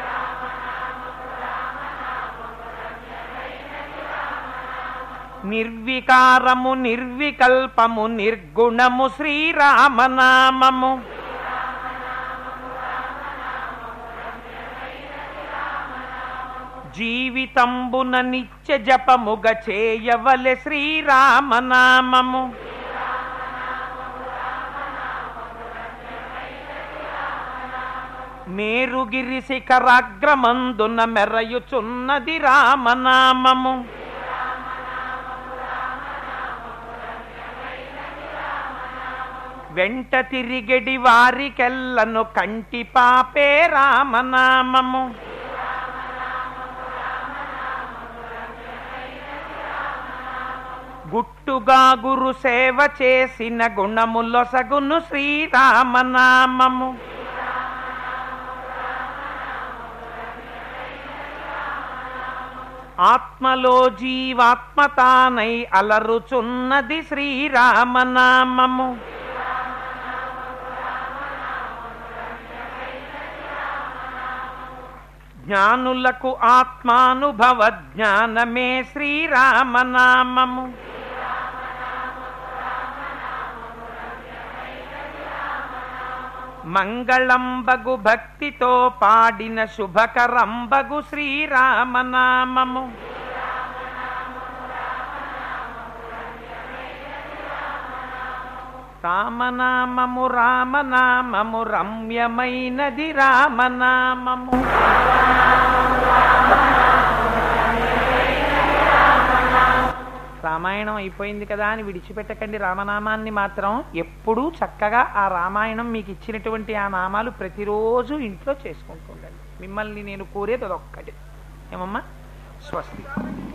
నిర్వికారము నిర్వికల్పము నిర్గుణము శ్రీరామనామము జీవితంబున నిత్య జపముగ చేయవలె శ్రీరామనామము మేరుగిరి శిఖరాగ్రమందున మెరయుచున్నది రామనామము వెంట తిరిగెడి వారికెల్లను కంటి పాపే రామనామము గుట్టుగా గురు సేవ చేసిన గుణములొసగును శ్రీరామనామము ఆత్మలో జీవాత్మతానై అలరుచున్నది శ్రీరామనామము జ్ఞానులకు ఆత్మానుభవ జ్ఞానమే శ్రీరామనామము మంగళంబగు భక్తితో పాడిన శుభకరంబగు శ్రీరామనామము రామనామము రామనామము రమ్యమైనది రామనామము రామాయణం అయిపోయింది కదా అని విడిచిపెట్టకండి రామనామాన్ని మాత్రం ఎప్పుడూ చక్కగా ఆ రామాయణం మీకు ఇచ్చినటువంటి ఆ నామాలు ప్రతిరోజు ఇంట్లో చేసుకుంటూ ఉండండి మిమ్మల్ని నేను కోరేది అదొక్కటి ఏమమ్మా స్వస్తి